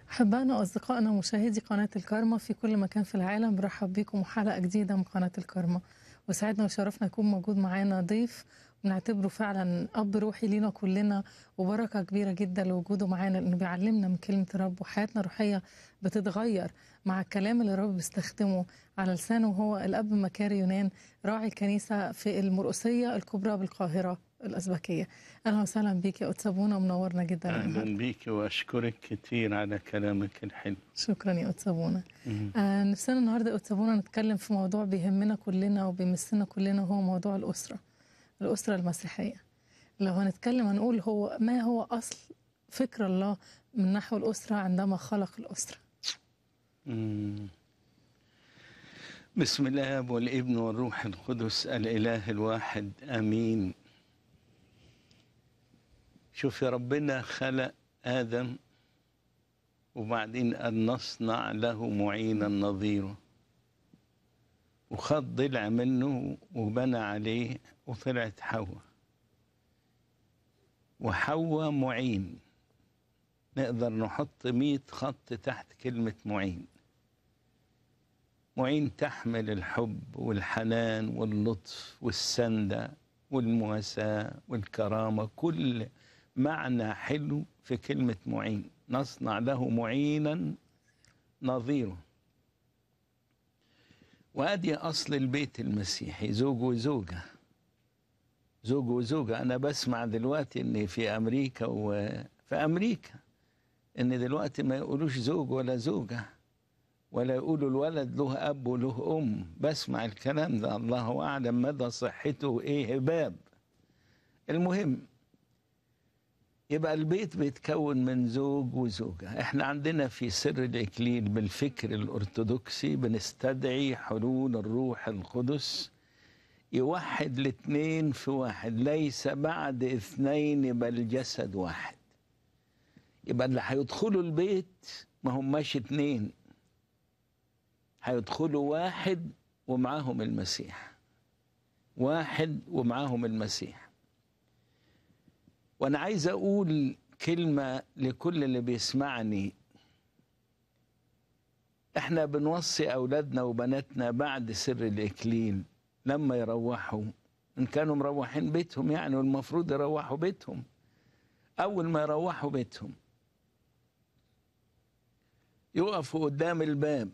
أحبائنا وأصدقائنا مشاهدي قناة الكارما في كل مكان في العالم برحب بكم حلقة جديدة من قناة الكارما وسعدنا وشرفنا يكون موجود معانا ضيف ونعتبره فعلا أب روحي لينا كلنا وبركة كبيرة جدا لوجوده معانا لأنه بيعلمنا من كلمة الرب وحياتنا الروحية بتتغير مع الكلام اللي الرب بيستخدمه على لسانه هو الأب مكاري يونان راعي الكنيسة في المرقسية الكبرى بالقاهرة الأزبكية أهلا وسهلا بيك يا أتسابونا ومنورنا جدا النهاردة. أهلا بيك وأشكرك كثير على كلامك الحلو شكرا يا أتسابونا آه نفسنا النهارده يا أتسابونا نتكلم في موضوع بيهمنا كلنا وبيمسنا كلنا وهو موضوع الأسرة الأسرة المسيحية لو هنتكلم هنقول هو ما هو أصل فكر الله من نحو الأسرة عندما خلق الأسرة مم. بسم الله والابن والروح القدس الإله الواحد آمين شوف يا ربنا خلق آدم وبعدين أن نصنع له معينا نظيره وخد ضلع منه وبنى عليه وطلعت حواء وحواء معين نقدر نحط مية خط تحت كلمة معين معين تحمل الحب والحنان واللطف والسندة والمواساة والكرامة كل معنى حلو في كلمة معين نصنع له معينا نظيره وادي اصل البيت المسيحي زوج وزوجه زوج وزوجه انا بسمع دلوقتي ان في امريكا وفي امريكا ان دلوقتي ما يقولوش زوج ولا زوجه ولا يقولوا الولد له اب وله ام بسمع الكلام ده الله اعلم مدى صحته ايه هباب المهم يبقى البيت بيتكون من زوج وزوجة احنا عندنا في سر الإكليل بالفكر الأرثوذكسي بنستدعي حلول الروح القدس يوحد الاثنين في واحد ليس بعد اثنين بل جسد واحد يبقى اللي هيدخلوا البيت ما هماش اتنين هيدخلوا واحد ومعاهم المسيح واحد ومعاهم المسيح وانا عايز اقول كلمه لكل اللي بيسمعني احنا بنوصي اولادنا وبناتنا بعد سر الاكليل لما يروحوا ان كانوا مروحين بيتهم يعني والمفروض يروحوا بيتهم اول ما يروحوا بيتهم يقفوا قدام الباب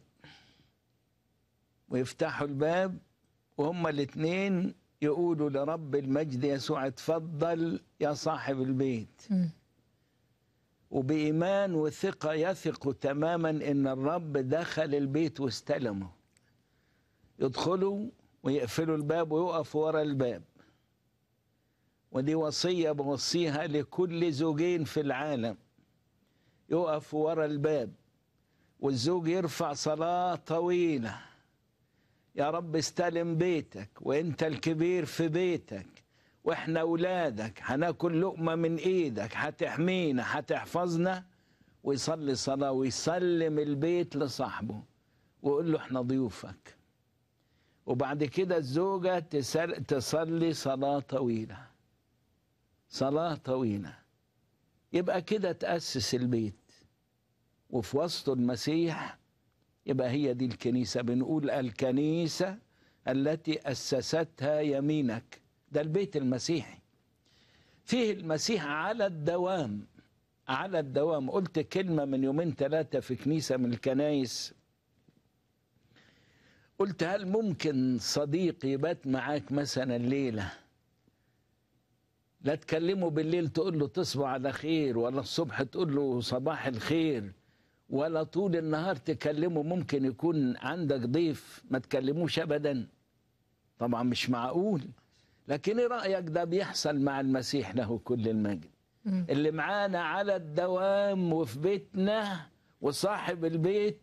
ويفتحوا الباب وهما الاثنين يقولوا لرب المجد يسوع اتفضل يا صاحب البيت مم. وبإيمان وثقة يثق تماما إن الرب دخل البيت واستلمه يدخلوا ويقفلوا الباب ويقفوا ورا الباب ودي وصية بوصيها لكل زوجين في العالم يقفوا ورا الباب والزوج يرفع صلاة طويلة يا رب استلم بيتك وانت الكبير في بيتك واحنا اولادك هناكل لقمه من ايدك هتحمينا هتحفظنا ويصلي صلاه ويسلم البيت لصاحبه ويقول له احنا ضيوفك وبعد كده الزوجه تسل- تصلي صلاه طويله صلاه طويله يبقى كده تاسس البيت وفي وسط المسيح يبقى هي دي الكنيسة بنقول الكنيسة التي أسستها يمينك ده البيت المسيحي فيه المسيح على الدوام على الدوام قلت كلمة من يومين ثلاثة في كنيسة من الكنايس قلت هل ممكن صديق يبات معاك مثلا ليلة لا تكلمه بالليل تقول له تصبح على خير ولا الصبح تقول له صباح الخير ولا طول النهار تكلمه ممكن يكون عندك ضيف ما تكلموش ابدا طبعا مش معقول لكن ايه رايك ده بيحصل مع المسيح له كل المجد مم. اللي معانا على الدوام وفي بيتنا وصاحب البيت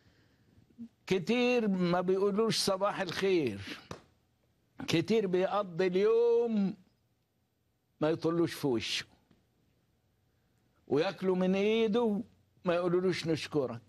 كتير ما بيقولوش صباح الخير كتير بيقضي اليوم ما يطلوش في وشه وياكلوا من ايده ما يقولولوش نشكرك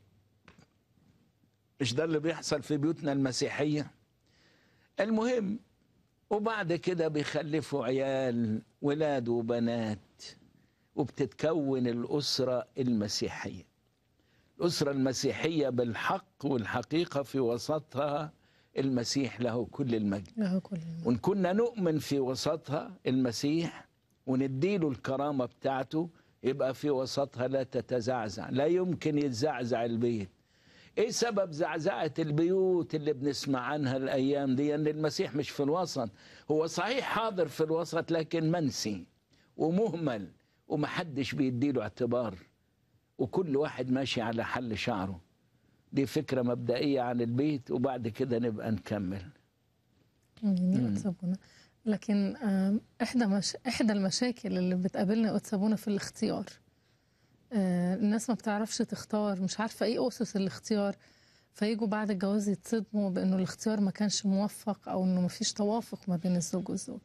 مش ده اللي بيحصل في بيوتنا المسيحية المهم وبعد كده بيخلفوا عيال ولاد وبنات وبتتكون الأسرة المسيحية الأسرة المسيحية بالحق والحقيقة في وسطها المسيح له كل المجد له كل المجد. وإن كنا نؤمن في وسطها المسيح ونديله الكرامة بتاعته يبقى في وسطها لا تتزعزع لا يمكن يتزعزع البيت ايه سبب زعزعة البيوت اللي بنسمع عنها الايام دي ان المسيح مش في الوسط هو صحيح حاضر في الوسط لكن منسي ومهمل ومحدش بيديله اعتبار وكل واحد ماشي على حل شعره دي فكرة مبدئية عن البيت وبعد كده نبقى نكمل يعني قدس أبونا لكن آم، إحدى مش... إحدى المشاكل اللي بتقابلنا قدس أبونا في الاختيار آه، الناس ما بتعرفش تختار مش عارفة إيه أسس الاختيار فيجوا بعد الجواز يتصدموا بإنه الاختيار ما كانش موفق أو إنه ما فيش توافق ما بين الزوج والزوجة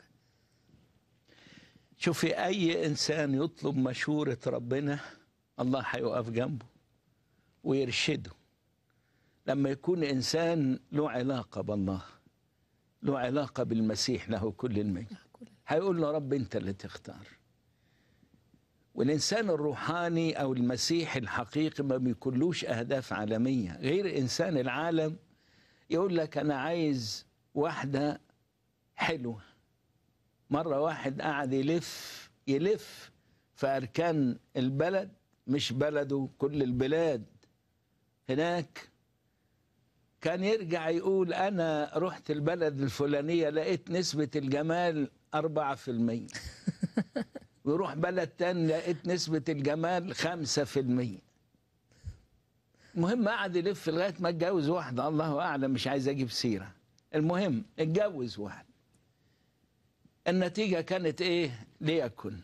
شوفي أي إنسان يطلب مشورة ربنا الله هيقف جنبه ويرشده لما يكون إنسان له علاقة بالله له علاقة بالمسيح له كل المجد هيقول له رب أنت اللي تختار والإنسان الروحاني أو المسيح الحقيقي ما بيكونلوش أهداف عالمية غير إنسان العالم يقول لك أنا عايز واحدة حلوة مرة واحد قعد يلف يلف في أركان البلد مش بلده كل البلاد هناك كان يرجع يقول أنا رحت البلد الفلانية لقيت نسبة الجمال أربعة في المية ويروح بلد تاني لقيت نسبة الجمال خمسة في المية المهم قعد يلف لغاية ما اتجوز واحدة الله أعلم مش عايز أجيب سيرة المهم اتجوز واحد النتيجة كانت إيه ليكن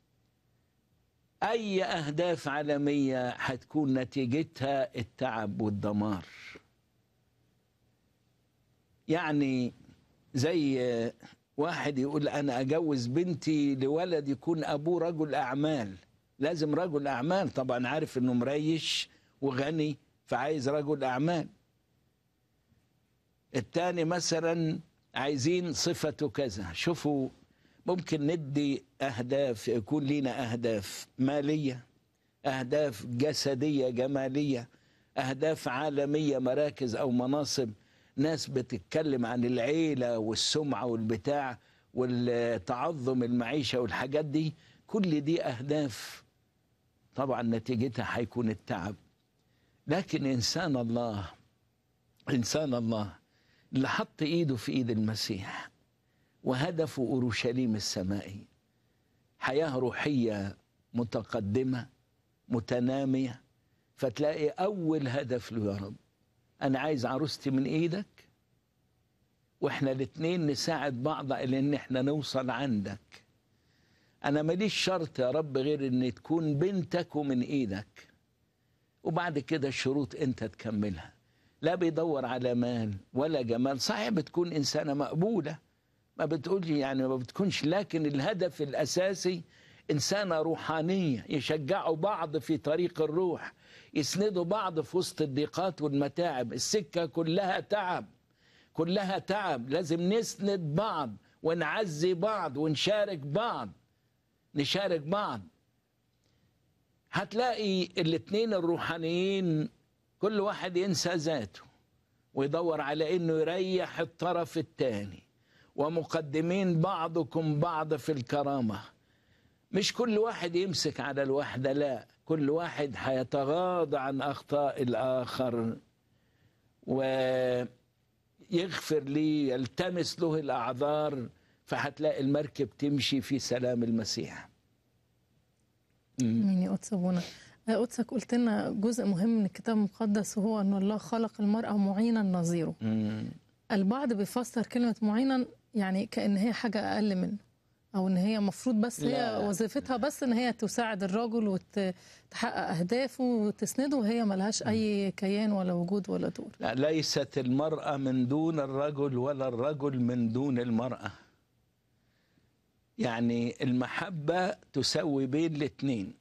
أي أهداف عالمية هتكون نتيجتها التعب والدمار يعني زي واحد يقول أنا أجوز بنتي لولد يكون أبوه رجل أعمال لازم رجل أعمال طبعا عارف إنه مريش وغني فعايز رجل أعمال التاني مثلا عايزين صفته كذا شوفوا ممكن ندي أهداف يكون لنا أهداف مالية أهداف جسدية جمالية أهداف عالمية مراكز أو مناصب ناس بتتكلم عن العيلة والسمعة والبتاع والتعظم المعيشة والحاجات دي كل دي أهداف طبعا نتيجتها هيكون التعب لكن إنسان الله إنسان الله اللي حط إيده في إيد المسيح وهدفه أورشليم السمائي حياة روحية متقدمة متنامية فتلاقي أول هدف له يا رب أنا عايز عروستي من إيدك وإحنا الاتنين نساعد بعض إلى إن إحنا نوصل عندك أنا ماليش شرط يا رب غير إن تكون بنتك ومن إيدك وبعد كده الشروط أنت تكملها لا بيدور على مال ولا جمال صحيح بتكون إنسانة مقبولة ما بتقولش يعني ما بتكونش لكن الهدف الأساسي إنسانة روحانية يشجعوا بعض في طريق الروح يسندوا بعض في وسط الضيقات والمتاعب السكة كلها تعب كلها تعب لازم نسند بعض ونعزي بعض ونشارك بعض نشارك بعض هتلاقي الاتنين الروحانيين كل واحد ينسى ذاته ويدور على انه يريح الطرف الثاني ومقدمين بعضكم بعض في الكرامه مش كل واحد يمسك على الواحده لا كل واحد هيتغاضى عن اخطاء الاخر ويغفر لي يلتمس له الاعذار فهتلاقي المركب تمشي في سلام المسيح مين قدس ابونا قدسك قلت لنا جزء مهم من الكتاب المقدس وهو ان الله خلق المرأة معينا نظيره مم. البعض بيفسر كلمة معينا يعني كأن هي حاجة أقل منه أو إن هي مفروض بس لا. هي وظيفتها بس إن هي تساعد الرجل وتحقق أهدافه وتسنده وهي ملهاش أي كيان ولا وجود ولا دور لا ليست المرأة من دون الرجل ولا الرجل من دون المرأة يعني المحبة تسوي بين الاتنين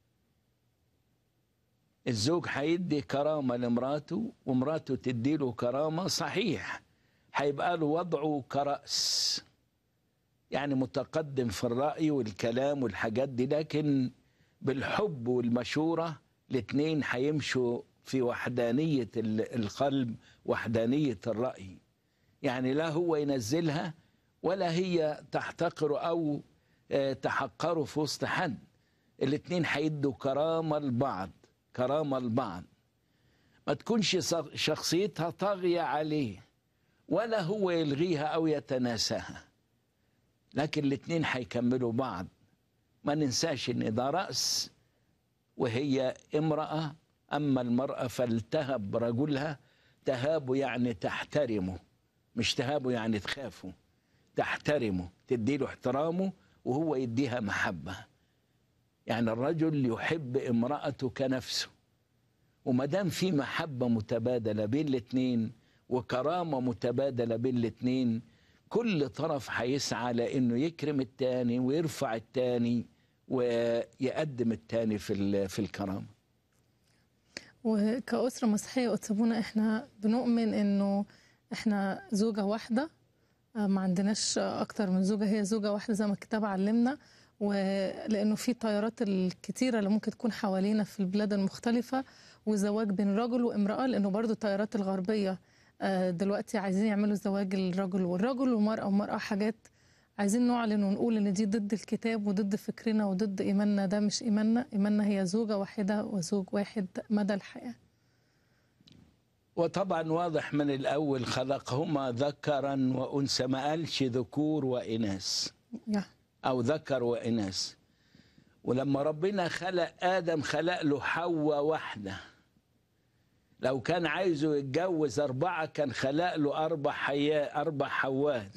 الزوج هيدي كرامة لمراته ومراته تديله كرامة صحيح هيبقى له وضعه كرأس يعني متقدم في الرأي والكلام والحاجات دي لكن بالحب والمشورة الاتنين هيمشوا في وحدانية ال- القلب وحدانية الرأي يعني لا هو ينزلها ولا هي تحتقره أو آه، تحقره في وسط حد الاتنين هيدوا كرامة لبعض كرامة لبعض ما تكونش ص- شخصيتها طاغية عليه ولا هو يلغيها أو يتناساها لكن الاتنين هيكملوا بعض ما ننساش ان ده رأس وهي امرأة أما المرأة فلتهب رجلها تهابه يعني تحترمه مش تهابه يعني تخافه تحترمه تديله احترامه وهو يديها محبة يعني الرجل يحب امرأته كنفسه وما دام في محبة متبادلة بين الاتنين وكرامة متبادلة بين الاتنين كل طرف هيسعى لانه يكرم التاني ويرفع التاني ويقدم التاني في ال- في الكرامه وكأسرة مسيحية قدسبونا احنا بنؤمن انه احنا زوجة واحدة آه، ما عندناش اكتر من زوجة هي زوجة واحدة زي ما الكتاب علمنا ولانه في تيارات الكتيرة اللي ممكن تكون حوالينا في البلاد المختلفة وزواج بين رجل وامرأة لانه برضو التيارات الغربية آه، دلوقتي عايزين يعملوا زواج الرجل والرجل والمرأة والمرأة حاجات عايزين نعلن ونقول ان دي ضد الكتاب وضد فكرنا وضد ايماننا ده مش ايماننا ايماننا هي زوجة واحدة وزوج واحد مدى الحياة وطبعا واضح من الاول خلقهما ذكرا وانثى ما قالش ذكور واناث يا او ذكر واناث ولما ربنا خلق ادم خلق له حواء واحده لو كان عايزه يتجوز اربعه كان خلق له اربع حياء اربع حوات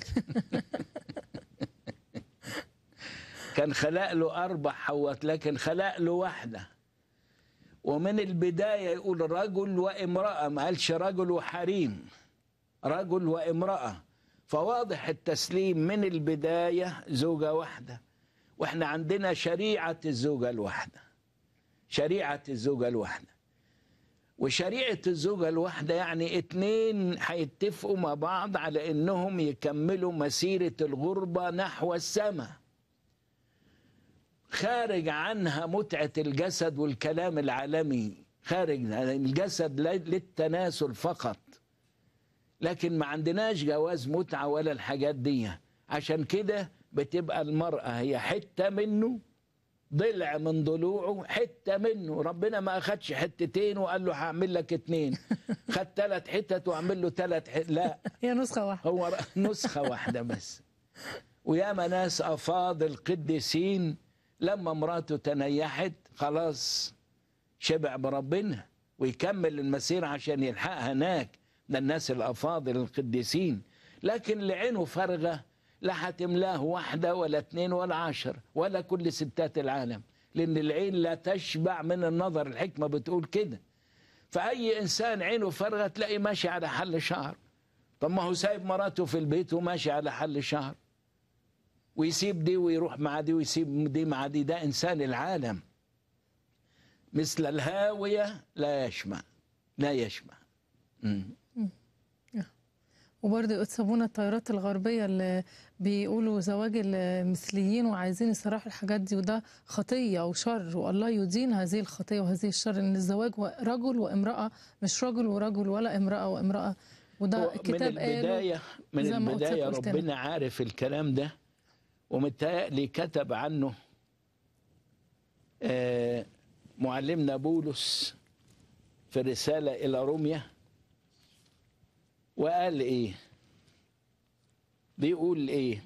كان خلق له اربع حوات لكن خلق له واحده ومن البدايه يقول رجل وامراه ما قالش رجل وحريم رجل وامراه فواضح التسليم من البدايه زوجه واحده واحنا عندنا شريعه الزوجه الواحده شريعه الزوجه الواحده وشريعه الزوجه الواحده يعني اتنين هيتفقوا مع بعض على انهم يكملوا مسيره الغربه نحو السماء خارج عنها متعه الجسد والكلام العالمي خارج الجسد للتناسل فقط لكن ما عندناش جواز متعه ولا الحاجات دي عشان كده بتبقى المراه هي حته منه ضلع من ضلوعه حته منه ربنا ما اخدش حتتين وقال له هعمل لك اتنين خد ثلاث حتت واعمل له ثلاث حتت لا هي نسخة واحدة هو ر- نسخه واحده بس وياما ناس افاضل قديسين لما مراته تنيحت خلاص شبع بربنا ويكمل المسير عشان يلحقها هناك ده الناس الافاضل القديسين لكن اللي عينه فارغه لا هتملاه واحده ولا اتنين ولا عشر ولا كل ستات العالم لان العين لا تشبع من النظر الحكمه بتقول كده فاي انسان عينه فارغه تلاقي ماشي على حل شعر طب ما هو سايب مراته في البيت وماشي على حل شعر ويسيب دي ويروح مع دي ويسيب دي مع دي ده انسان العالم مثل الهاويه لا يشمع لا يشمع مم. وبرضه يقصبونا التيارات الغربية اللي بيقولوا زواج المثليين وعايزين يصرحوا الحاجات دي وده خطية وشر والله يدين هذه الخطية وهذه الشر ان الزواج رجل وامرأة مش رجل ورجل ولا امرأة وامرأة وده هو من الكتاب قاله البدايه من زي ما قلت لك البدايه قلت لنا. ربنا عارف الكلام ده ومتهيألي كتب عنه آه، معلمنا بولس في الرسالة إلى روميا وقال إيه بيقول إيه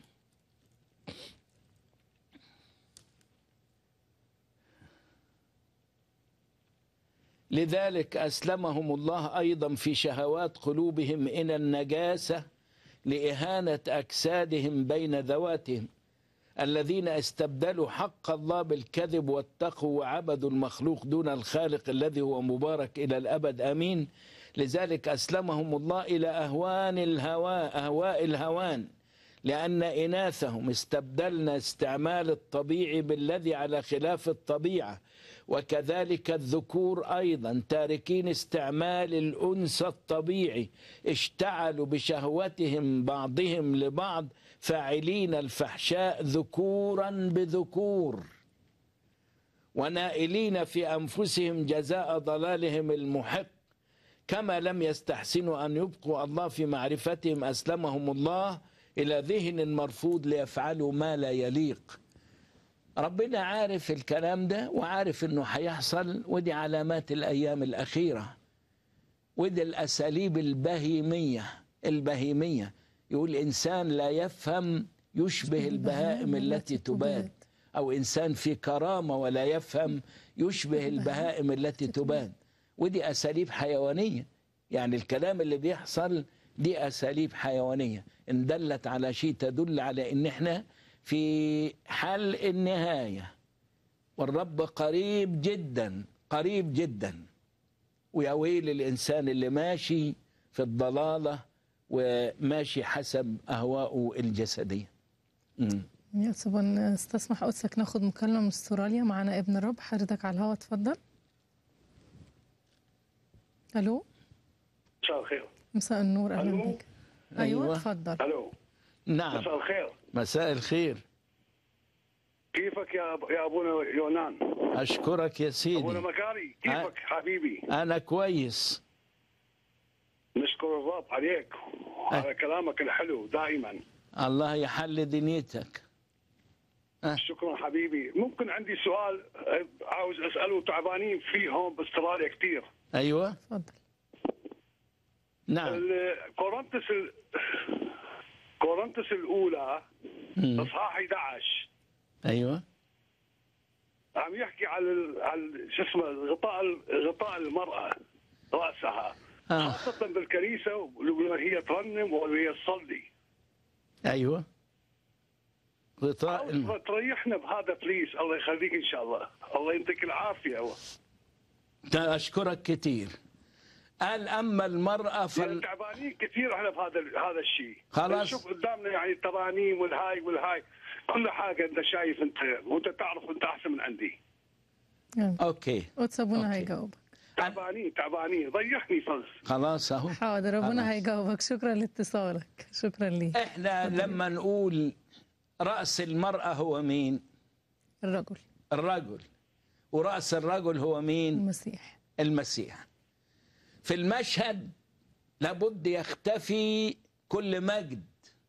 لذلك أسلمهم الله أيضا في شهوات قلوبهم إلى النجاسة لإهانة أجسادهم بين ذواتهم الذين استبدلوا حق الله بالكذب واتقوا وعبدوا المخلوق دون الخالق الذي هو مبارك إلى الأبد آمين لذلك أسلمهم الله إلى أهوان الهواء أهواء الهوان لأن إناثهم استبدلنا استعمال الطبيعي بالذي على خلاف الطبيعة وكذلك الذكور أيضا تاركين استعمال الأنثى الطبيعي اشتعلوا بشهوتهم بعضهم لبعض فاعلين الفحشاء ذكورا بذكور ونائلين في أنفسهم جزاء ضلالهم المحق كما لم يستحسنوا أن يبقوا الله في معرفتهم أسلمهم الله إلى ذهن مرفوض ليفعلوا ما لا يليق ربنا عارف الكلام ده وعارف انه هيحصل ودي علامات الايام الاخيره ودي الاساليب البهيميه البهيميه يقول انسان لا يفهم يشبه البهائم التي تباد او انسان في كرامه ولا يفهم يشبه البهائم التي تباد ودي اساليب حيوانيه يعني الكلام اللي بيحصل دي اساليب حيوانيه ان دلت على شيء تدل على ان احنا في حل النهايه والرب قريب جدا قريب جدا ويا ويل الانسان اللي ماشي في الضلاله وماشي حسب اهوائه الجسديه مم. يا طبعا استسمح قدسك ناخد مكالمة من استراليا معانا ابن الرب حضرتك على الهوا اتفضل الو مساء الخير مساء النور اهلا ألو؟ بك ايوه أيوة. اتفضل الو نعم مساء الخير مساء الخير كيفك يا أب... يا ابونا يونان اشكرك يا ابونا سيدي مكاري كيفك حبيبي انا كويس نشكر الرب عليك وعلى كلامك الحلو دائما الله يحل دنيتك شكرا حبيبي ممكن عندي سؤال أه، عاوز اساله تعبانين فيه هون باستراليا كثير ايوه اتفضل نعم كورنثس ال... كورنثس الاولى مم. اصحاح 11 ايوه عم يحكي على ال... على شو اسمه غطاء ال- غطاء المراه راسها آه. خاصة بالكنيسة وهي ترنم وهي تصلي ايوه غطاء عاوز الم... تريحنا بهذا بليز الله يخليك ان شاء الله الله يعطيك العافية اشكرك كثير قال اما المراه يعني فال... تعبانين كثير احنا بهذا هذا الشيء خلاص. شوف قدامنا يعني الترانيم والهاي والهاي كل حاجة انت شايف انت وانت تعرف انت احسن من عندي يعني اوكي قدس ابونا أوكي. هيجاوبك تعبانين تعبانين ريحني فز خلاص اهو حاضر ربنا خلاص. هيجاوبك شكرا لاتصالك شكرا لي احنا لما نقول راس المراه هو مين الرجل الرجل وراس الرجل هو مين المسيح المسيح في المشهد لابد يختفي كل مجد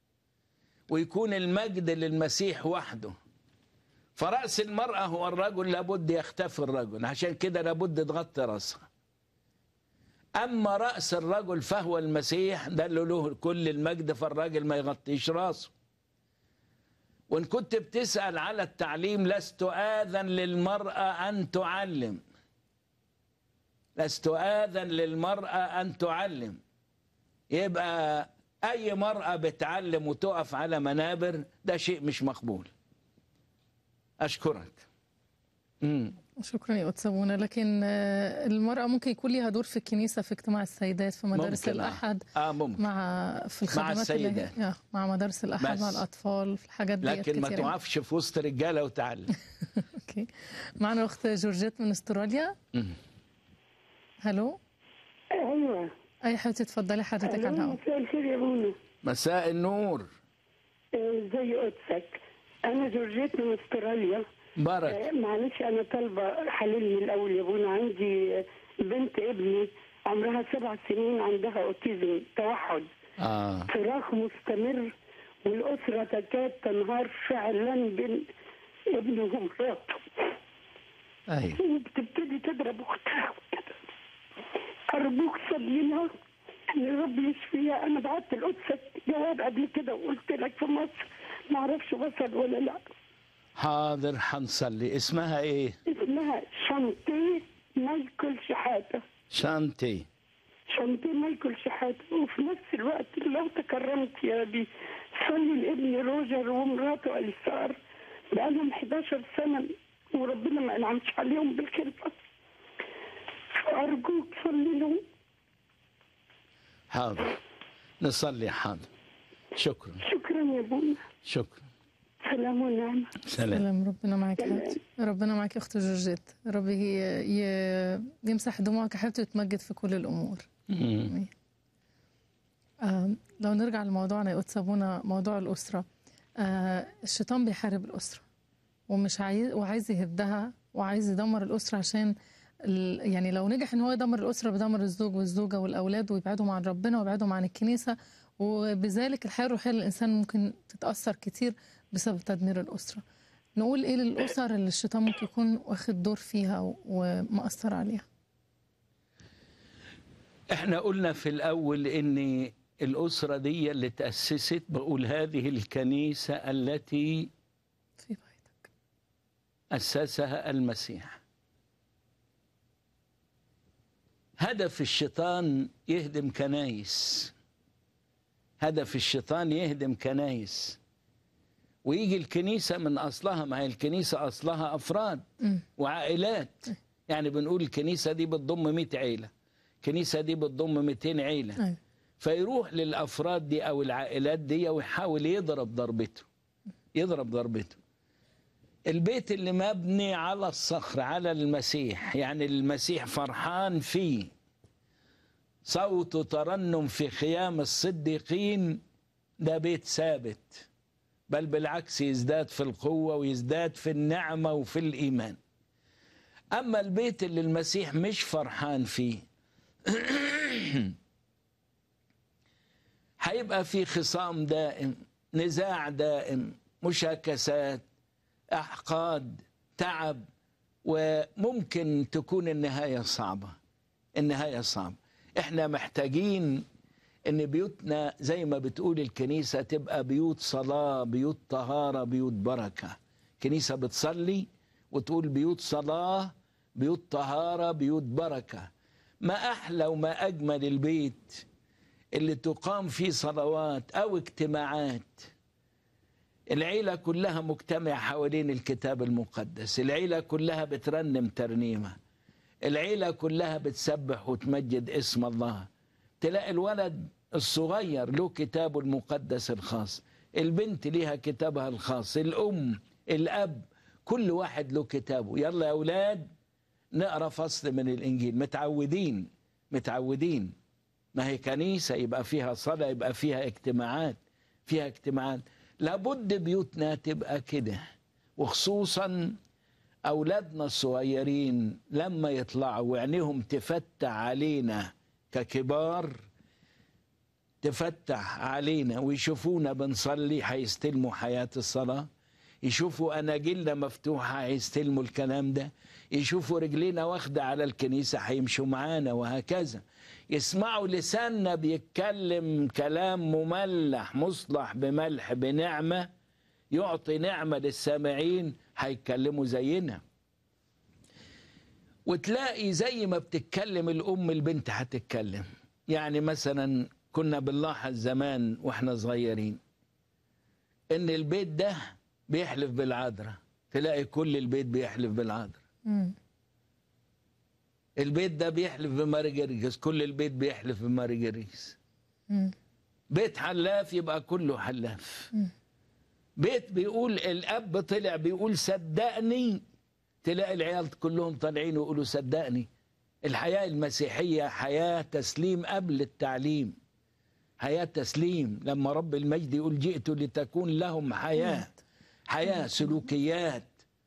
ويكون المجد للمسيح وحده فرأس المرأة هو الرجل لابد يختفي الرجل عشان كده لابد تغطي رأسها أما رأس الرجل فهو المسيح ده اللي له كل المجد فالراجل ما يغطيش راسه وإن كنت بتسأل على التعليم لست آذن للمرأة أن تعلم لست آذن للمرأة أن تعلم يبقى أي مرأة بتعلم وتقف على منابر ده شيء مش مقبول أشكرك مم. شكرا يا قدس ابونا لكن آه، المرأة ممكن يكون ليها دور في الكنيسة في اجتماع السيدات في مدارس ممكن، آه. الأحد آه ممكن مع في الخدمات اللي السيدات. هي- آه، مع مدارس الأحد بس. مع الأطفال في الحاجات دي لكن ما تقفش في وسط رجالة وتعلم اوكي معنا الاخت جورجيت من استراليا مم. هلو ايوه اي حبيبتي اتفضلي حضرتك على ألو، الهواء مساء الخير يا بونا مساء النور آه، زي قدسك انا جورجيت من استراليا بارك آه، معلش انا طالبه حللني الاول يا بونا عندي آه، بنت ابني عمرها سبع سنين عندها اوتيزم توحد آه صراخ مستمر والاسره تكاد تنهار فعلا بين ابنه ومراته أيوه وبتبتدي تضرب اختها وكده ارجوك صلي لها ان الرب يشفيها انا بعت لقدسك جواب قبل كده وقلت لك في مصر ما اعرفش وصل ولا لا حاضر حنصلي اسمها إيه اسمها شانتي مايكل شحاته شانتي شانتي مايكل شحاته وفي نفس الوقت لو تكرمت يا ابي صلي لابني روجر ومراته اليسار بقالهم 11 سنه وربنا ما انعمش عليهم بالخلفه فارجوك صلي لهم حاضر نصلي حاضر شكرا شكرا يا بونا شكرا سلام ونعمة سلام سلام ربنا معاك يا حبيبتي ربنا معاك يا اخت جورجيت رب ي- ي- يمسح دموعك يا حبيبتي وتمجد في كل الامور مم. آه لو نرجع لموضوعنا يا قدس ابونا موضوع الاسره آه الشيطان بيحارب الاسره ومش عايز وعايز يهدها وعايز يدمر الاسره عشان ال- يعني لو نجح ان هو يدمر الاسره بيدمر الزوج والزوجه والاولاد ويبعدهم عن ربنا ويبعدهم عن الكنيسه وبذلك الحياه الروحيه للانسان ممكن تتاثر كتير بسبب تدمير الاسره نقول ايه للاسر اللي الشيطان ممكن يكون واخد دور فيها و- ومأثر عليها احنا قلنا في الاول ان الاسره دي اللي تاسست بقول هذه الكنيسه التي في بيتك اسسها المسيح هدف الشيطان يهدم كنايس هدف الشيطان يهدم كنايس ويجي الكنيسه من اصلها ما هي الكنيسه اصلها افراد مم. وعائلات يعني بنقول الكنيسه دي بتضم 100 عيله الكنيسه دي بتضم 200 عيله ايوه فيروح للافراد دي او العائلات دي ويحاول يضرب ضربته يضرب ضربته البيت اللي مبني على الصخر على المسيح يعني المسيح فرحان فيه صوت ترنم في خيام الصديقين ده بيت ثابت بل بالعكس يزداد في القوة ويزداد في النعمة وفي الإيمان أما البيت اللي المسيح مش فرحان فيه هيبقى في خصام دائم نزاع دائم مشاكسات احقاد تعب وممكن تكون النهايه صعبه النهايه صعبه احنا محتاجين ان بيوتنا زي ما بتقول الكنيسه تبقى بيوت صلاه بيوت طهاره بيوت بركه كنيسه بتصلي وتقول بيوت صلاه بيوت طهاره بيوت بركه ما احلى وما اجمل البيت اللي تقام فيه صلوات او اجتماعات العيلة كلها مجتمعة حوالين الكتاب المقدس العيلة كلها بترنم ترنيمة العيلة كلها بتسبح وتمجد اسم الله تلاقي الولد الصغير له كتابه المقدس الخاص البنت ليها كتابها الخاص الأم الأب كل واحد له كتابه يلا يا أولاد نقرأ فصل من الإنجيل متعودين متعودين ما هي كنيسة يبقى فيها صلاة يبقى فيها اجتماعات فيها اجتماعات لابد بيوتنا تبقى كده وخصوصا أولادنا الصغيرين لما يطلعوا وعينيهم تفتح علينا ككبار تفتح علينا ويشوفونا بنصلي هيستلموا حياة الصلاة يشوفوا أناجيلنا مفتوحة هيستلموا الكلام ده يشوفوا رجلينا واخدة على الكنيسة هيمشوا معانا وهكذا يسمعوا لساننا بيتكلم كلام مملح مصلح بملح بنعمة يعطي نعمة للسامعين هيتكلموا زينا وتلاقي زي ما بتتكلم الأم البنت هتتكلم يعني مثلا كنا بنلاحظ زمان واحنا صغيرين ان البيت ده بيحلف بالعذراء تلاقي كل البيت بيحلف بالعذراء مم. البيت ده بيحلف بماري جرجس كل البيت بيحلف بماري جرجس مم. بيت حلاف يبقى كله حلاف مم. بيت بيقول الاب طلع بيقول صدقني تلاقي العيال كلهم طالعين ويقولوا صدقني الحياه المسيحيه حياه تسليم قبل التعليم حياه تسليم لما رب المجد يقول جئت لتكون لهم حياه حياه سلوكيات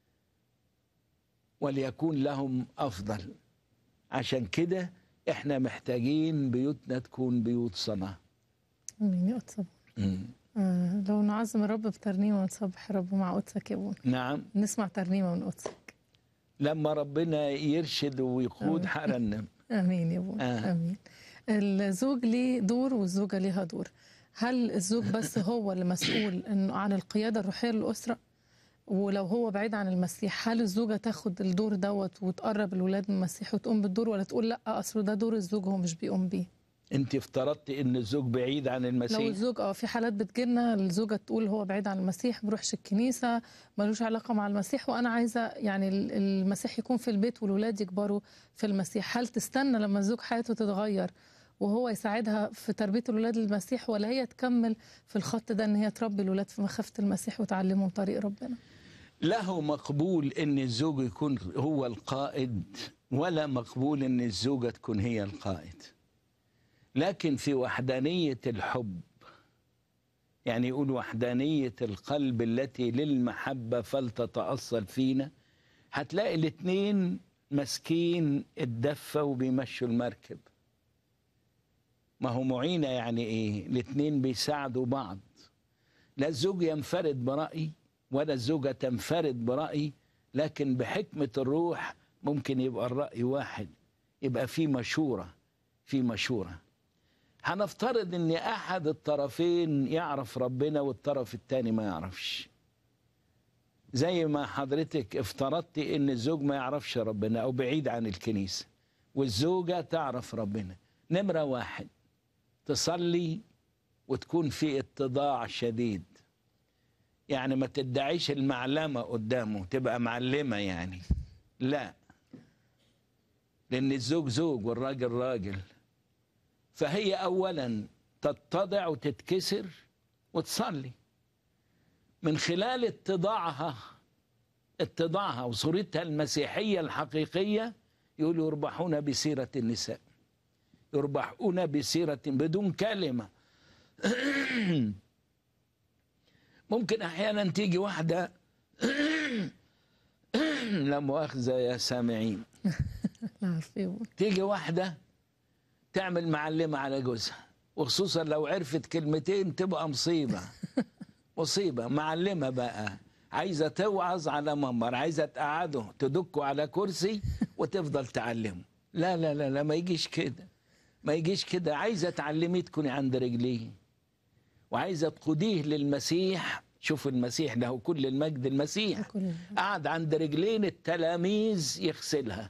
وليكون لهم افضل عشان كده احنا محتاجين بيوتنا تكون بيوت صلاه امين يا قدس أبونا. آه لو نعظم الرب بترنيمه ونسبح الرب مع قدسك يا ابونا نعم نسمع ترنيمه من قدسك لما ربنا يرشد ويقود حرنم امين يا ابونا آه. آه. امين الزوج ليه دور والزوجه ليها دور هل الزوج بس هو اللي مسؤول انه عن القياده الروحيه للاسره ولو هو بعيد عن المسيح هل الزوجه تاخد الدور دوت وتقرب الولاد من المسيح وتقوم بالدور ولا تقول لا اصل ده دور الزوج هو مش بيقوم بيه انت افترضت ان الزوج بعيد عن لو المسيح الزوج اه في حالات بتجيلنا الزوجه تقول هو بعيد عن المسيح ما بيروحش الكنيسه ملوش علاقه مع المسيح وانا عايزه يعني ال- المسيح يكون في البيت والولاد يكبروا في المسيح هل تستنى لما الزوج حياته تتغير وهو يساعدها في تربيه الولاد للمسيح ولا هي تكمل في الخط ده ان هي تربي الولاد في مخافه المسيح وتعلمهم طريق ربنا له مقبول ان الزوج يكون هو القائد ولا مقبول ان الزوجه تكون هي القائد لكن في وحدانيه الحب يعني يقول وحدانية القلب التي للمحبة فلتتأصل فينا هتلاقي الاتنين ماسكين الدفة وبيمشوا المركب ما هو معينة يعني ايه الاتنين بيساعدوا بعض لا الزوج ينفرد برأي ولا الزوجة تنفرد برأي لكن بحكمة الروح ممكن يبقى الرأي واحد يبقى في مشورة في مشورة هنفترض ان احد الطرفين يعرف ربنا والطرف التاني ما يعرفش زي ما حضرتك افترضتي ان الزوج ما يعرفش ربنا او بعيد عن الكنيسة والزوجة تعرف ربنا نمرة واحد تصلي وتكون في اتضاع شديد يعني ما تدعيش المعلمة قدامه تبقى معلمة يعني لا لأن الزوج زوج والراجل راجل فهي أولا تتضع وتتكسر وتصلي من خلال اتضاعها اتضاعها وصورتها المسيحية الحقيقية يقولوا يربحون بسيرة النساء يربحون بسيرة بدون كلمة ممكن أحيانا تيجي واحدة لا مؤاخذة يا سامعين لا عارف ايه بقول. تيجي واحدة تعمل معلمة على جوزها وخصوصا لو عرفت كلمتين تبقى مصيبة مصيبة معلمة بقى عايزة توعظ على منبر عايزة تقعده تدكه على كرسي وتفضل تعلمه لا لا لا لا ما يجيش كده ما يجيش كده عايزة تعلميه تكوني عند رجليه وعايزة تقوديه للمسيح شوف المسيح له كل المجد المسيح كل قعد عند رجلين التلاميذ يغسلها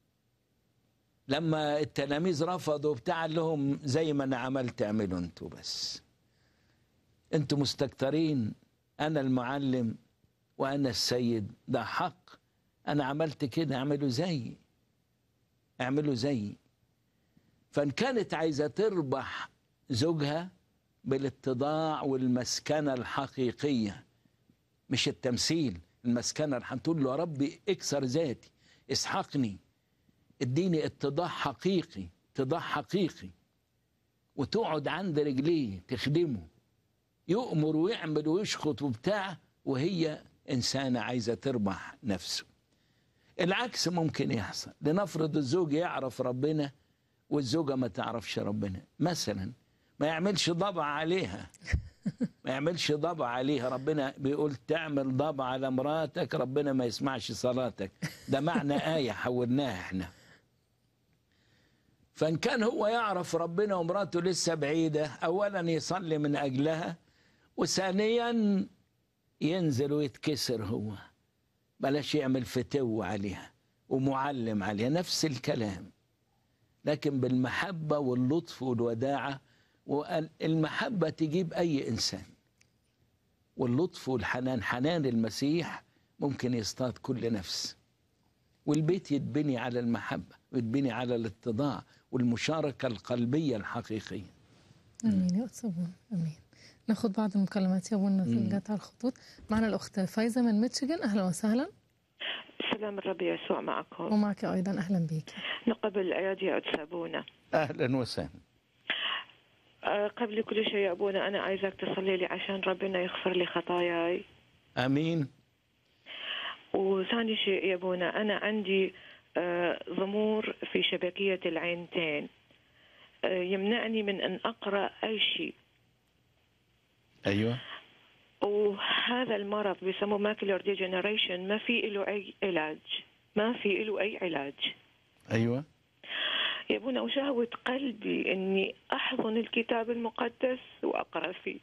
لما التلاميذ رفضوا بتاع قال لهم زي ما انا عملت اعملوا انتوا بس انتوا مستكترين انا المعلم وانا السيد ده حق انا عملت كده اعملوا زيي اعملوا زيي فان كانت عايزه تربح زوجها بالاتضاع والمسكنه الحقيقيه مش التمثيل المسكنه الح- تقول له يا ربي اكسر ذاتي اسحقني اديني اتضاع حقيقي اتضاع حقيقي وتقعد عند رجليه تخدمه يؤمر ويعمل ويشخط وبتاع وهي إنسانة عايزة تربح نفسه العكس ممكن يحصل لنفرض الزوج يعرف ربنا والزوجة ما تعرفش ربنا مثلا ما يعملش ضبع عليها ما يعملش ضبع عليها ربنا بيقول تعمل ضبع على مراتك ربنا ما يسمعش صلاتك ده معنى آية حولناها احنا فإن كان هو يعرف ربنا ومراته لسه بعيدة أولا يصلي من أجلها وثانيا ينزل ويتكسر هو بلاش يعمل فتو عليها ومعلم عليها نفس الكلام لكن بالمحبة واللطف والوداعة والمحبة تجيب أي إنسان واللطف والحنان حنان المسيح ممكن يصطاد كل نفس والبيت يتبني على المحبة ويتبني على الاتضاع والمشاركة القلبية الحقيقية امين يا أستاذ أبونا امين ناخد بعض المكالمات يا ابونا اللي جت على الخطوط معنا الاخت فايزه من ميتشيغان اهلا وسهلا سلام الرب يسوع معكم ومعك ايضا اهلا بك نقبل الأيادي يا أستاذ أبونا أهلا وسهلا أه، قبل كل شيء يا أبونا أنا عايزك تصلي لي عشان ربنا يغفر لي خطاياي أمين وثاني شيء يا أبونا أنا عندي أه، ضمور في شبكية العينتين أه، يمنعني من أن أقرأ أي شيء أيوة وهذا المرض بيسموه ماكلر ديجنريشن ما في له أي علاج ما في له أي علاج أيوة يا ابونا وشهوة قلبي اني احضن الكتاب المقدس واقرا فيه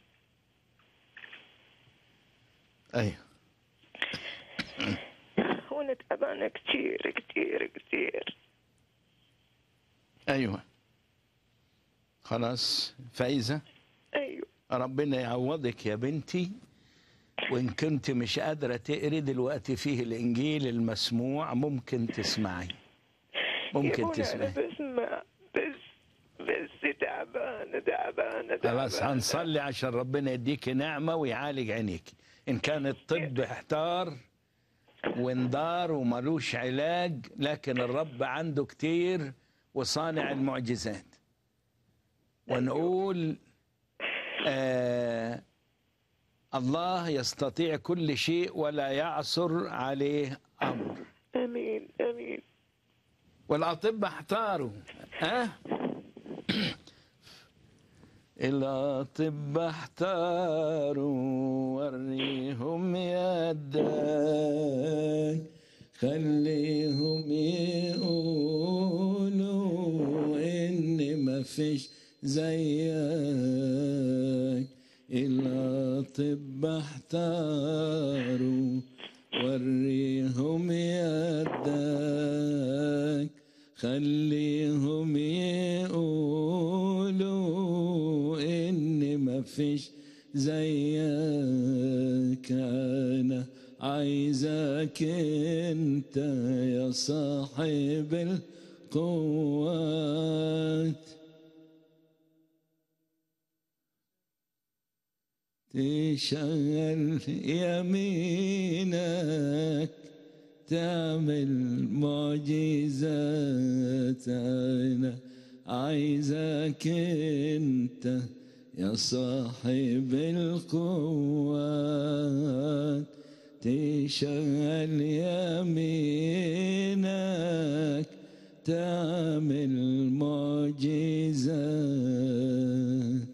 أيوة وانا تعبانة كتير كتير كتير أيوة خلاص فايزة ايوه ربنا يعوضك يا بنتي وإن كنت مش قادرة تقري دلوقتي فيه الإنجيل المسموع ممكن تسمعي يا ممكن ابونا انا تسمعي بسمع بس بس تعبانة تعبانة خلاص تعبانة. هنصلي عشان ربنا يديك نعمة ويعالج عينيك إن كان الطب احتار وانذار وملوش علاج لكن الرب عنده كتير وصانع المعجزات ونقول آه الله يستطيع كل شيء ولا يعثر عليه امر امين امين والاطباء احتاروا ها الاطباء احتاروا وريهم يدك خليهم يقولوا ان ما فيش زيك الاطباء احتاروا وريهم يدك خليهم يقولوا ان ما فيش زيك انا عايزك انت يا صاحب القوات تشغل يمينك تعمل معجزات انا عايزك انت يا صاحب القوات تشغل يمينك تعمل معجزات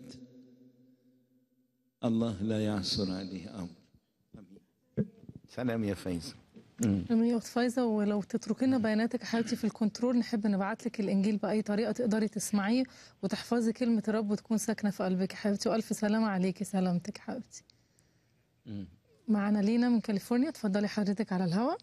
الله لا يعثر عليه امر آمين. سلام يا فايزه أمي يا أخت فايزة ولو تتركي لنا بياناتك يا حبيبتي في الكنترول نحب نبعت لك الإنجيل بأي طريقة تقدري تسمعيه وتحفظي كلمة الرب وتكون ساكنة في قلبك يا حبيبتي وألف سلامة عليكي سلامتك يا حبيبتي مم. معانا لينا من كاليفورنيا اتفضلي حضرتك على الهواء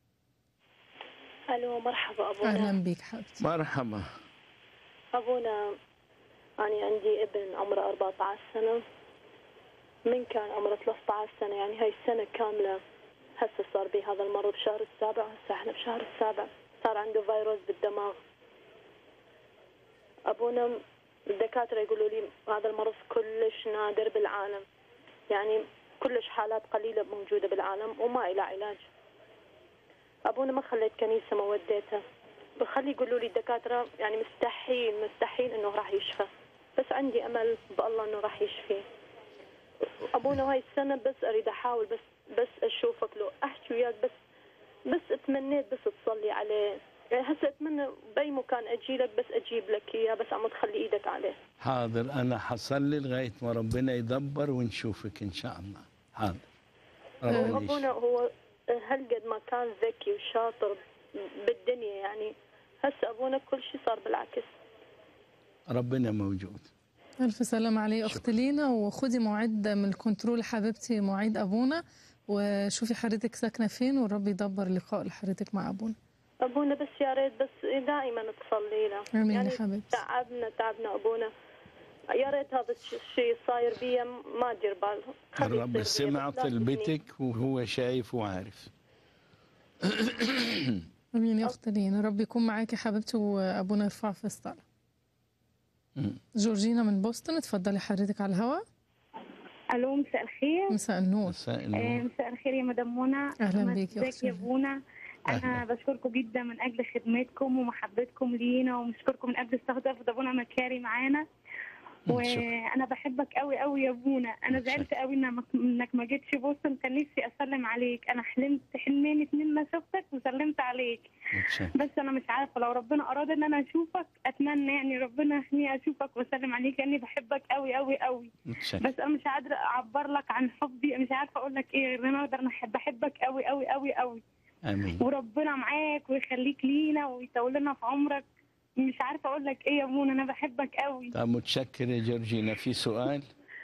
الو مرحبا ابونا أهلا بيك حبيبتي مرحبا ابونا انا عندي ابن عمره 14 سنه من كان عمره 13 سنه يعني هاي السنه كامله هسه صار بي هذا المرض بشهر السابع هسه احنا بشهر السابع صار عنده فيروس بالدماغ ابونا الدكاتره يقولوا لي هذا المرض كلش نادر بالعالم يعني كلش حالات قليله موجوده بالعالم وما إلى علاج ابونا ما خليت كنيسه ما وديتها بخلي يقولوا لي الدكاتره يعني مستحيل مستحيل انه راح يشفى بس عندي امل بالله انه راح يشفيه ابونا هاي السنه بس اريد احاول بس بس اشوفك لو احكي وياك بس بس اتمنيت بس تصلي عليه يعني هسه اتمنى باي مكان اجي لك بس اجيب لك اياه بس عم تخلي ايدك عليه حاضر انا حصلي لغايه ما ربنا يدبر ونشوفك ان شاء الله حاضر ربنا ابونا يشفي. هو هالقد ما كان ذكي وشاطر بالدنيا يعني هسه ابونا كل شيء صار بالعكس ربنا موجود ألف سلام عليه أخت لينا وخدي موعد من الكنترول حبيبتي مواعيد أبونا وشوفي حضرتك ساكنة فين والرب يدبر لقاء لحضرتك مع أبونا ابونا بس يا ريت بس دائما تصلي له آمين يا يعني حبيبتي. تعبنا تعبنا ابونا يا ريت هذا الش- الشيء صاير بيا ما ادير بال خليه الرب يصير بيا، سمع بس لا تجني. طلبتك وهو شايف وعارف أمين يا أخت لينا رب يكون معاكي حبيبتي وأبونا يرفع في الصلاة مم. جورجينا من بوسطن اتفضلي حضرتك على الهواء الو مساء الخير مساء النور مساء آه، النور مساء الخير يا مدام منى أهلاً ما بيك يا ازيك أختي. يا ابونا انا أهلاً. بشكركم جدا من اجل خدمتكم ومحبتكم لينا ومشكوركم من اجل استضافه ابونا مكاري معانا شكرا. وانا بحبك قوي قوي يا ابونا انا متشكر. زعلت قوي انك انك ما جيتش بوسطن كان نفسي اسلم عليك انا حلمت حلمين اتنين ما شفتك وسلمت عليك متشكر. بس انا مش عارفه لو ربنا اراد ان انا اشوفك اتمنى يعني ربنا يخليني اشوفك واسلم عليك لاني بحبك قوي قوي قوي متشكر. بس انا مش قادره اعبر لك عن حبي مش عارفه اقول لك ايه غير ان انا اقدر أنا أحب- بحبك قوي قوي قوي قوي امين وربنا معاك ويخليك لينا ويطول لنا في عمرك مش عارفه اقول لك ايه يا ابونا انا بحبك قوي طب متشكر يا جورجينا في سؤال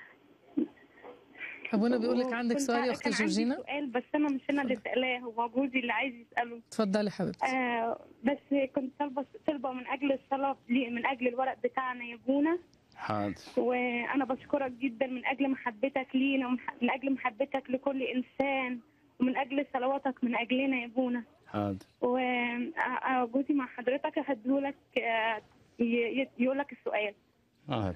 أبونا بيقول لك عندك كنت- سؤال يا أخت كان عندي جورجينا سؤال بس انا مش انا اللي سالاه هو جوزي اللي عايز يساله اتفضلي حبيبتي آه بس كنت طالبه طالبه من اجل الصلاه لي- من اجل الورق بتاعنا يا ابونا حاضر وانا بشكرك جدا من اجل محبتك لينا ومن اجل محبتك لكل انسان ومن اجل صلواتك من اجلنا يا ابونا حاضر وجوزي مع حضرتك هديهولك آه، ي- ي- يقول لك السؤال حاضر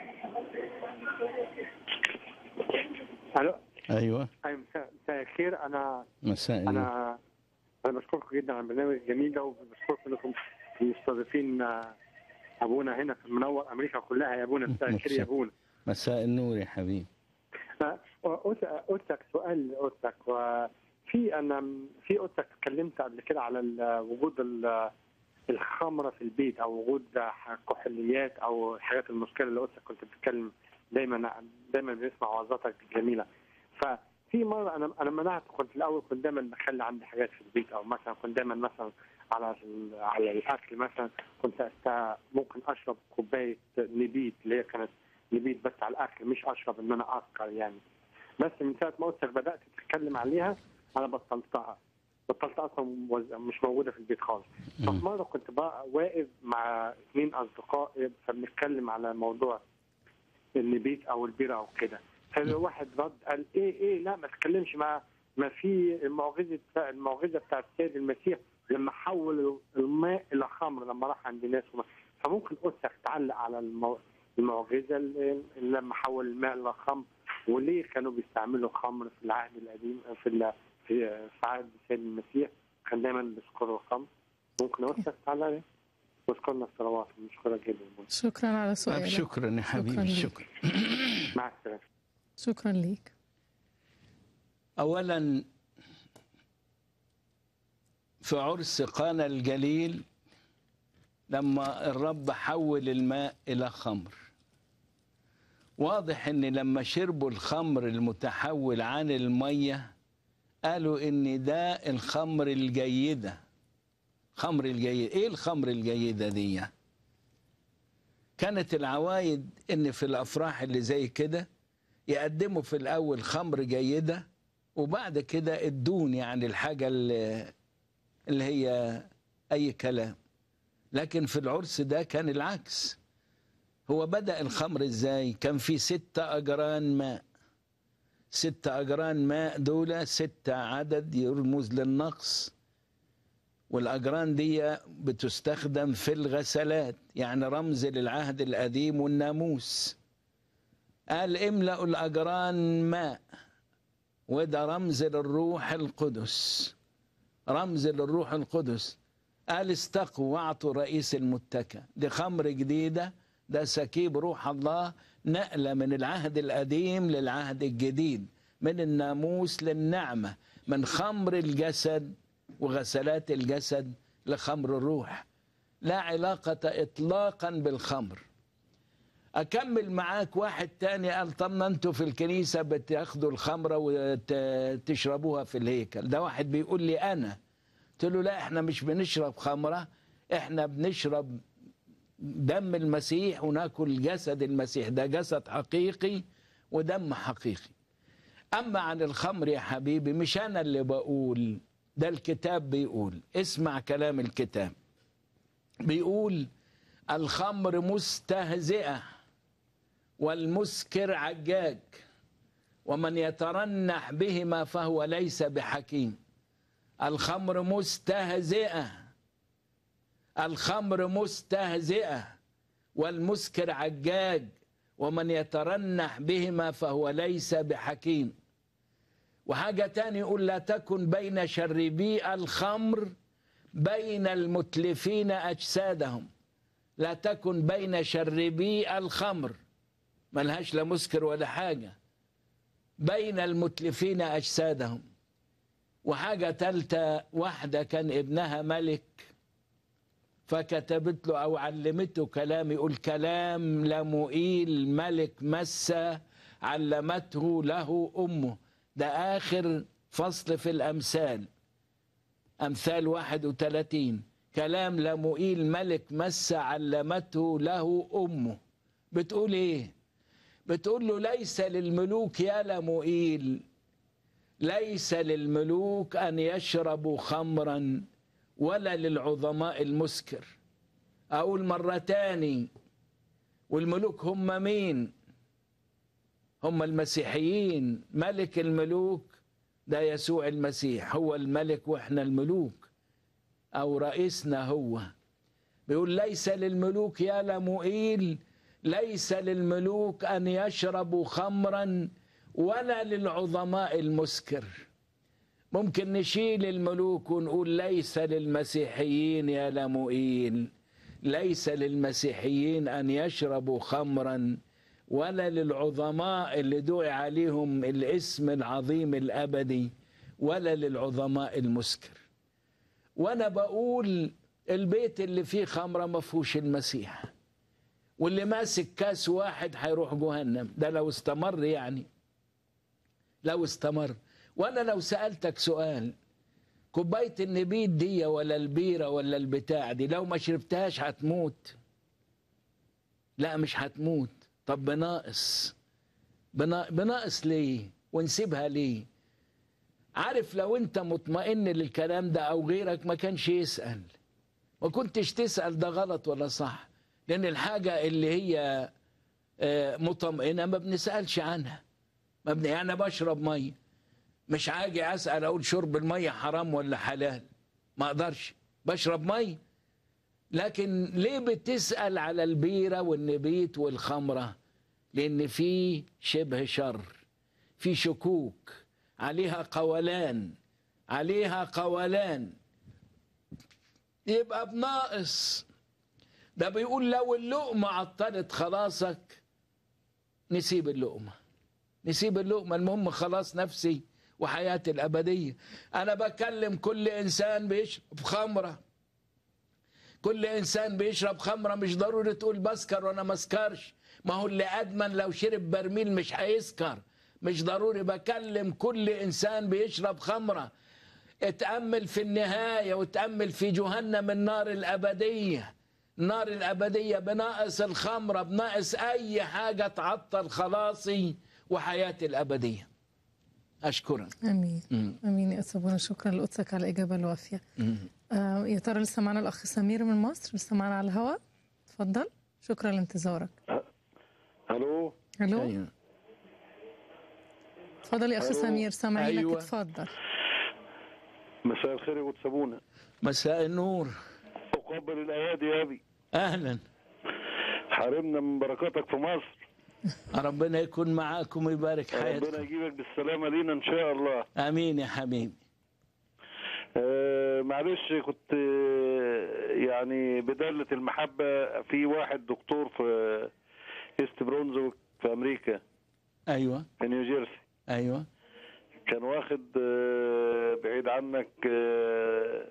الو ايوه أي مساء مساء الخير انا مساء النور انا انا بشكركم جدا على البرنامج الجميل ده وبشكركم انكم مستضيفين آه، ابونا هنا في منور امريكا كلها يا ابونا مساء الخير يا ابونا مساء النور يا حبيبي قلتك سؤال قلتك وفي انا في قلتك اتكلمت قبل كده على ال- وجود ال- الخمره في البيت او وجود كحوليات او الحاجات المشكله اللي قلتك كنت بتتكلم دايما دايما بنسمع وعظاتك الجميله ففي مره انا انا منعت كنت الاول كنت دايما بخلي عندي حاجات في البيت او مثلا كنت دايما مثلا على ال- على الاكل مثلا كنت أست... ممكن اشرب كوبايه نبيت اللي هي كانت نبيت بس على الاكل مش اشرب ان انا اسكر يعني بس من ساعه ما قلتك بدات تتكلم عليها انا بطلتها بطلت اصلا وز- مش موجوده في البيت خالص ففي مره كنت بقى واقف مع اثنين اصدقاء فبنتكلم على موضوع النبيت او البيره او كده فالواحد رد قال ايه ايه لا ما تتكلمش مع ما في المعجزه المعجزه بتاعت السيد المسيح لما حول الماء الى خمر لما راح عند ناس وما فممكن قدسك تعلق على المو... المعجزه اللي اللي لما حول الماء الى خمر وليه كانوا بيستعملوا خمر في العهد القديم في ال... في في عهد السيد المسيح كان دايما بيذكروا الخمر ممكن قدسك تعلق عليه واذكرنا الصلوات مشكورة جدا شكرا على طيب سؤالك شكرا يا حبيبي ليك. شكرا مع السلامه شكرا ليك اولا في عرس قانا الجليل لما الرب حول الماء الى خمر واضح ان لما شربوا الخمر المتحول عن الميه قالوا ان ده الخمر الجيده خمر الجيد ايه الخمر الجيده دي كانت العوايد ان في الافراح اللي زي كده يقدموا في الاول خمر جيده وبعد كده الدون يعني الحاجه اللي, اللي هي اي كلام لكن في العرس ده كان العكس هو بدا الخمر ازاي كان في ستة اجران ماء ستة اجران ماء دول ستة عدد يرمز للنقص والاجران دي بتستخدم في الغسلات يعني رمز للعهد القديم والناموس قال املأوا الاجران ماء وده رمز للروح القدس رمز للروح القدس قال استقوا واعطوا رئيس المتكى دي خمر جديده ده سكيب روح الله نقله من العهد القديم للعهد الجديد من الناموس للنعمه من خمر الجسد وغسلات الجسد لخمر الروح لا علاقه اطلاقا بالخمر اكمل معاك واحد تاني قال طب ما انتوا في الكنيسه بتاخدوا الخمره وتشربوها في الهيكل ده واحد بيقول لي انا قلت له لا احنا مش بنشرب خمره احنا بنشرب دم المسيح وناكل جسد المسيح ده جسد حقيقي ودم حقيقي اما عن الخمر يا حبيبي مش انا اللي بقول ده الكتاب بيقول اسمع كلام الكتاب بيقول الخمر مستهزئه والمسكر عجاج ومن يترنح بهما فهو ليس بحكيم الخمر مستهزئه الخمر مستهزئه والمسكر عجاج ومن يترنح بهما فهو ليس بحكيم وحاجة تاني يقول لا تكن بين شربي الخمر بين المتلفين أجسادهم لا تكن بين شربي الخمر ملهاش لا مسكر ولا حاجة بين المتلفين أجسادهم وحاجة تالتة واحدة كان ابنها ملك فكتبت له أو علمته كلام يقول كلام لمؤيل ملك مسة علمته له أمه ده آخر فصل في الأمثال أمثال 31 كلام لمؤيل ملك مسة علمته له أمه بتقول إيه بتقول له ليس للملوك يا لمؤيل ليس للملوك أن يشربوا خمرا ولا للعظماء المسكر أقول مرة تاني والملوك هم مين هم المسيحيين ملك الملوك ده يسوع المسيح هو الملك واحنا الملوك او رئيسنا هو بيقول ليس للملوك يا لمؤيل ليس للملوك ان يشربوا خمرا ولا للعظماء المسكر ممكن نشيل الملوك ونقول ليس للمسيحيين يا لمؤيل ليس للمسيحيين ان يشربوا خمرا ولا للعظماء اللي دعي عليهم الاسم العظيم الابدي ولا للعظماء المسكر وانا بقول البيت اللي فيه خمره ما فيهوش المسيح واللي ماسك كاس واحد هيروح جهنم ده لو استمر يعني لو استمر وانا لو سالتك سؤال كوبايه النبيت دي ولا البيره ولا البتاع دي لو ما شربتهاش هتموت لا مش هتموت طب بناقص بنا- بناقص ليه ونسيبها ليه عارف لو انت مطمئن للكلام ده او غيرك ما كانش يسال ما كنتش تسال ده غلط ولا صح لان الحاجه اللي هي آه، مطمئنه ما بنسالش عنها ما بن... يعني أنا بشرب ميه مش هاجي اسال اقول شرب الميه حرام ولا حلال ما اقدرش بشرب ميه لكن ليه بتسال على البيره والنبيت والخمره لان في شبه شر في شكوك عليها قولان عليها قولان يبقى بناقص ده بيقول لو اللقمه عطلت خلاصك نسيب اللقمه نسيب اللقمه المهم خلاص نفسي وحياتي الابديه انا بكلم كل انسان بيشرب خمره كل انسان بيشرب خمره مش ضروري تقول بسكر وانا ما اسكرش ما هو اللي ادمن لو شرب برميل مش هيسكر مش ضروري بكلم كل انسان بيشرب خمره اتامل في النهايه وتامل في جهنم النار الابديه النار الابديه بناقص الخمره بناقص اي حاجه تعطل خلاصي وحياتي الابديه اشكرك امين مم. امين يا أبونا شكرا لقدسك على الاجابه الوافيه آه يا ترى لسه معنا الاخ سمير من مصر لسه معنا على الهواء اتفضل شكرا لانتظارك الو الو أيوة. اتفضل يا اخ ألو. سمير سامعينك أيوة. اتفضل مساء الخير يا قدس ابونا مساء النور اقبل الايادي يا ابي اهلا حارمنا من بركاتك في مصر ربنا يكون معاكم ويبارك ربنا حياتكم يجيبك بالسلامه لينا ان شاء الله امين يا حبيبي آه معلش كنت آه، يعني بدالة المحبة في واحد دكتور في ايست برونزويك في أمريكا ايوه في نيوجيرسي ايوه كان واخد آه، بعيد عنك آه،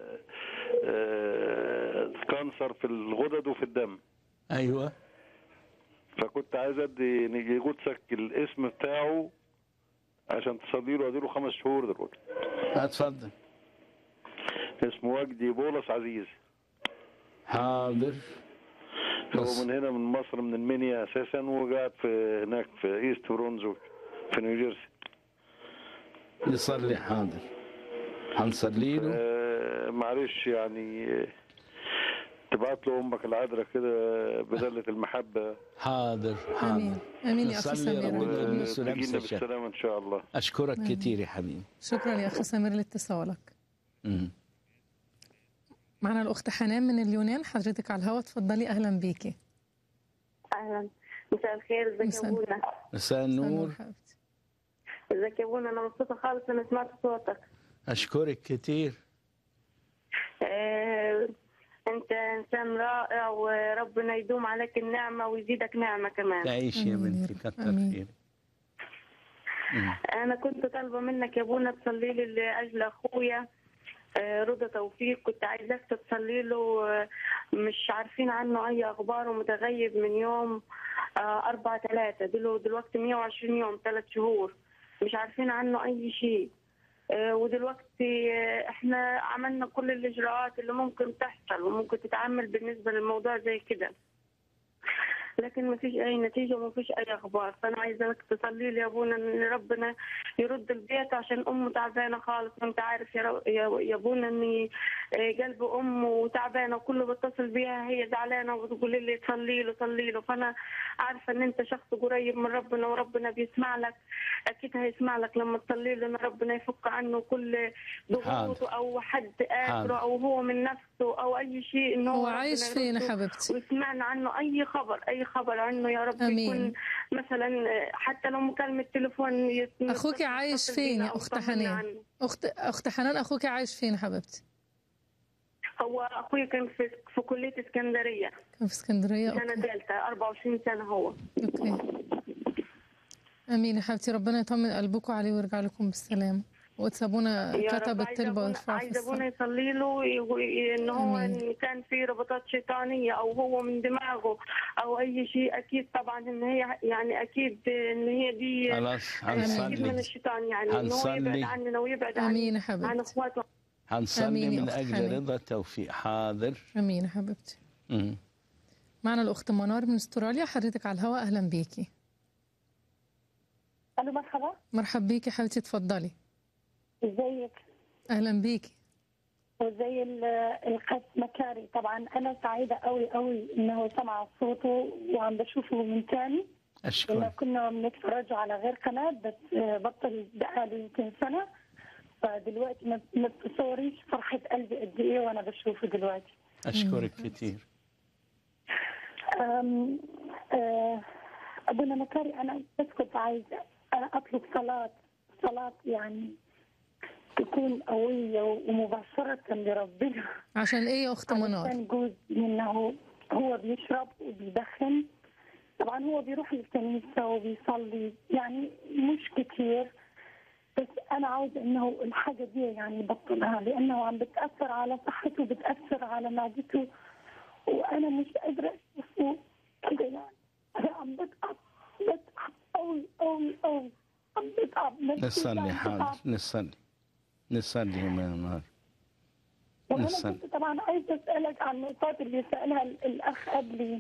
آه، كانسر في الغدد وفي الدم ايوه فكنت عايز ادي نيجي قدسك الاسم بتاعه عشان تصلي له اديله خمس شهور دلوقتي اتفضل اسمه وجدي بولس عزيز حاضر هو بس. من هنا من مصر من المنيا اساسا وقاعد في هناك في ايست برونزويك في نيوجيرسي نصلي حاضر هنصلي له آه معلش يعني آه، تبعت له امك العذراء كده بدلة المحبة حاضر امين حاضر امين يا اخ نصلي سمير ربنا أمين. يلمس لمسة وتجينا الشر. بالسلامة ان شاء الله اشكرك آمين. كتير يا حبيبي شكرا يا اخ سمير لاتصالك مم. معنا الاخت حنان من اليونان حضرتك على الهواء اتفضلي اهلا بيكي اهلا مساء الخير ازيك مساء يا ابونا مساء النور حبيبتي ازيك يا ابونا انا مبسوطه خالص انا سمعت صوتك اشكرك كتير آه، انت انسان رائع وربنا يدوم عليك النعمه ويزيدك نعمه كمان تعيش يا آمين يا بنتي رب. كتر آمين. خير مم. انا كنت طالبه منك يا ابونا تصلي لي لاجل اخويا آه، رضا توفيق كنت عايزاك تصلي له آه، مش عارفين عنه اي اخبار ومتغيب من يوم آه، أربعة ثلاثة دلو دلوقتي 120 يوم ثلاث شهور مش عارفين عنه أي شيء آه، ودلوقتي آه، احنا عملنا كل الإجراءات اللي ممكن تحصل وممكن تتعمل بالنسبة للموضوع زي كده لكن ما فيش اي نتيجه وما فيش اي اخبار فانا عايزاك تصلي لي يا ابونا ان ربنا يرد البيت عشان امه تعبانه خالص وانت عارف يا, رو... يا يا ابونا اني آه، قلب امه تعبانه وكله بتصل بيها هي زعلانه وبتقول لي صلي له صلي له فانا عارفه ان انت شخص قريب من ربنا وربنا بيسمع لك اكيد هيسمع لك لما تصلي له ان ربنا يفك عنه كل ضغوطه او حد حاضر. قاتله او هو من نفسه او اي شيء ان هو هو ربنا عايش فين يرده يا حبيبتي ويسمعنا عنه اي خبر اي خبر عنه يا رب آمين. يكون مثلا حتى لو مكالمه تليفون يت- اخوك يتصل عايش بينا فين يا أو اخت طمنا حنان عنه. اخت اخت حنان اخوك عايش فين يا حبيبتي هو اخويا كان في في كليه اسكندريه كان في اسكندريه سنه اوكي ثالثه 24 سنه هو اوكي امين يا حبيبتي ربنا يطمن قلبكم عليه ويرجع لكم بالسلامه وتسابونا يا كتب رب عايزة الطلبه أبونا- ويرفعها في عايزة ابونا السماء يصلي له ي- ان هو آمين. إن كان في ربطات شيطانيه او هو من دماغه او اي شيء اكيد طبعا ان هي يعني اكيد ان هي دي خلاص اكيد من هنصلي الشيطان يعني ان هو هنصلي. يبعد عننا ويبعد عن امين يا عن حبيبتي اخواته هنصلي آمين يا من أخت أجل حنان. رضا توفيق حاضر امين يا حبيبتي مم. معنا الاخت منار من استراليا حضرتك على الهواء اهلا بيكي الو مرحبا مرحب بيكي حبيبتي اتفضلي ازيك اهلا بيكي وزي ال- القس مكاري طبعا انا سعيده قوي قوي انه سمع صوته وعم بشوفه من تاني لانه أشكرك كنا بنتفرج على غير قناه بس آه، بطل بقاله يمكن سنه فدلوقتي ما ما بتصوريش فرحه قلبي قد ايه وانا بشوفه دلوقتي أشكرك كتير أم، آه، ابونا مكاري انا بس كنت عايزه أنا اطلب صلاه صلاه يعني تكون قويه ومباشره لربنا عشان ايه يا اخت منار علشان جوزي انه هو بيشرب وبيدخن طبعا هو بيروح للكنيسه وبيصلي يعني مش كتير بس انا عاوزه انه الحاجه دي يعني يبطلها لانه عم بتاثر على صحته بتاثر على معدته وانا مش قادره اشوفه كده يعني انا عم بتعب بتعب قوي قوي قوي عم بتعب نفسيتي نصلي عم حاضر بتعب. نصلي نصلي يا نهار وانا نصلي. كنت طبعا عايزه اسالك عن النقاط اللي سالها ال- الاخ قبلي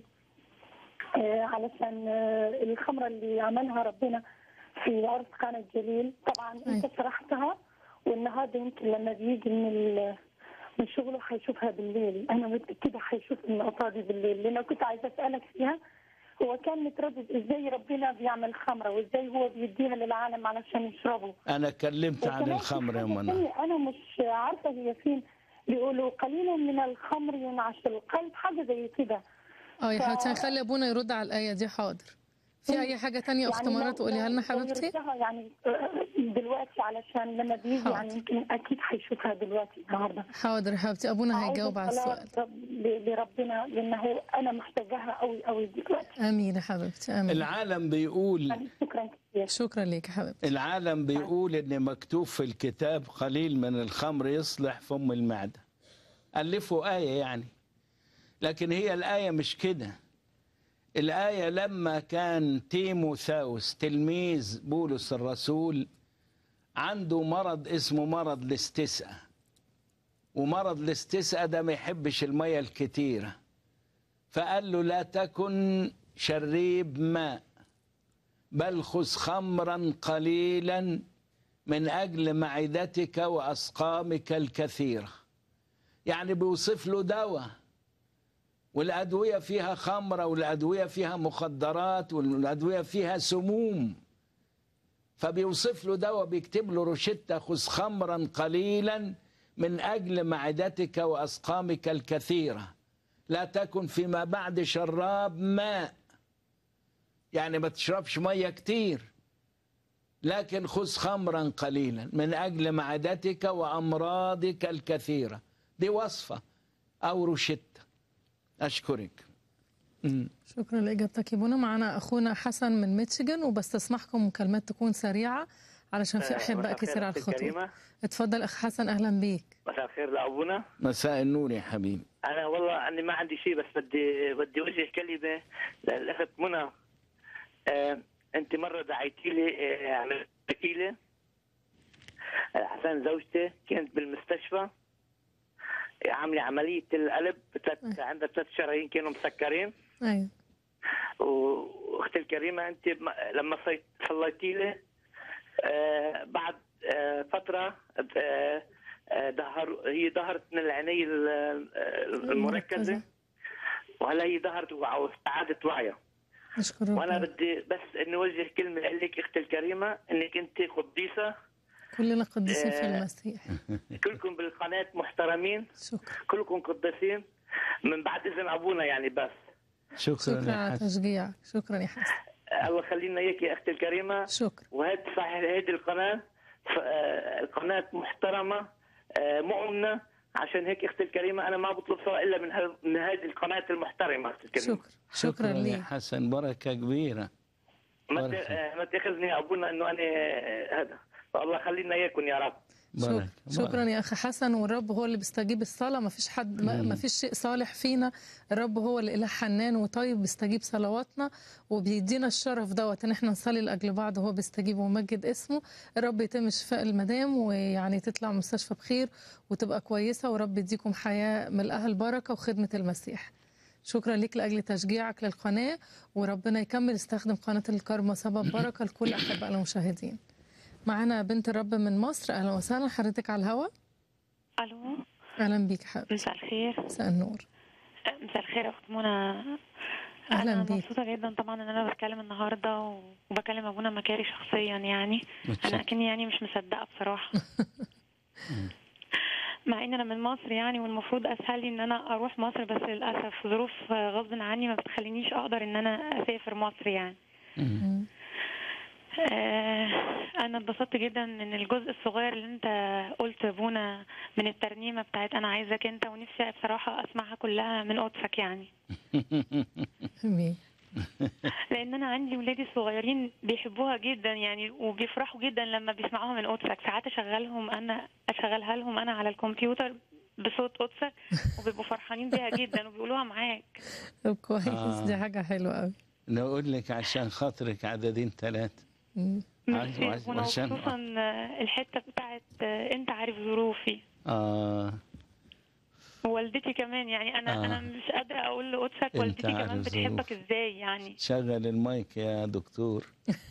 آه، علشان آه، الخمره اللي عملها ربنا في عرس قانا الجليل طبعا انت شرحتها والنهارده يمكن لما بيجي من ال- من شغله حيشوفها بالليل انا متاكده حيشوف النقطه دي بالليل لان كنت عايزه اسالك فيها هو كان متردد ازاي ربنا بيعمل خمره وازاي هو بيديها للعالم علشان يشربوا أنا كلمت عن وكمان في الخمر يا حاجة منى تانية أنا مش عارفة هي فين بيقولوا قليلا من الخمر ينعش القلب حاجة زي كده اه يا ف- حبيبتي هنخلي ابونا يرد على الايه دي حاضر في اي حاجه تانية اخت يعني منار لو- تقوليها لنا لو حبيبتي يردها يعني آه، دلوقتي علشان لما بيجي حاضر. يعني يمكن أكيد حيشوفها دلوقتي النهاردة حاضر يا حبيبتي ابونا عايزة هيجاوب على الصلاة السؤال رب- ل- لربنا لأنه أنا محتاجاها قوي قوي دلوقتي امين يا حبيبتي امين العالم بيقول يعني شكرا كثير شكرا ليك يا حبيبتي العالم بيقول ان مكتوب في الكتاب قليل من الخمر يصلح فم المعده الفوا ايه يعني لكن هي الايه مش كده الايه لما كان تيموثاوس تلميذ بولس الرسول عنده مرض اسمه مرض الاستسقاء ومرض الاستسقاء ده ما يحبش الميه الكتيره فقال له لا تكن شريب ماء بل خذ خمرا قليلا من اجل معدتك واسقامك الكثيره يعني بيوصف له دواء والادويه فيها خمره والادويه فيها مخدرات والادويه فيها سموم فبيوصف له دواء بيكتب له روشته خذ خمرا قليلا من اجل معدتك واسقامك الكثيره لا تكن فيما بعد شراب ماء يعني ما تشربش ميه كتير لكن خذ خمرا قليلا من اجل معدتك وامراضك الكثيره دي وصفه او روشته اشكرك مم. شكرا لاجابتك يا بونا معنا اخونا حسن من ميتشيغان وبستسمحكم مكالمات تكون سريعه علشان في آه، احباء مساء الخير كثير على أختي الخطوط الكريمة. اتفضل اخ حسن اهلا بيك مساء الخير لابونا مساء النور يا حبيبي انا والله اني ما عندي شيء بس بدي بدي اوجه كلمه للاخت منى آه انت مره دعيتي لي آه عملت لي آه، عشان زوجتي كانت بالمستشفى آه، عامله عمليه القلب بتلت عندها ثلاث شرايين كانوا مسكرين ايوه واختي الكريمه انت م- لما صيت- صليتي لي آه بعد آه فتره آه آه ظهر هي ظهرت من العيني ال- آه، المركزه وهلا هي ظهرت وع- واستعادت وعيها نشكر وانا ربنا بدي بس اني اوجه كلمه لك اختي الكريمه انك انت قديسه كلنا قديسين في آه، المسيح كلكم بالقناه محترمين شكرا كلكم قديسين من بعد اذن ابونا يعني بس شكرا, شكرا يا على حسن تشجيعك شكرا يا حسن آه، الله يخلينا اياك يا اختي الكريمه شكرا وهذه صحيح هذه القناه ف- آه، القناه محترمه آه، مؤمنه عشان هيك اختي الكريمه انا ما بطلب سواء الا من هذ- من هذه القناه المحترمه اختي الكريمه شكرا شكرا يا ليك حسن بركه كبيره ما بارك ت- آه، ما تاخذني ابونا انه انا آه، هذا فالله خلينا اياكم يا رب بارك شكرا يا اخي حسن والرب هو اللي بيستجيب الصلاه ما فيش حد ما مم. ما فيش شيء صالح فينا الرب هو اللي اله حنان وطيب بيستجيب صلواتنا وبيدينا الشرف دوت ان احنا نصلي لاجل بعض وهو بيستجيب ومجد اسمه الرب يتم شفاء المدام ويعني تطلع من المستشفى بخير وتبقى كويسه ورب يديكم حياه ملءها البركه وخدمه المسيح شكرا ليك لاجل تشجيعك للقناه وربنا يكمل يستخدم قناه الكرمه سبب بركه لكل احبائنا المشاهدين معانا بنت الرب من مصر اهلا وسهلا حضرتك على الهواء الو اهلا بيك حبيبتي مساء الخير مساء النور مساء الخير يا اخت منى أهلاً انا بيك. مبسوطه جدا طبعا ان انا بتكلم النهارده و- وبكلم ابونا مكاري شخصيا يعني متشكر. انا اكني يعني مش مصدقه بصراحه مع ان انا من مصر يعني والمفروض اسهل لي ان انا اروح مصر بس للاسف ظروف غصب عني ما بتخلينيش اقدر ان انا اسافر مصر يعني آه، انا اتبسطت جدا من الجزء الصغير اللي انت قلت بونا من الترنيمه بتاعت انا عايزك انت ونفسي بصراحه اسمعها كلها من قدسك يعني امين لان انا عندي ولادي الصغيرين بيحبوها جدا يعني وبيفرحوا جدا لما بيسمعوها من قدسك ساعات اشغلهم انا اشغلها لهم انا على الكمبيوتر بصوت قدسك وبيبقوا فرحانين بيها جدا وبيقولوها معاك طب كويس آه. دي حاجه حلوه قوي نقول لك عشان خاطرك عددين ثلاثة ميرسي عايز- وأنا عشان- خصوصا الحته بتاعت انت عارف ظروفي آه ووالدتي كمان يعني انا آه. انا مش قادره اقول لقدسك أنت والدتي كمان عارف بتحبك ظروفي. ازاي يعني شغل المايك يا دكتور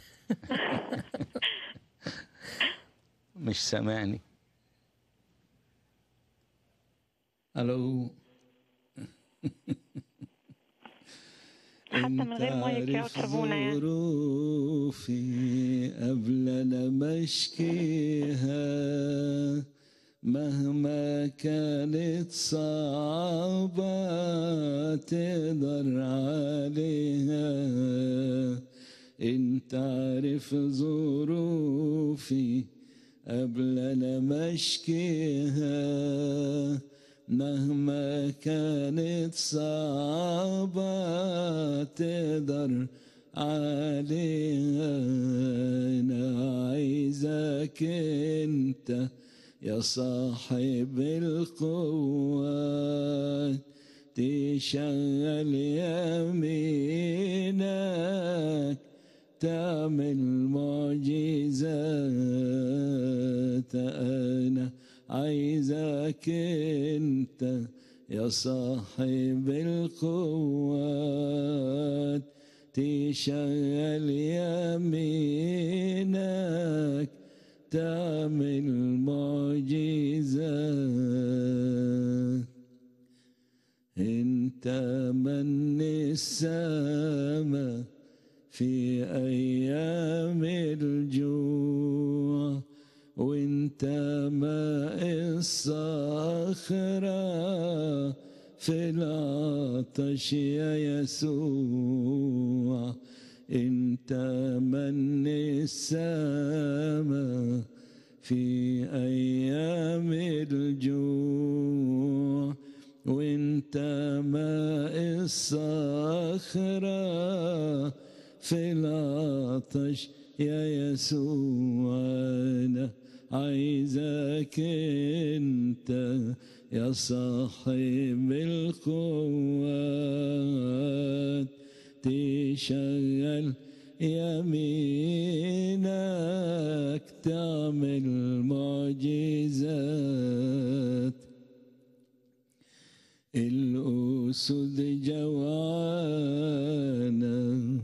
مش سامعني الو حتى من غير مايك يا عارف أستاذ يعني. ظروفي قبل انا ما اشكيها مهما كانت صعبة تقدر عليها انت عارف ظروفي قبل انا ما اشكيها مهما كانت صعبة تقدر عليها أنا عايزك أنت يا صاحب القوة تشغل يمينك تعمل معجزات أنا عايزك أنت يا صاحب القوات تشغل يمينك تعمل معجزات انت من السما في ايام الجوع وانت ماء الصخرة في العطش يا يسوع انت من السما في ايام الجوع وانت ماء الصخرة في العطش يا يسوع انا عايزك انت يا صاحب القوات تشغل يمينك تعمل معجزات الأسد جوعانة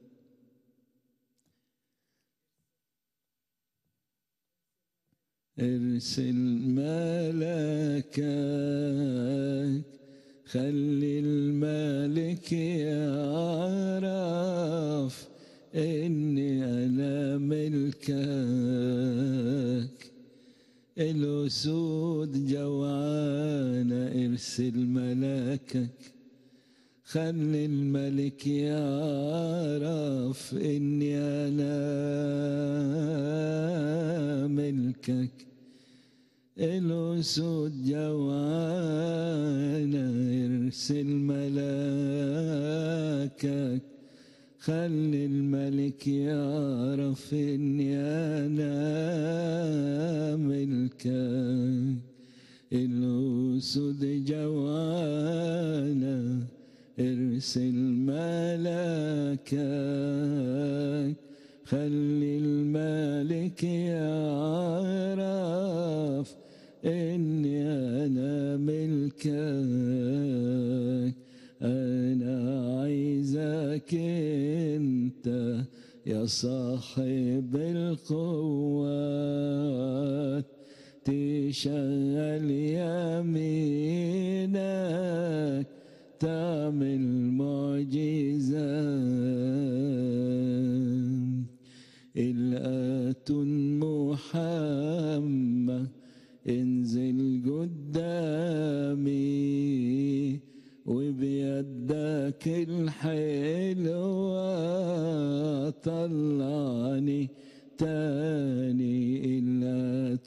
ارسل ملكك خلي الملك يعرف اني انا ملكك الاسود جوعانه ارسل ملكك خلي الملك يعرف اني انا ملكك الأسود جوعانة ارسل ملاكك خلي الملك يعرف اني انا ملكك الاسود جوانا ارسل ملكك خلي الملك يعرف اني انا ملكك انا عايزك انت يا صاحب القوات تشغل يمينك تعمل معجزات الآت محمد انزل قدامي وبيدك الحلوة طلعني تاني إلات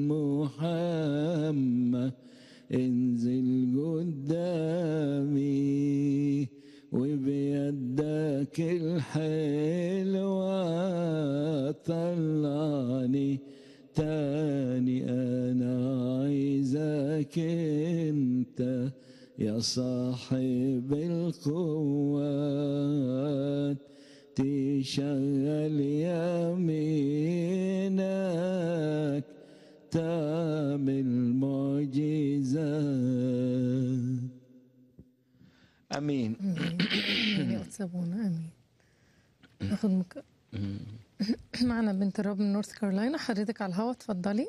محمد انزل قدامي وبيدك الحلوة طلعني تاني أنا عايزك أنت يا صاحب القوات تشغل يمينك تعمل معجزات امين امين يا قدس ابونا امين ناخد مك... معنا بنت الرب من نورث كارولاينا حضرتك على الهوا اتفضلي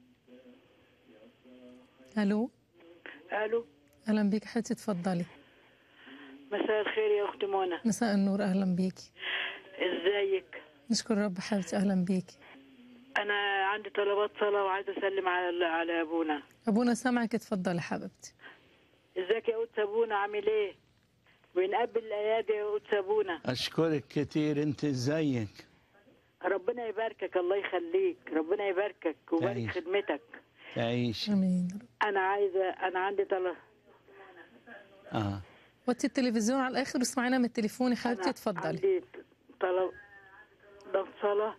الو الو اهلا بيك حبيبتي اتفضلي مساء الخير يا اخت منى مساء النور اهلا بيكي ازيك نشكر رب حبيبتي اهلا بيكي انا عندي طلبات صلاه وعايزه اسلم على على ابونا ابونا سامعك اتفضلي حبيبتي ازيك يا قدس ابونا عامل ايه بنقبل الايادي يا قدس ابونا اشكرك كتير انت ازيك ربنا يباركك الله يخليك ربنا يباركك ويبارك تعيش. خدمتك تعيش امين انا عايزه انا عندي طلب اه وطي التلفزيون على الاخر واسمعينا من التليفون يا حبيبتي اتفضلي عندي طلب طلب صلاه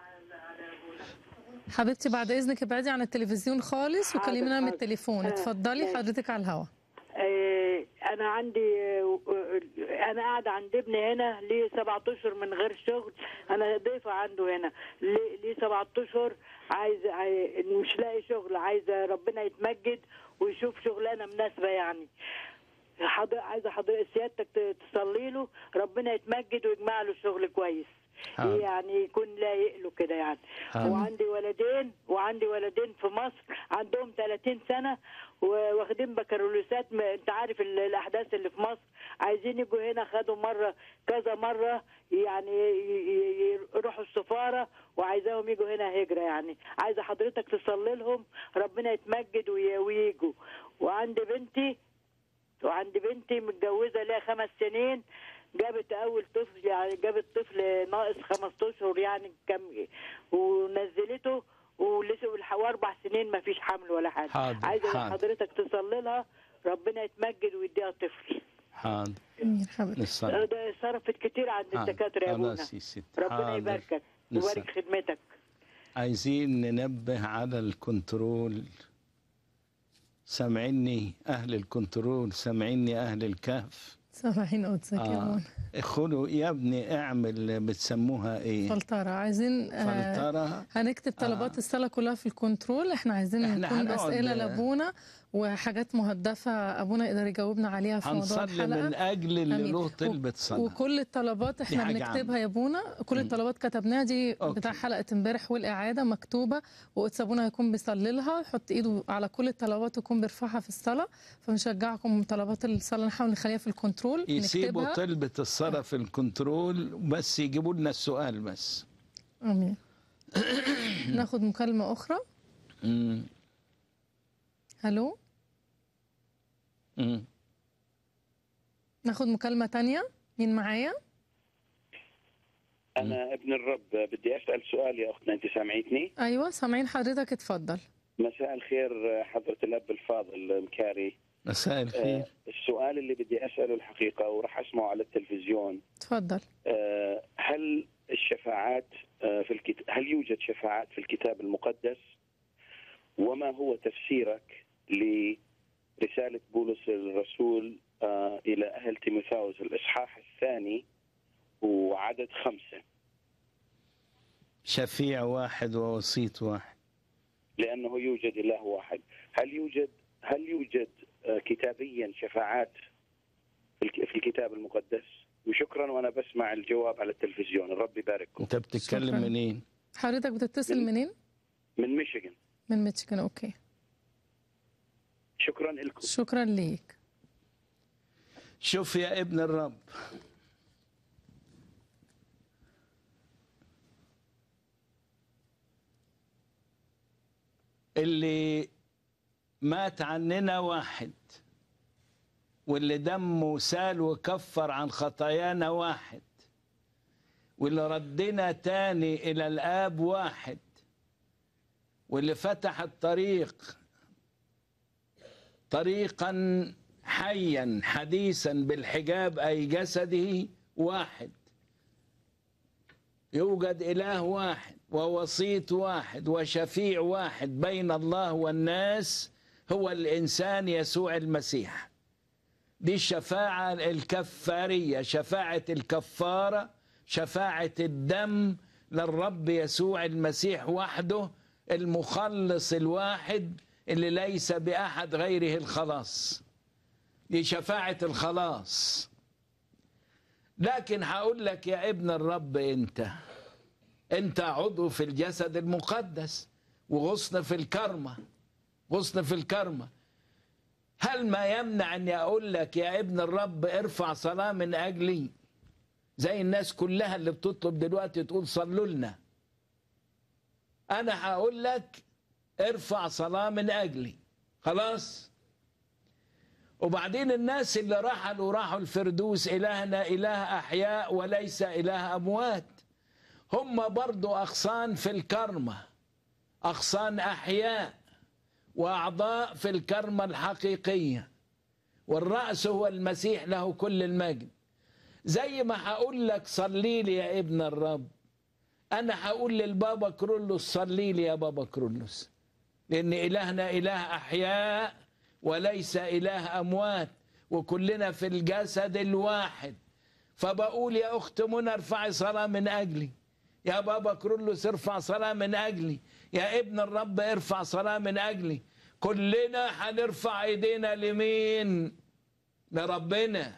حبيبتي بعد اذنك ابعدي عن التلفزيون خالص حاضر، وكلمينا من حاضر. التليفون آه، اتفضلي ماشي. حضرتك على الهوا آه، انا عندي آه، انا قاعده عند ابني هنا ليه سبعة اشهر من غير شغل انا ضيفه عنده هنا ليه ليه سبعة اشهر عايز عاي- مش لاقي شغل عايزه ربنا يتمجد ويشوف شغلانه مناسبه يعني حضر عايزه حضر سيادتك ت- تصلي له ربنا يتمجد ويجمع له شغل كويس حاضر. يعني يكون لايق له كده يعني حاضر. وعندي ولدين وعندي ولدين في مصر عندهم 30 سنه واخدين بكالوريوسات ما انت عارف ال- الاحداث اللي في مصر عايزين يجوا هنا خدوا مره كذا مره يعني ي- ي- يروحوا السفاره وعايزاهم يجوا هنا هجره يعني عايزه حضرتك تصلي لهم ربنا يتمجد وي- ويجوا وعندي بنتي وعندي بنتي متجوزه ليها خمس سنين جابت اول طفل يعني جابت طفل ناقص خمس اشهر يعني كم ونزلته ولسه والحوار اربع سنين ما فيش حمل ولا حاجه حاضر، عايزه حاضر. حضرتك تصلي لها ربنا يتمجد ويديها طفل حاضر امين حبيبتي نصلي ده صرفت كتير عند حاضر. الدكاتره يا ابونا خلاص يا ست ربنا حاضر. يباركك نصلي. ويبارك خدمتك عايزين ننبه على الكنترول سامعيني اهل الكنترول سامعيني اهل الكهف سامعين قدسك يا آه. ابونا خلوا يا ابني اعمل بتسموها ايه فلترة عايزين آه، فلترة هنكتب طلبات الصلاة كلها في الكنترول احنا عايزين إحنا نكون هنقعد- أسئلة لأبونا وحاجات مهدفة أبونا يقدر يجاوبنا عليها في موضوع هنصلي الحلقة من اجل اللي أمين. له طلبة صلاة وكل الطلبات احنا حاجة بنكتبها يا ابونا كل الطلبات كتبناها دي أوكي. بتاع حلقة امبارح والإعادة مكتوبة وقدس ابونا هيكون بيصلي لها يحط ايده على كل الطلبات ويكون بيرفعها في الصلاة فبنشجعكم طلبات الصلاة نحاول نخليها في الكنترول يسيبوا نكتبها طلبة الصلاة في الكنترول بس يجيبوا لنا السؤال بس امين ناخد مكالمة أخرى مم. الو مم. ناخد مكالمة تانية مين معايا؟ أنا ابن الرب بدي أسأل سؤال يا أختنا أنت سامعيتني؟ أيوة سامعين حضرتك اتفضل مساء الخير حضرة الأب الفاضل مكاري مساء الخير آه، السؤال اللي بدي اساله الحقيقه وراح اسمعه على التلفزيون تفضل آه، هل الشفاعات آه، في الكتاب هل يوجد شفاعات في الكتاب المقدس؟ وما هو تفسيرك لرساله بولس الرسول آه، الى اهل تيموثاوس الاصحاح الثاني وعدد خمسه شفيع واحد ووسيط واحد لانه يوجد اله واحد، هل يوجد هل يوجد آه، كتابيا شفاعات في الك- في الكتاب المقدس؟ وشكرا وانا بسمع الجواب على التلفزيون، الرب يبارككم. انت بتتكلم شكراً. منين؟ حضرتك بتتصل منين؟ من ميشيغان، من ميشيغان اوكي شكرا لكم. شكرا ليك شوف يا ابن الرب اللي مات عننا واحد واللي دمه سال وكفر عن خطايانا واحد واللي ردنا تاني إلى الآب واحد واللي فتح الطريق طريقا حيا حديثا بالحجاب أي جسده واحد يوجد إله واحد ووسيط واحد وشفيع واحد بين الله والناس هو الإنسان يسوع المسيح دي الشفاعة الكفارية شفاعة الكفارة شفاعة الدم للرب يسوع المسيح وحده المخلص الواحد اللي ليس بأحد غيره الخلاص دي شفاعة الخلاص لكن هقول لك يا ابن الرب انت انت عضو في الجسد المقدس وغصن في الكرمة غصن في الكرمة هل ما يمنع اني اقول لك يا ابن الرب ارفع صلاة من اجلي زي الناس كلها اللي بتطلب دلوقتي تقول صلوا لنا انا هقول لك ارفع صلاة من اجلي خلاص وبعدين الناس اللي رحلوا راحوا الفردوس إلهنا إله أحياء وليس إله أموات هم برضو أغصان في الكرمة أغصان أحياء وأعضاء في الكرمة الحقيقية والرأس هو المسيح له كل المجد زي ما هقول لك صلي لي يا ابن الرب أنا هقول للبابا كرولوس صلي لي يا بابا كرولوس لأن إلهنا إله أحياء وليس إله أموات وكلنا في الجسد الواحد فبقول يا أخت منى ارفعي صلاة من أجلي يا بابا كرولوس ارفع صلاة من أجلي يا ابن الرب ارفع صلاة من أجلي كلنا هنرفع ايدينا لمين لربنا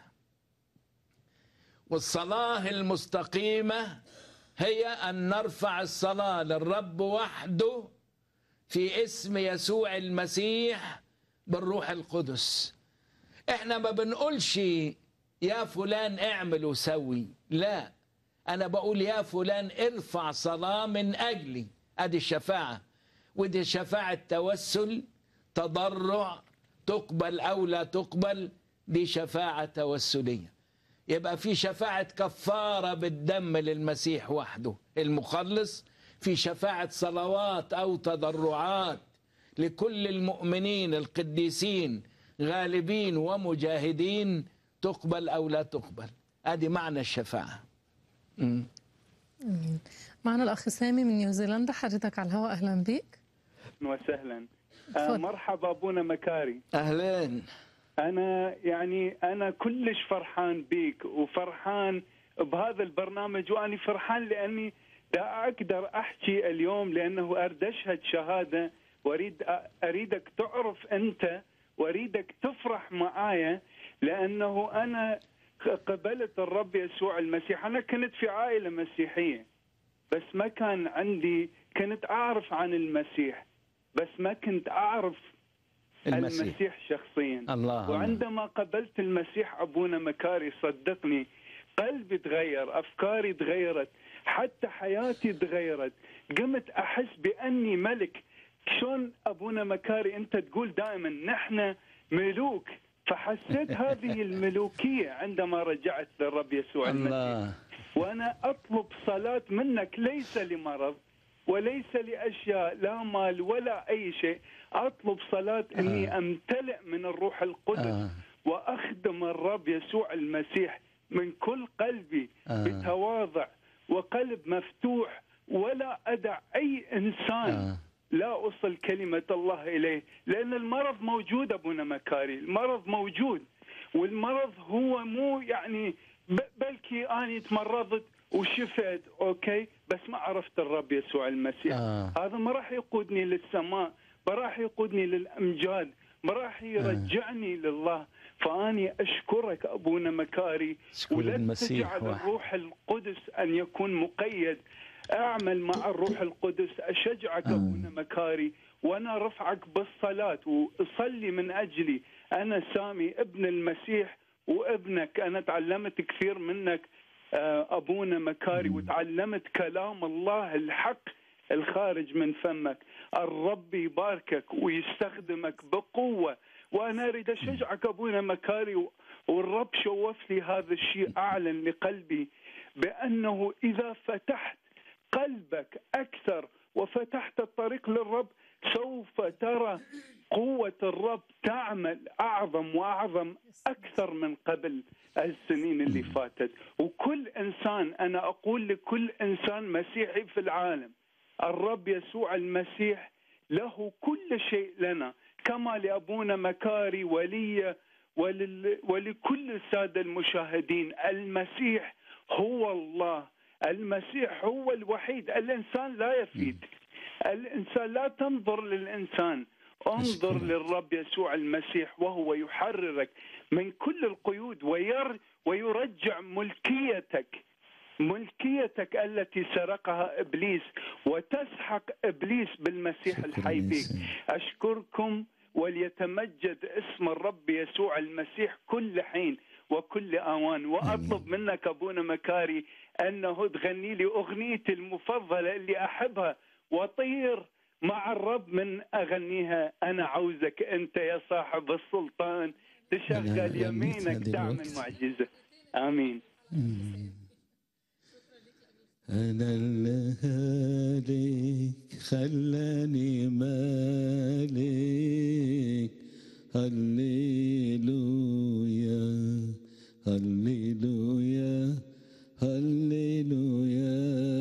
والصلاة المستقيمة هي أن نرفع الصلاة للرب وحده في اسم يسوع المسيح بالروح القدس احنا ما بنقولش يا فلان اعمل وسوي لا انا بقول يا فلان ارفع صلاة من اجلي ادي الشفاعة ودي شفاعة توسل تضرع تقبل او لا تقبل دي شفاعة توسلية يبقى في شفاعة كفارة بالدم للمسيح وحده المخلص في شفاعة صلوات أو تضرعات لكل المؤمنين القديسين غالبين ومجاهدين تقبل أو لا تقبل ادي معنى الشفاعة مم. امين معنا الاخ سامي من نيوزيلندا حضرتك على الهواء اهلا بيك وسهلا آه تفضل. مرحبا ابونا مكاري أهلين انا يعني انا كلش فرحان بيك وفرحان بهذا البرنامج وانا فرحان لاني دا اقدر احكي اليوم لانه اريد اشهد شهاده واريد أ- اريدك تعرف انت واريدك تفرح معايا لانه انا قبلت الرب يسوع المسيح انا كنت في عائله مسيحيه بس ما كان عندي كنت اعرف عن المسيح بس ما كنت اعرف المسيح. المسيح شخصيا الله وعندما قبلت المسيح ابونا مكاري صدقني قلبي تغير افكاري تغيرت حتى حياتي تغيرت قمت احس باني ملك شلون ابونا مكاري انت تقول دائما نحن ملوك فحسيت هذه الملوكيه عندما رجعت للرب يسوع المسيح الله وانا اطلب صلاه منك ليس لمرض وليس لاشياء لا مال ولا اي شيء اطلب صلاه اني آه. امتلئ من الروح القدس آه. واخدم الرب يسوع المسيح من كل قلبي آه. بتواضع وقلب مفتوح ولا ادع اي انسان آه. لا اوصل كلمه الله اليه لان المرض موجود ابونا مكاري المرض موجود والمرض هو مو يعني ب- بلكي اني تمرضت وشفت اوكي بس ما عرفت الرب يسوع المسيح آه. هذا ما راح يقودني للسماء ما راح يقودني للامجاد ما راح يرجعني لله فاني اشكرك ابونا مكاري أشكر ولا المسيح تجعل واحد. الروح القدس ان يكون مقيد اعمل مع الروح القدس اشجعك آه. ابونا مكاري وانا رفعك بالصلاه واصلي من اجلي انا سامي ابن المسيح وابنك انا تعلمت كثير منك آه، ابونا مكاري وتعلمت كلام الله الحق الخارج من فمك الرب يباركك ويستخدمك بقوه وانا اريد اشجعك ابونا مكاري و- والرب شوف لي هذا الشيء اعلن لقلبي بانه اذا فتحت قلبك اكثر وفتحت الطريق للرب سوف ترى قوة الرب تعمل أعظم وأعظم أكثر من قبل السنين اللي فاتت وكل إنسان أنا أقول لكل إنسان مسيحي في العالم الرب يسوع المسيح له كل شيء لنا كما لأبونا مكاري ولي ولل ولكل السادة المشاهدين المسيح هو الله المسيح هو الوحيد الإنسان لا يفيد الإنسان لا تنظر للإنسان انظر للرب يسوع المسيح وهو يحررك من كل القيود وير ويرجع ملكيتك ملكيتك التي سرقها ابليس وتسحق ابليس بالمسيح الحي فيك اشكركم وليتمجد اسم الرب يسوع المسيح كل حين وكل اوان واطلب منك ابونا مكاري انه تغني لي اغنيتي المفضله اللي احبها وطير مع الرب من اغنيها انا عاوزك انت يا صاحب السلطان تشغل أنا يمينك غنيتها تعمل دلوقتي. معجزه امين أنا اللي هالك خلاني مالك هللويا هللويا هللويا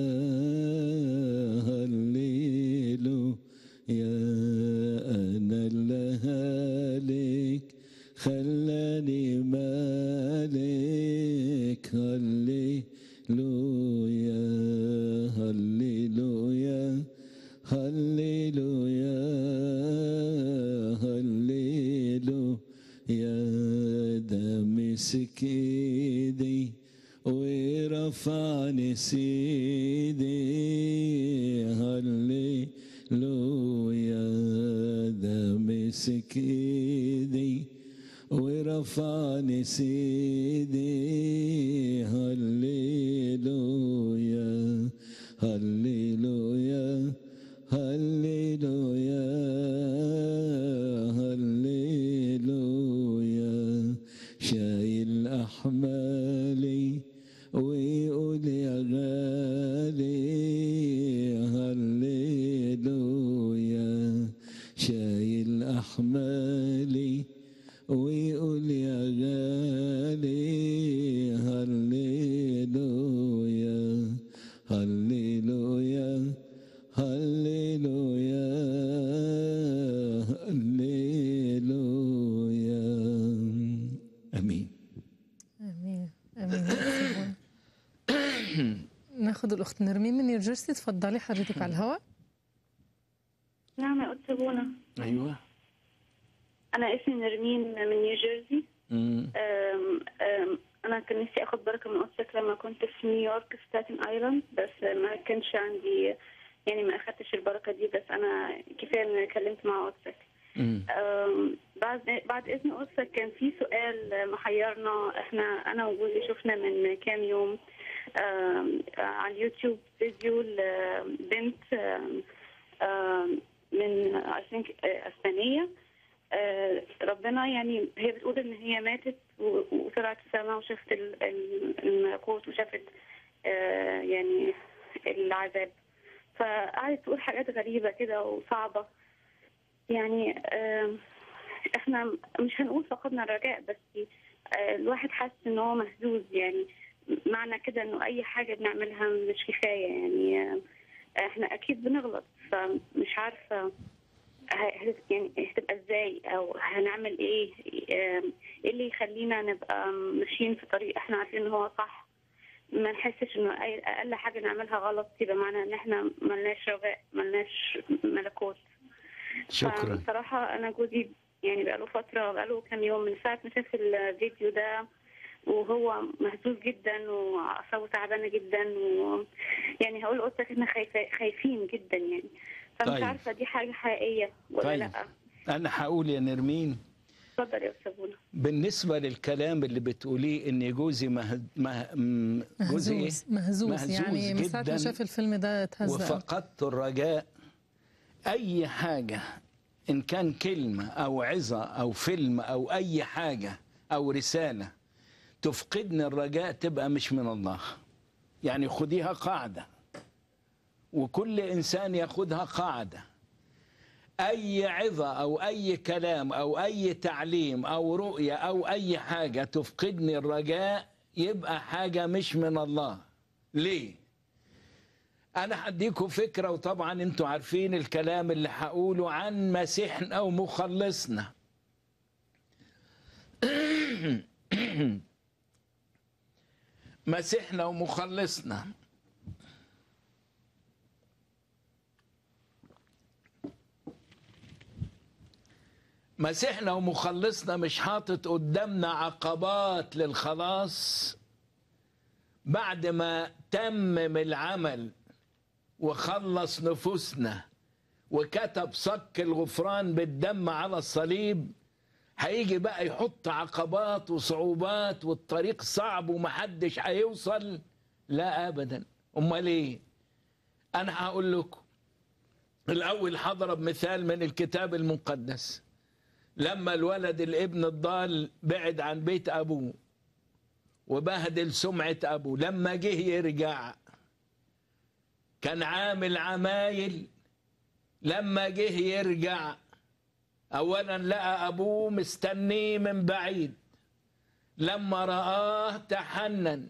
هللويا أنا اللي هالك خلاني مالك هللويا هللويا هللويا هللويا ده مسك ايدي ورفعني سيدي هللويا ده مسك ايدي ورفعني سيدي هللويا هللويا هللويا هللويا شايل أحمالي ويقول يا غالي هللويا شايل أحمالي ويقول يا غالي هللويا هللويا هللويا هللويا امين امين امين ناخد الاخت نرمين من نيوجيرسي تفضلي حضرتك على الهواء نعم يا أستاذ بونا ايوه أنا اسمي نرمين من نيوجيرسي أم- أم، أنا كان نفسي آخد بركة من قدسك لما كنت في نيويورك في ستاتن آيلاند بس ما كانش عندي يعني ما أخدتش البركة دي بس أنا كفاية إن كلمت مع قدسك أم، بعد بعد اذن قدسك كان في سؤال محيرنا احنا انا وجوزي شفنا من كام يوم أم، على اليوتيوب فيديو لبنت أم، أم، من اي ثينك اسبانيه أه، ربنا يعني هي بتقول ان هي ماتت و- وطلعت السماء وشافت ال- ال- الملكوت وشافت أه، يعني العذاب فقعدت تقول حاجات غريبة كده وصعبة يعني آم، احنا مش هنقول فقدنا الرجاء بس آه، الواحد حاسس ان هو مهزوز يعني معنى كده انه اي حاجة بنعملها مش كفاية يعني آه، احنا اكيد بنغلط فمش عارفة ه- هت- يعني هتبقى ازاي او هنعمل ايه آم، ايه اللي يخلينا نبقى ماشيين في طريق احنا عارفين ان هو صح ما نحسش انه أي- اقل حاجه نعملها غلط يبقى معنى ان احنا ملناش رجاء ملناش ملكوت شكرا بصراحه انا جوزي يعني بقاله فتره بقاله كام يوم من ساعه ما شاف الفيديو ده وهو مهزوز جدا واعصابه تعبانه جدا و يعني هقول قلت احنا خايفة خايفين جدا يعني فمش طيب. عارفه دي حاجه حقيقيه ولا طيب. لا انا هقول يا نرمين اتفضل يا استاذ بولا بالنسبه للكلام اللي بتقوليه ان جوزي مه... مه... م- جوزي ايه مهزوز مهزوز يعني من ساعة ما شاف الفيلم ده اتهز أوي. وفقدت الرجاء اي حاجه ان كان كلمه او عظه او فيلم او اي حاجه او رساله تفقدني الرجاء تبقى مش من الله يعني خديها قاعده وكل انسان ياخدها قاعده اي عظه او اي كلام او اي تعليم او رؤيه او اي حاجه تفقدني الرجاء يبقى حاجه مش من الله ليه انا هديكم فكره وطبعا انتوا عارفين الكلام اللي هقوله عن مسيحنا ومخلصنا مسيحنا ومخلصنا مسيحنا ومخلصنا مش حاطط قدامنا عقبات للخلاص بعد ما تمم العمل وخلص نفوسنا وكتب صك الغفران بالدم على الصليب هيجي بقى يحط عقبات وصعوبات والطريق صعب ومحدش هيوصل لا ابدا امال ايه انا هقول لكم الاول هضرب مثال من الكتاب المقدس لما الولد الابن الضال بعد عن بيت ابوه وبهدل سمعه ابوه لما جه يرجع كان عامل عمايل لما جه يرجع اولا لقى ابوه مستنيه من بعيد لما رآه تحنن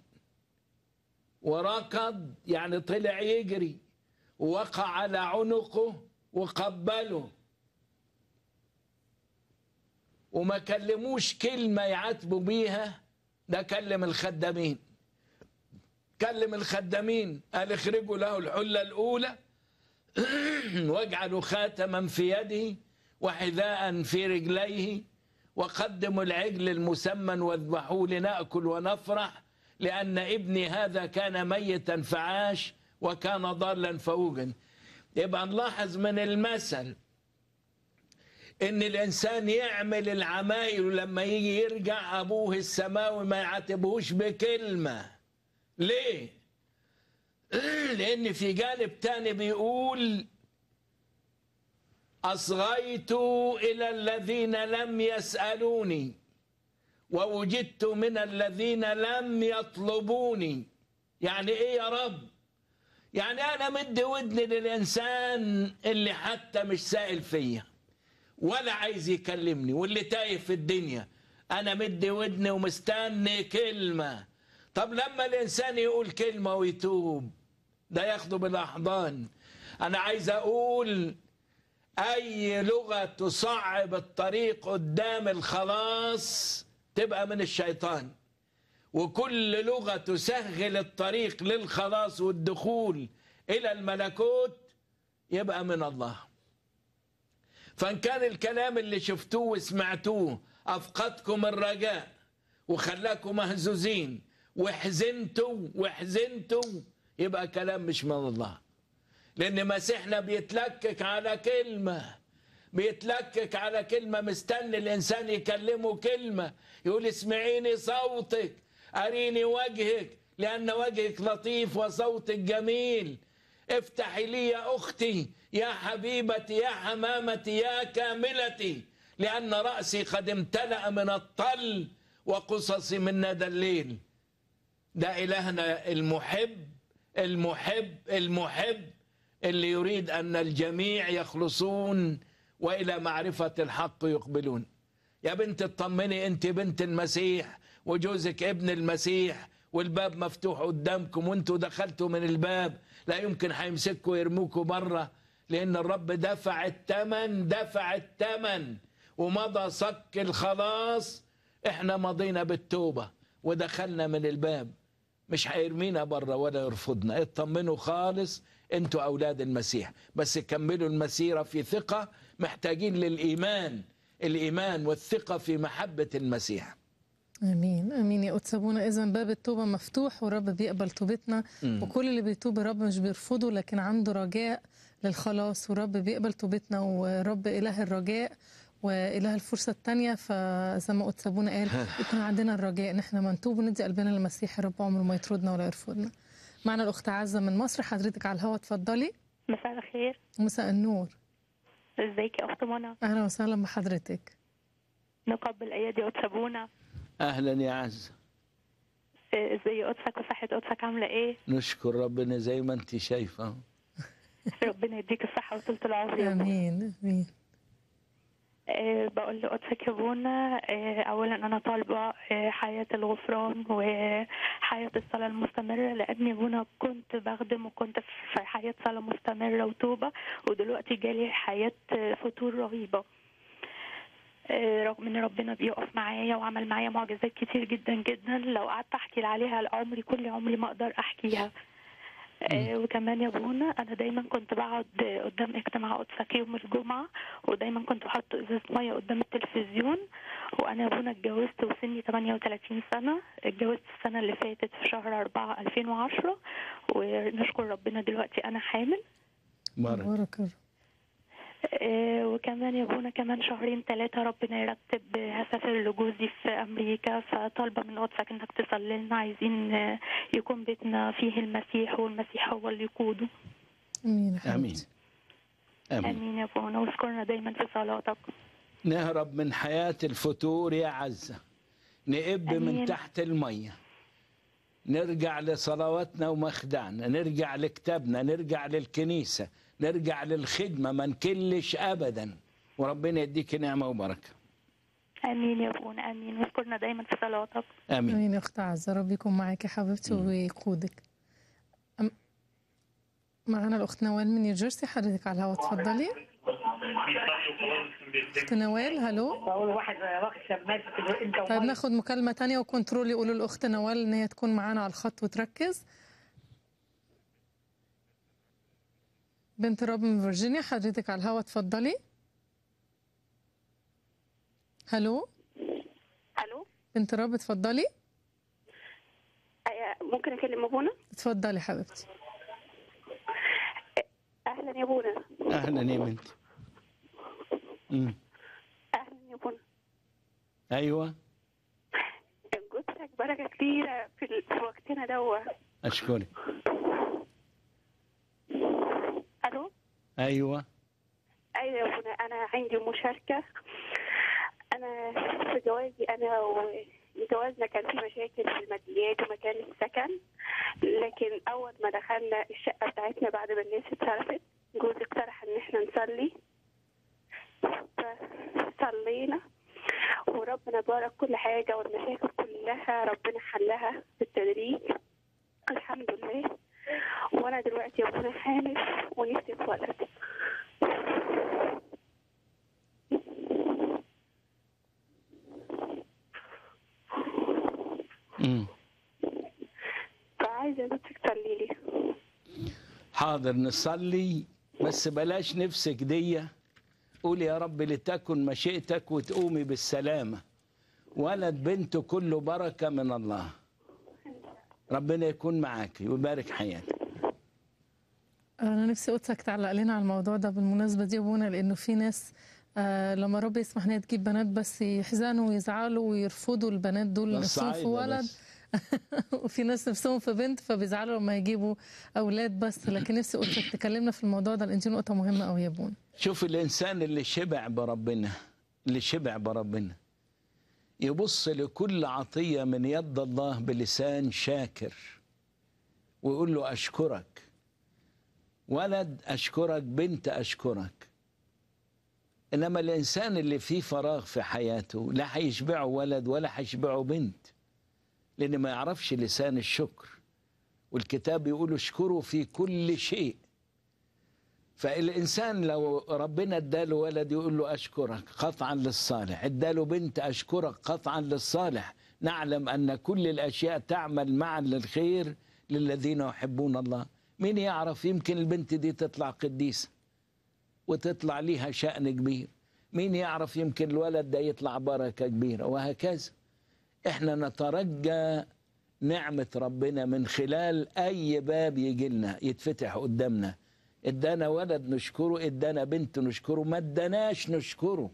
وركض يعني طلع يجري ووقع على عنقه وقبله وما كلموش كلمة يعاتبوا بيها ده كلم الخدامين كلم الخدامين قال اخرجوا له الحلة الأولى واجعلوا خاتما في يده وحذاء في رجليه وقدموا العجل المسمن واذبحوه لنأكل ونفرح لأن ابني هذا كان ميتا فعاش وكان ضالا فوجا يبقى نلاحظ من المثل ان الانسان يعمل العمايل ولما يجي يرجع ابوه السماوي ما يعاتبهوش بكلمه ليه لان في جانب تاني بيقول اصغيت الى الذين لم يسالوني ووجدت من الذين لم يطلبوني يعني ايه يا رب يعني انا مدي ودني للانسان اللي حتى مش سائل فيا ولا عايز يكلمني واللي تايه في الدنيا انا مدي ودني ومستني كلمه طب لما الانسان يقول كلمه ويتوب ده ياخده بالاحضان انا عايز اقول اي لغه تصعب الطريق قدام الخلاص تبقى من الشيطان وكل لغه تسهل الطريق للخلاص والدخول الى الملكوت يبقى من الله فان كان الكلام اللي شفتوه وسمعتوه افقدكم الرجاء وخلاكم مهزوزين وحزنتوا وحزنتوا يبقى كلام مش من الله لان مسيحنا بيتلكك على كلمه بيتلكك على كلمه مستني الانسان يكلمه كلمه يقول اسمعيني صوتك اريني وجهك لان وجهك لطيف وصوتك جميل افتحي لي يا اختي يا حبيبتي يا حمامتي يا كاملتي لان راسي قد امتلا من الطل وقصصي من ندى الليل ده الهنا المحب المحب المحب اللي يريد أن الجميع يخلصون وإلى معرفة الحق يقبلون يا بنت اطمني أنت بنت المسيح وجوزك ابن المسيح والباب مفتوح قدامكم وانتوا دخلتوا من الباب لا يمكن هيمسكوا يرموكوا بره لأن الرب دفع الثمن دفع الثمن ومضى صك الخلاص احنا مضينا بالتوبة ودخلنا من الباب مش هيرمينا بره ولا يرفضنا اطمنوا خالص انتوا اولاد المسيح بس كملوا المسيره في ثقه محتاجين للايمان الايمان والثقه في محبه المسيح امين امين يا قدس ابونا اذا باب التوبه مفتوح والرب بيقبل توبتنا مم. وكل اللي بيتوب الرب مش بيرفضه لكن عنده رجاء للخلاص والرب بيقبل توبتنا ورب اله الرجاء واله الفرصه الثانيه فزي ما قدس ابونا قال يكون عندنا الرجاء ان احنا منتوب وندي قلبنا للمسيح الرب عمره ما يطردنا ولا يرفضنا معنا الاخت عزه من مصر حضرتك على الهواء اتفضلي مساء الخير مساء النور ازيك يا اخت منى اهلا وسهلا بحضرتك نقبل ايادي قدس ابونا اهلا يا عز إيه، ازاي قدسك وصحة قدسك عاملة ايه نشكر ربنا زي ما انت شايفه ربنا يديك الصحة وطولة العمر يا ابونا. امين امين إيه، بقول لقدسك يا ابونا إيه، اولا انا طالبة إيه، حياة الغفران وحياة الصلاة المستمرة لاني يا ابونا كنت بخدم وكنت في حياة صلاة مستمرة وتوبة ودلوقتي جالي حياة فتور رهيبة آه، رغم ان ربنا بيقف معايا وعمل معايا معجزات كتير جدا جدا لو قعدت احكي عليها لعمري كل عمري ما اقدر احكيها آه، وكمان يا ابونا انا دايما كنت بقعد قدام اجتماع قدسك يوم الجمعه ودايما كنت بحط ازازه ميه قدام التلفزيون وانا يا ابونا اتجوزت وسني 38 سنه اتجوزت السنه اللي فاتت في شهر 4 2010 ونشكر ربنا دلوقتي انا حامل بارك بارك الرب. آه، وكمان يا ابونا كمان شهرين ثلاثة ربنا يرتب آه، هسافر لجوزي في أمريكا فطالبة من قدسك إنك تصلي لنا عايزين آه، يكون بيتنا فيه المسيح والمسيح هو اللي يقوده امين يا امين حبيبتي. امين آمين يا ابونا واذكرنا دايما في صلاتك نهرب من حياة الفتور يا عزة نقب من أمين. تحت المية نرجع لصلواتنا ومخدعنا نرجع لكتابنا نرجع للكنيسة نرجع للخدمة ما نكلش أبدا وربنا يديك نعمة وبركة آمين يا ابونا آمين واذكرنا دايما في صلاتك آمين امين يا اخت عزه رب يكون معاكي حبيبتي ويقودك أم- معانا الاخت نوال من نيوجيرسي حضرتك على الهواء اتفضلي اخت نوال هلو بقول واحد واخد شمال انت طيب ناخد مكالمة تانية وكنترول يقولوا الأخت نوال إن هي تكون معانا على الخط وتركز بنت رب من فيرجينيا حضرتك على الهوا اتفضلي هلو الو بنت رب اتفضلي أي- ممكن اكلم ابونا اتفضلي حبيبتي اهلا يا ابونا أهلا يا بنتي مم. اهلا يا ابونا أيوة جوزك بركه كبيره في, ال- في وقتنا دوا أشكرك الو أيوة ايوه يا ابونا انا عندي مشاركه انا في جوازي انا وجوازنا كان في مشاكل في الماديات ومكان السكن لكن اول ما دخلنا الشقه بتاعتنا بعد ما الناس اتصرفت جوزي اقترح ان احنا نصلي فصلينا وربنا بارك كل حاجه والمشاكل كلها ربنا حلها بالتدريج الحمد لله وانا دلوقتي يا ابونا حامل ونفسي في ولد مم. فعايزه بنتك تصلي لي حاضر نصلي بس بلاش نفسك دي قول يا رب لتكن مشيئتك وتقومي بالسلامة ولد بنته كله بركة من الله ربنا يكون معاك ويبارك حياتك أنا نفسي قدسك تعلق لنا على الموضوع ده بالمناسبة دي يا أبونا لأنه في ناس آه لما رب يسمح إن هي تجيب بنات بس يحزنوا ويزعلوا ويرفضوا البنات دول نفسهم في الصعايدة ولد بس. وفي ناس نفسهم في بنت فبيزعلوا لما يجيبوا أولاد بس لكن نفسي قدسك تكلمنا في الموضوع ده لأن دي نقطة مهمة أوي يا أبونا شوف الإنسان اللي شبع بربنا اللي شبع بربنا يبص لكل عطية من يد الله بلسان شاكر ويقول له أشكرك ولد أشكرك بنت أشكرك إنما الإنسان اللي فيه فراغ في حياته لا هيشبعه ولد ولا هيشبعه بنت لأن ما يعرفش لسان الشكر والكتاب يقول اشكروا في كل شيء فالإنسان لو ربنا اداله ولد يقول له أشكرك قطعا للصالح اداله بنت أشكرك قطعا للصالح نعلم أن كل الأشياء تعمل معا للخير للذين يحبون الله مين يعرف يمكن البنت دي تطلع قديسة وتطلع ليها شأن كبير مين يعرف يمكن الولد ده يطلع بركة كبيرة وهكذا احنا نترجى نعمة ربنا من خلال أي باب يجي لنا يتفتح قدامنا ادانا ولد نشكره ادانا بنت نشكره ما اداناش نشكره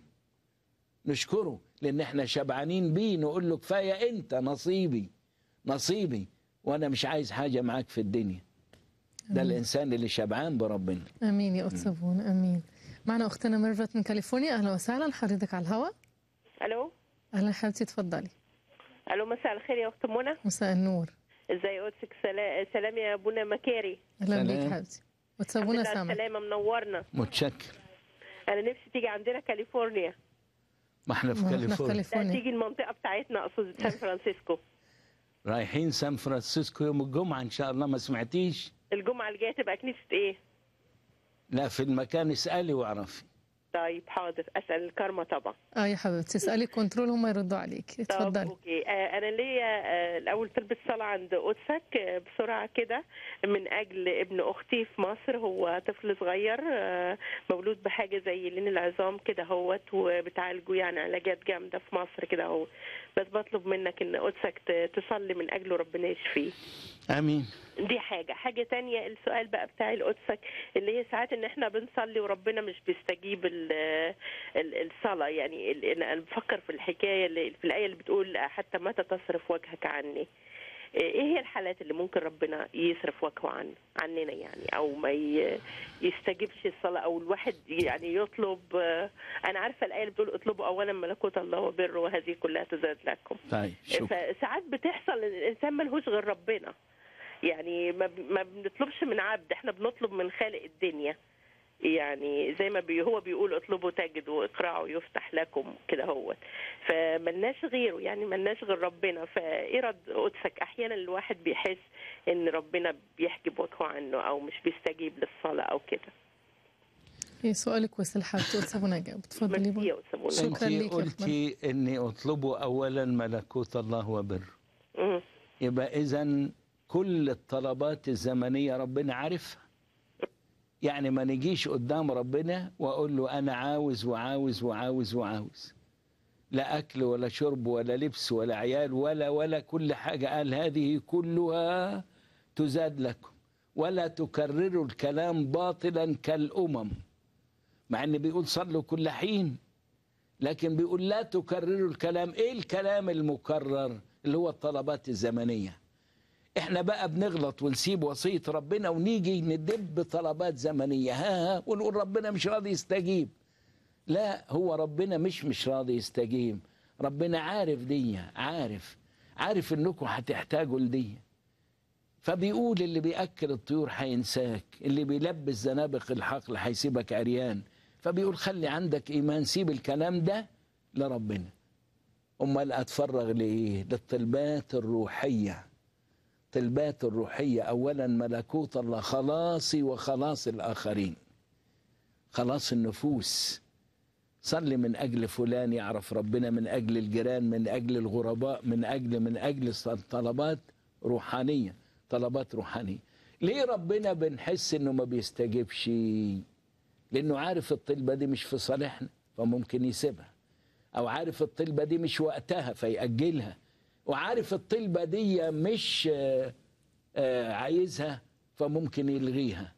نشكره لان احنا شبعانين بيه نقول له كفايه انت نصيبي نصيبي وانا مش عايز حاجه معاك في الدنيا ده آمين. الانسان اللي شبعان بربنا امين يا قدس ابونا امين معنا اختنا ميرفت من كاليفورنيا اهلا وسهلا حضرتك على الهواء الو اهلا حبيبتي اتفضلي الو مساء الخير يا اخت منى مساء النور ازاي قدسك سلام, سلام يا ابونا مكاري اهلا بيك سلام. حبيبتي قدس ابونا الحمد لله سامع السلامه منورنا متشكر انا نفسي تيجي عندنا كاليفورنيا ما احنا في ما احنا في كاليفورنيا لا كاليفورنيا تيجي المنطقه بتاعتنا اقصد سان فرانسيسكو رايحين سان فرانسيسكو يوم الجمعه ان شاء الله ما سمعتيش الجمعه الجايه تبقى كنيسه ايه لا في المكان اسالي واعرفي طيب حاضر اسال الكارما طبعا اه يا حبيبتي اسالي كنترول هم يردوا عليك طب اتفضلي اوكي آه انا ليا آه الاول طلبت صلاه عند قدسك آه بسرعه كده من اجل ابن اختي في مصر هو طفل صغير آه مولود بحاجه زي لين العظام كده هوت وبتعالجه يعني علاجات جامده في مصر كده هو بس بطلب منك ان قدسك ت- تصلي من اجله ربنا يشفيه امين دي حاجة حاجة تانية السؤال بقى بتاع القدسك اللي هي ساعات ان احنا بنصلي وربنا مش بيستجيب ال- ال- الصلاة يعني ال- انا بفكر في الحكاية اللي في الآية اللي بتقول حتى متى تصرف وجهك عني ايه هي الحالات اللي ممكن ربنا يصرف وجهه عن عننا يعني او ما ي- يستجيبش الصلاه او الواحد يعني يطلب آه، انا عارفه الايه اللي بتقول اطلبوا اولا ملكوت الله وبره وهذه كلها تزاد لكم طيب شكرا فساعات بتحصل ان الانسان ملهوش غير ربنا يعني ما ب- ما بنطلبش من عبد احنا بنطلب من خالق الدنيا يعني زي ما بي هو بيقول اطلبوا تجدوا اقرعوا يفتح لكم كده هو فملناش غيره يعني ملناش غير ربنا فايه رد قدسك احيانا الواحد بيحس ان ربنا بيحجب وجهه عنه او مش بيستجيب للصلاه او كده ايه سؤالك وصل حبيبتي قدس ابونا جاوب اتفضلي ميرسي بقى. يا أستاذ منى. شكرا انت ليك يا أخت قلتي اني اطلبوا اولا ملكوت الله وبره مم. يبقى اذا كل الطلبات الزمنيه ربنا عارفها يعني ما نجيش قدام ربنا واقول له انا عاوز وعاوز وعاوز وعاوز لا اكل ولا شرب ولا لبس ولا عيال ولا ولا كل حاجه قال هذه كلها تزاد لكم ولا تكرروا الكلام باطلا كالامم مع ان بيقول صلوا كل حين لكن بيقول لا تكرروا الكلام ايه الكلام المكرر اللي هو الطلبات الزمنيه احنا بقى بنغلط ونسيب وصيه ربنا ونيجي ندب طلبات زمنيه ها ها ونقول ربنا مش راضي يستجيب لا هو ربنا مش مش راضي يستجيب ربنا عارف دي عارف عارف انكم هتحتاجوا لدي فبيقول اللي بياكل الطيور هينساك اللي بيلبس زنابق الحقل هيسيبك عريان فبيقول خلي عندك ايمان سيب الكلام ده لربنا امال اتفرغ لايه للطلبات الروحيه طلبات الروحيه اولا ملكوت الله خلاصي وخلاص الاخرين خلاص النفوس صلي من اجل فلان يعرف ربنا من اجل الجيران من اجل الغرباء من اجل من اجل طلبات روحانيه طلبات روحانيه ليه ربنا بنحس انه ما بيستجيبش لانه عارف الطلبه دي مش في صالحنا فممكن يسيبها او عارف الطلبه دي مش وقتها فيأجلها وعارف الطلبه دي مش آه، آه، عايزها فممكن يلغيها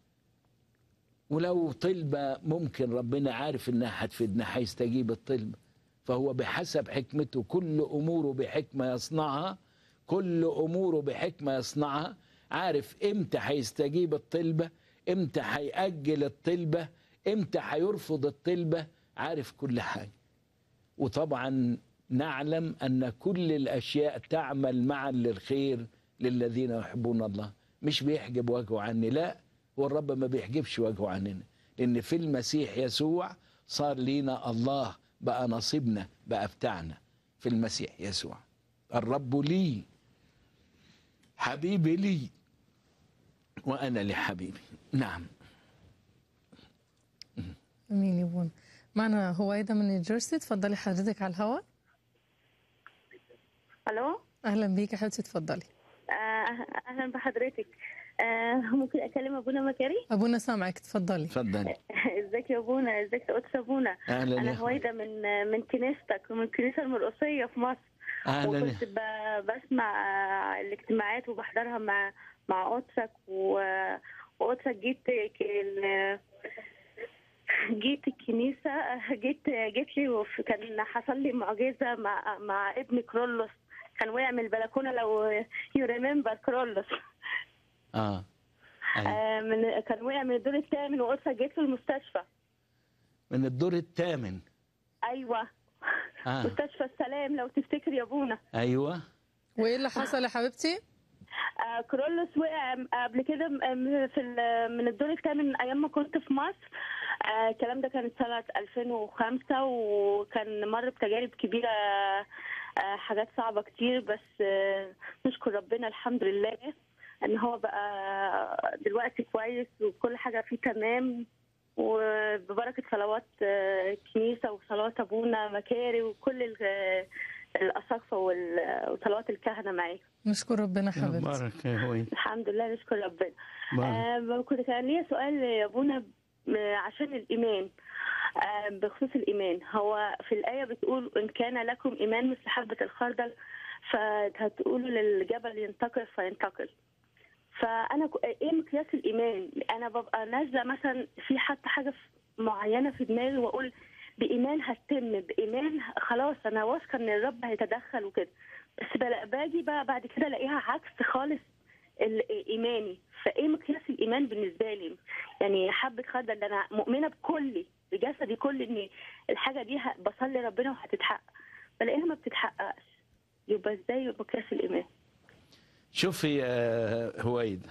ولو طلبة ممكن ربنا عارف انها هتفيدنا هيستجيب الطلبة فهو بحسب حكمته كل اموره بحكمة يصنعها كل اموره بحكمة يصنعها عارف امتى هيستجيب الطلبة امتى هيأجل الطلبة امتى هيرفض الطلبة عارف كل حاجة وطبعا نعلم ان كل الاشياء تعمل معا للخير للذين يحبون الله مش بيحجب وجهه عني لا هو الرب ما بيحجبش وجهه عننا لان في المسيح يسوع صار لينا الله بقى نصيبنا بقى بتاعنا في المسيح يسوع الرب لي حبيبي لي وانا لحبيبي نعم امين يا بونا معنا هويدا من نيوجيرسي اتفضلي حضرتك على الهواء الو اهلا بيكي حبيبتي اتفضلي آه، اهلا بحضرتك آه، ممكن اكلم ابونا مكاري ابونا سامعك اتفضلي اتفضلي ازيك يا ابونا ازيك يا قدس ابونا أهلاً يا انا أخوي. هويدا من من كنيستك ومن الكنيسه المرقصيه في مصر أهلاً يا- وكنت ب- بسمع آه، الاجتماعات وبحضرها مع مع قدسك و- وقدسك جيت ك- ال- جيت الكنيسة جيت جيت لي وف- كان حصل لي معجزة مع مع ابن كرولوس كان وقع من البلكونة لو يو ريمبر كرولوس اه أيوة. آه، من كان وقع من الدور الثامن وقدسك جيت له المستشفى من الدور الثامن ايوه آه. مستشفى السلام لو تفتكر يا ابونا ايوه وايه اللي حصل يا حبيبتي آه، كرولوس وقع قبل كده م- في ال- من الدور الثامن ايام ما كنت في مصر آه، الكلام ده كان سنة 2005 وكان مر بتجارب كبيرة آه، حاجات صعبة كتير بس آه، نشكر ربنا الحمد لله ان هو بقى دلوقتي كويس وكل حاجة فيه تمام وببركة صلوات آه، الكنيسة وصلوات أبونا مكاري وكل ال- الأساقفة وال- وصلوات الكهنة معايا نشكر ربنا حبيبتي بارك يا هوي الحمد لله نشكر ربنا بارك. آه كنت كان ليا سؤال يا ابونا م- عشان الايمان آه بخصوص الايمان هو في الايه بتقول ان كان لكم ايمان مثل حبه الخردل فهتقولوا للجبل ينتقل فينتقل فانا ك- ايه مقياس الايمان انا ببقى نازله مثلا في حتى حاجه في- معينه في دماغي واقول بايمان هتتم بايمان ه- خلاص انا واثقه ان الرب هيتدخل وكده بس بلا- باجي بقى بعد كده الاقيها عكس خالص ال- ايماني فايه مقياس الايمان بالنسبه لي يعني حبه خردل ده انا مؤمنه بكلي بجسدي كل ان الحاجه دي ه- بصلي ربنا وهتتحقق بلاقيها ما بتتحققش يبقى ازاي مقياس الايمان شوفي يا هويدا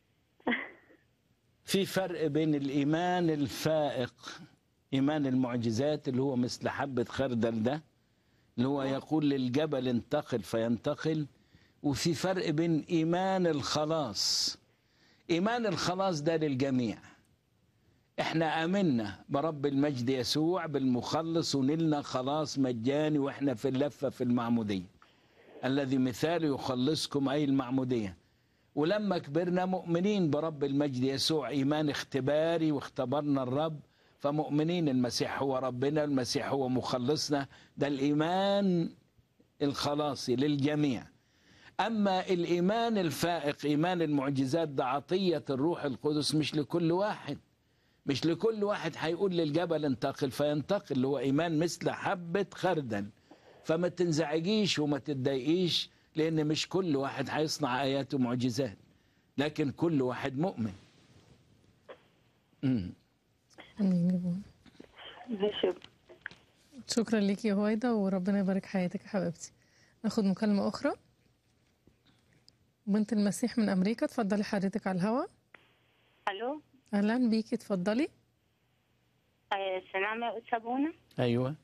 في فرق بين الإيمان الفائق إيمان المعجزات اللي هو مثل حبة خردل ده اللي هو يقول للجبل انتقل فينتقل وفي فرق بين إيمان الخلاص إيمان الخلاص ده للجميع احنا آمنا برب المجد يسوع بالمخلص ونلنا خلاص مجاني واحنا في اللفة في المعمودية الذي مثاله يخلصكم أي المعمودية ولما كبرنا مؤمنين برب المجد يسوع إيمان اختباري واختبرنا الرب فمؤمنين المسيح هو ربنا المسيح هو مخلصنا ده الإيمان الخلاصي للجميع أما الإيمان الفائق إيمان المعجزات ده عطية الروح القدس مش لكل واحد مش لكل واحد هيقول للجبل انتقل فينتقل اللي هو إيمان مثل حبة خردل فما تنزعجيش وما تتضايقيش لأن مش كل واحد هيصنع آيات ومعجزات لكن كل واحد مؤمن مم. امين يا بونا ماشي شكرا ليكي يا هويدا وربنا يبارك حياتك يا حبيبتي ناخد مكالمة أخرى بنت المسيح من أمريكا اتفضلي حضرتك على الهوا الو أهلا بيكي اتفضلي آه، سلام يا أستاذ بونا أيوة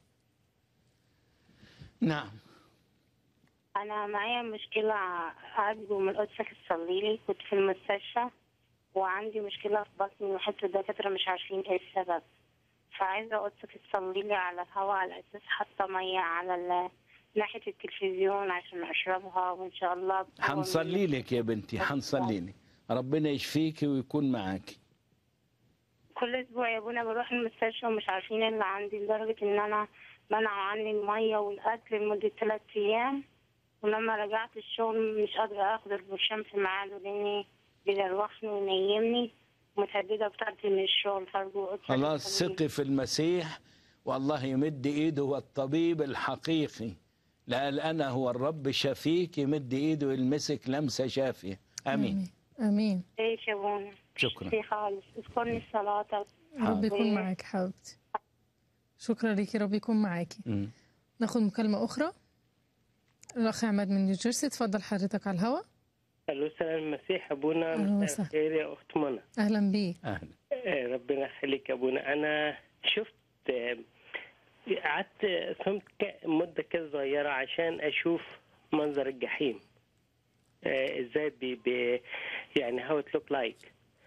نعم أنا معايا مشكلة أرجو من قدسك تصلي لي كنت في المستشفى وعندي مشكلة في بطني وحتى الدكاترة مش عارفين إيه السبب فعايزة قدسك تصلي لي على الهواء على أساس حاطة مية على ال- ناحية التلفزيون عشان أشربها وإن شاء الله هنصلي لك يا بنتي هنصلي لك ربنا يشفيكي ويكون معاكي كل اسبوع يا ابونا بروح المستشفى ومش عارفين إيه اللي عندي لدرجه ان انا منعوا عني الميه والاكل لمده ثلاث ايام ولما رجعت الشغل مش قادره اخد البرشام في ميعاده لاني بيدروخني وينيمني متهدده بطاقتي من الشغل فارجو قدسك خلاص تصلي لي. ثقي في المسيح والله يمد ايده هو الطبيب الحقيقي لقال انا هو الرب شفيك يمد ايده يلمسك لمسه شافيه امين امين ايش يا ابونا شكرا في خالص اذكرني الصلاه رب يكون معاك حبيبتي شكرا ليكي رب يكون معاكي مم. ناخد مكالمة أخرى الأخ عماد من نيوجيرسي اتفضل حضرتك على الهوا الو سلام المسيح ابونا أهلا مساء وسهلا. الخير يا اخت منى اهلا بيك اهلا آه، ربنا يخليك يا ابونا انا شفت آه، قعدت صمت ك- مده كده صغيره عشان اشوف منظر الجحيم آه، ازاي بي بي يعني هاو ات لوك لايك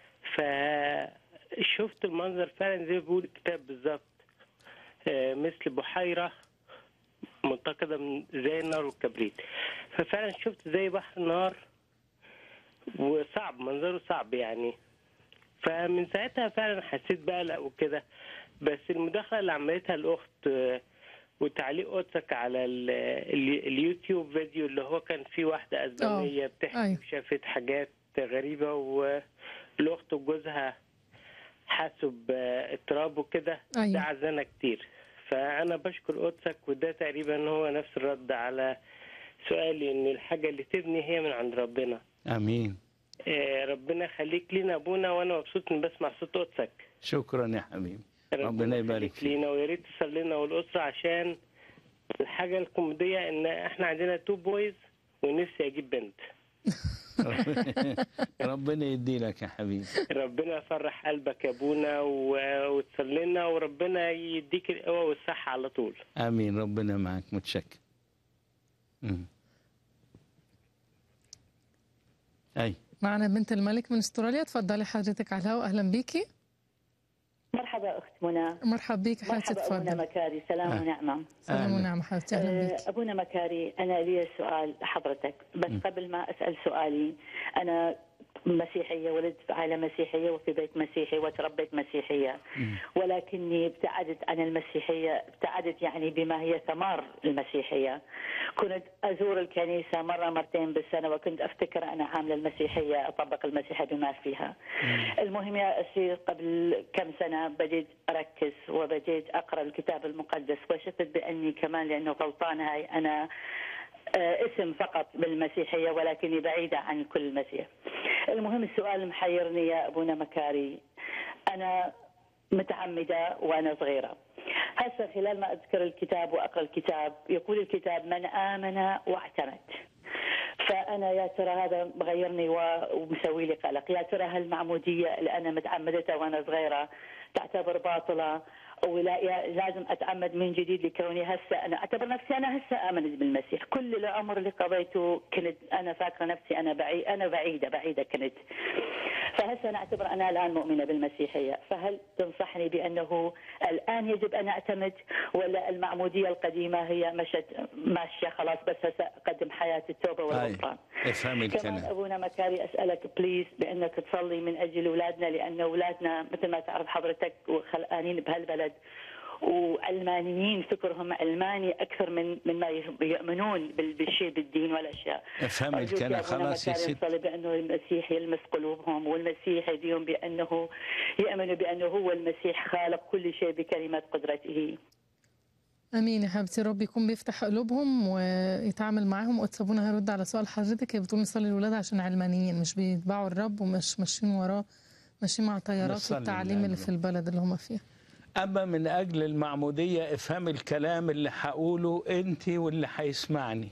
فشفت المنظر فعلا زي ما بيقول الكتاب بالظبط آه، مثل بحيره منتقده من زي النار والكبريت ففعلا شفت زي بحر نار وصعب منظره صعب يعني فمن ساعتها فعلا حسيت بقلق وكده بس المداخله اللي عملتها الاخت آه، وتعليق قدسك على ال- ال- اليوتيوب فيديو اللي هو كان فيه واحده اسبانيه بتحكي أيوة. وشافت حاجات غريبه والاخت وجوزها حسوا باضطراب وكده أيوة. ده عزانا كتير فانا بشكر قدسك وده تقريبا هو نفس الرد على سؤالي ان الحاجه اللي تبني هي من عند ربنا امين آه، ربنا يخليك لينا ابونا وانا مبسوط اني بسمع صوت قدسك شكرا يا حبيبي ربنا يبارك يخليك فيك لينا ويا ريت تصلي لنا والاسره عشان الحاجه الكوميديه ان احنا عندنا تو بويز ونفسي اجيب بنت ربنا يدي لك يا حبيبي ربنا يفرح قلبك يا ابونا و- وتصلي لنا وربنا يديك القوه والصحه على طول امين ربنا معك متشكر مم. اي معنا بنت الملك من استراليا تفضلي حضرتك على الهواء اهلا بيكي مرحبا اخت منى مرحب بيك حضرتك مرحبا ابونا تفضلي مكاري سلام آه. ونعمه سلام ونعم حضرتك اهلا آه، بيك ابونا مكاري انا لي سؤال لحضرتك بس قبل ما اسال سؤالي انا مسيحيه ولدت في عائله مسيحيه وفي بيت مسيحي وتربيت مسيحيه ولكني ابتعدت عن المسيحيه ابتعدت يعني بما هي ثمار المسيحيه كنت ازور الكنيسه مره مرتين بالسنه وكنت افتكر انا عامله المسيحيه اطبق المسيحيه بما فيها المهم يا أسير قبل كم سنة بديت أركز وبديت أقرأ الكتاب المقدس وشفت بأني كمان لأنه غلطانة هاي أنا آه، اسم فقط بالمسيحية ولكني بعيدة عن كل المسيح المهم السؤال محيرني يا أبونا مكاري أنا متعمدة وأنا صغيرة هسه خلال ما أذكر الكتاب وأقرأ الكتاب يقول الكتاب من آمن واعتمد فانا يا ترى هذا مغيرني و- ومسوي لي قلق يا ترى هالمعموديه اللي انا متعمدتها وانا صغيره تعتبر باطله ولا يا- لازم اتعمد من جديد لكوني هسه انا اعتبر نفسي انا هسه امنت بالمسيح كل العمر اللي قضيته كنت انا فاكره نفسي انا بعيد انا بعيده بعيده كنت فهسه انا اعتبر انا الان مؤمنه بالمسيحيه فهل تنصحني بانه الان يجب ان اعتمد ولا المعموديه القديمه هي مشت ماشيه خلاص بس هسه اقدم حياه التوبه هاي والغفران افهم كمان الكلام ابونا مكاري اسالك بليز بانك تصلي من اجل اولادنا لان اولادنا مثل ما تعرف حضرتك وخلقانين بهالبلد وعلمانيين فكرهم علماني اكثر من من ما يؤمنون بال- بالشيء بالدين والاشياء افهم أرجوك الكلام يا أبونا خلاص يا مكاري ست نصلي بانه المسيح يلمس قلوبهم والمسيح يديهم بانه يؤمنوا بانه هو المسيح خالق كل شيء بكلمه قدرته امين يا حبيبتي رب يكون بيفتح قلوبهم ويتعامل معاهم وتسابونا هيرد على سؤال حضرتك هي بتقول نصلي الولاد عشان علمانيين مش بيتبعوا الرب ومش ماشيين وراه ماشيين مع التيارات نصلي والتعليم من اللي في البلد اللي هم فيها أما من أجل المعمودية افهم الكلام اللي هقوله أنت واللي هيسمعني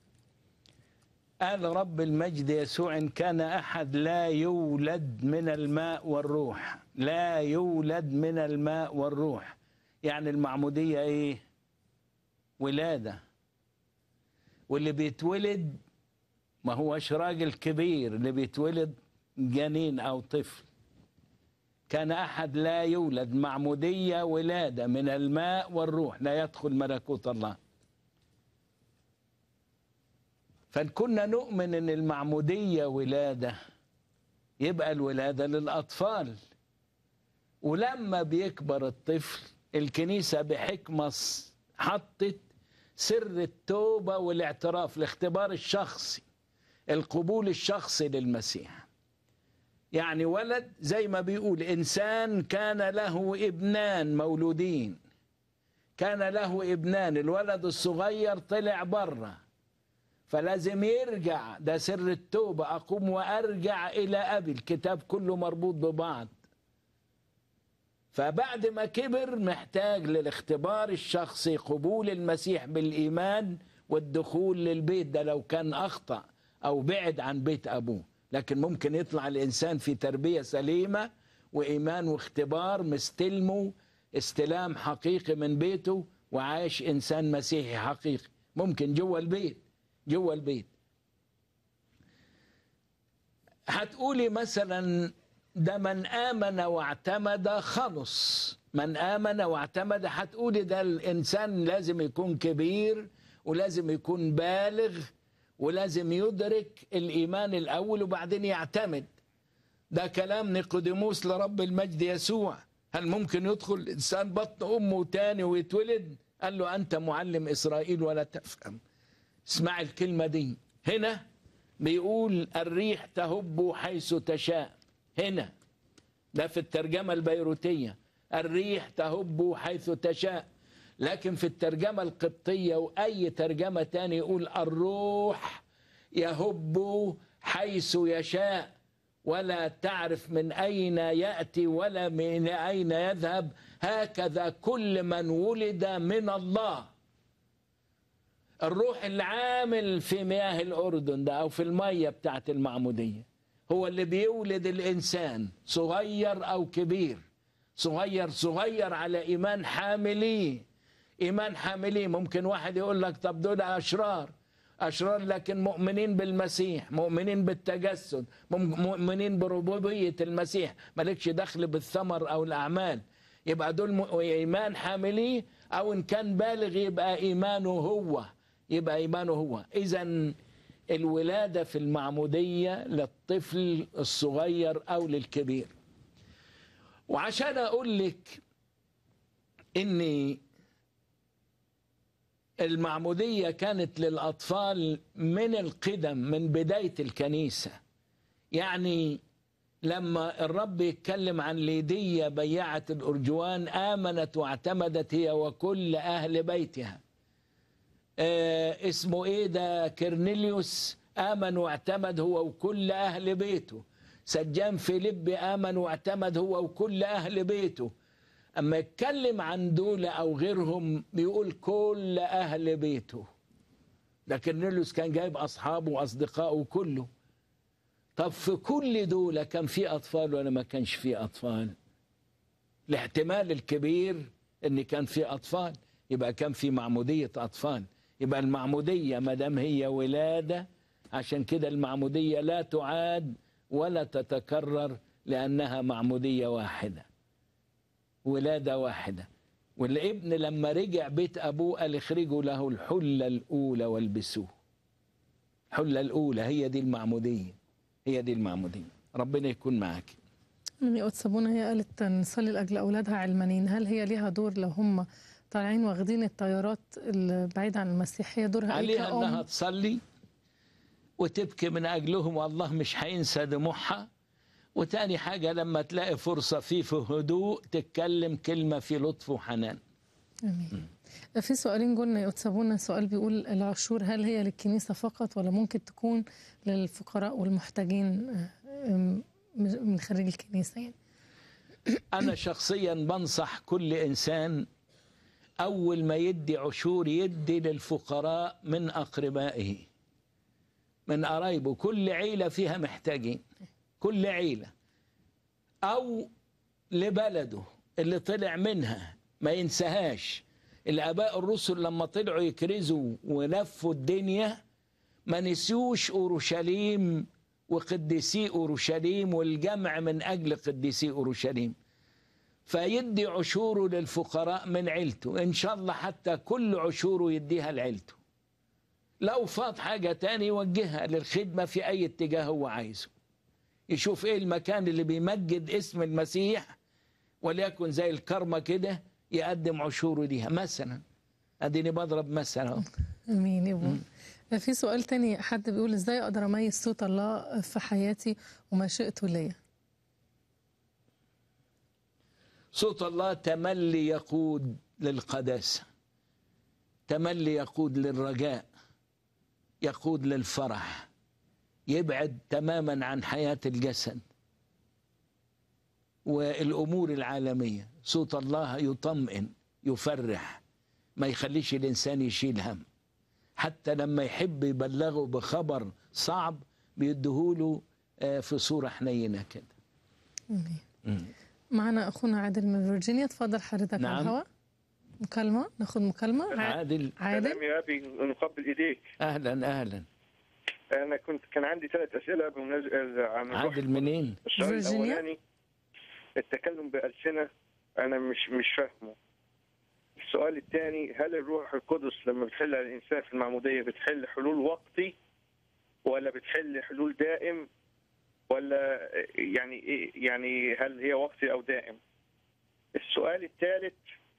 قال رب المجد يسوع إن كان أحد لا يولد من الماء والروح لا يولد من الماء والروح يعني المعمودية إيه ولادة واللي بيتولد ما هوش راجل كبير اللي بيتولد جنين أو طفل كان أحد لا يولد معمودية ولادة من الماء والروح لا يدخل ملكوت الله فإن كنا نؤمن أن المعمودية ولادة يبقى الولادة للأطفال ولما بيكبر الطفل الكنيسة بحكمة ص- حطت سر التوبة والاعتراف الاختبار الشخصي القبول الشخصي للمسيح يعني ولد زي ما بيقول إنسان كان له ابنان مولودين كان له ابنان الولد الصغير طلع بره فلازم يرجع ده سر التوبة أقوم وأرجع إلى أبي الكتاب كله مربوط ببعض فبعد ما كبر محتاج للاختبار الشخصي قبول المسيح بالإيمان والدخول للبيت ده لو كان أخطأ أو بعد عن بيت أبوه لكن ممكن يطلع الإنسان في تربية سليمة وإيمان واختبار مستلمه استلام حقيقي من بيته وعايش إنسان مسيحي حقيقي ممكن جوا البيت جوا البيت هتقولي مثلا ده من آمن واعتمد خلص من آمن واعتمد هتقولي ده الإنسان لازم يكون كبير ولازم يكون بالغ ولازم يدرك الإيمان الأول وبعدين يعتمد ده كلام نيقوديموس لرب المجد يسوع هل ممكن يدخل الإنسان بطن أمه تاني ويتولد قال له أنت معلم إسرائيل ولا تفهم اسمع الكلمة دي هنا بيقول الريح تهب حيث تشاء هنا ده في الترجمة البيروتية الريح تهب حيث تشاء لكن في الترجمة القبطية وأي ترجمة تاني يقول الروح يهب حيث يشاء ولا تعرف من أين يأتي ولا من أين يذهب هكذا كل من ولد من الله الروح العامل في مياه الأردن ده أو في المية بتاعت المعمودية هو اللي بيولد الإنسان صغير أو كبير صغير صغير على إيمان حامليه إيمان حامليه ممكن واحد يقول لك طب دول أشرار أشرار لكن مؤمنين بالمسيح مؤمنين بالتجسد مؤمنين بربوبية المسيح مالكش دخل بالثمر أو الأعمال يبقى دول إيمان حامليه أو إن كان بالغ يبقى إيمانه هو يبقى إيمانه هو إذا الولادة في المعمودية للطفل الصغير أو للكبير وعشان أقول لك إن المعمودية كانت للأطفال من القدم من بداية الكنيسة يعني لما الرب يتكلم عن ليدية بيعة الأرجوان آمنت واعتمدت هي وكل أهل بيتها آه اسمه إيه ده كرنيليوس آمن واعتمد هو وكل أهل بيته سجان فيليب آمن واعتمد هو وكل أهل بيته أما يتكلم عن دول أو غيرهم بيقول كل أهل بيته ده كرنيليوس كان جايب أصحابه وأصدقائه كله طب في كل دول كان في أطفال ولا ما كانش في أطفال الاحتمال الكبير ان كان في اطفال يبقى كان في معموديه اطفال يبقى المعموديه ما دام هي ولاده عشان كده المعموديه لا تعاد ولا تتكرر لانها معموديه واحده ولاده واحده والابن لما رجع بيت ابوه قال اخرجوا له الحله الاولى والبسوه الحله الاولى هي دي المعموديه هي دي المعموديه ربنا يكون معاك من سابونا هي قالت نصلي لاجل اولادها علمانيين هل هي ليها دور لو هم طالعين واخدين التيارات البعيده عن المسيحيه دورها ايه عليها كأم؟ انها تصلي وتبكي من اجلهم والله مش هينسى دموعها وتاني حاجه لما تلاقي فرصه فيه في هدوء تتكلم كلمه في لطف وحنان امين في سؤالين قلنا يتسابونا سؤال بيقول العشور هل هي للكنيسه فقط ولا ممكن تكون للفقراء والمحتاجين أم، من خارج الكنيسه يعني أنا شخصيا بنصح كل إنسان أول ما يدي عشور يدي للفقراء من أقربائه من قرايبه كل عيلة فيها محتاجين كل عيلة أو لبلده اللي طلع منها ما ينساهاش الآباء الرسل لما طلعوا يكرزوا ولفوا الدنيا ما نسيوش أورشليم وقديسي أورشليم والجمع من أجل قديسي أورشليم فيدي عشوره للفقراء من عيلته إن شاء الله حتى كل عشوره يديها لعيلته لو فات حاجة تاني يوجهها للخدمة في أي اتجاه هو عايزه يشوف إيه المكان اللي بيمجد اسم المسيح وليكن زي الكرمة كده يقدم عشوره ليها مثلا أديني بضرب مثلا أهو. امين يا ابو في سؤال تاني حد بيقول ازاي اقدر اميز صوت الله في حياتي ومشيئته ليا صوت الله تملي يقود للقداسة تملي يقود للرجاء يقود للفرح يبعد تماما عن حياة الجسد والأمور العالمية صوت الله يطمئن يفرح ما يخليش الإنسان يشيل هم حتى لما يحب يبلغه بخبر صعب بيديهوله آه، في صورة حنينة كده آمين. مم. معنا اخونا عادل من فيرجينيا تفضل حضرتك نعم. على الهواء مكالمه ناخد مكالمه عادل عادل سلام يا ابي نقبل ايديك أهلا أهلا انا كنت كان عندي ثلاث اسئله بمناسبه عن الروح عادل منين؟ السؤال فيرجينيا؟ الاولاني التكلم بالسنه انا مش مش فاهمه السؤال الثاني هل الروح القدس لما بتحل على الانسان في المعموديه بتحل حلول وقتي ولا بتحل حلول دائم ولا يعني إيه يعني هل هي وقتي او دائم السؤال الثالث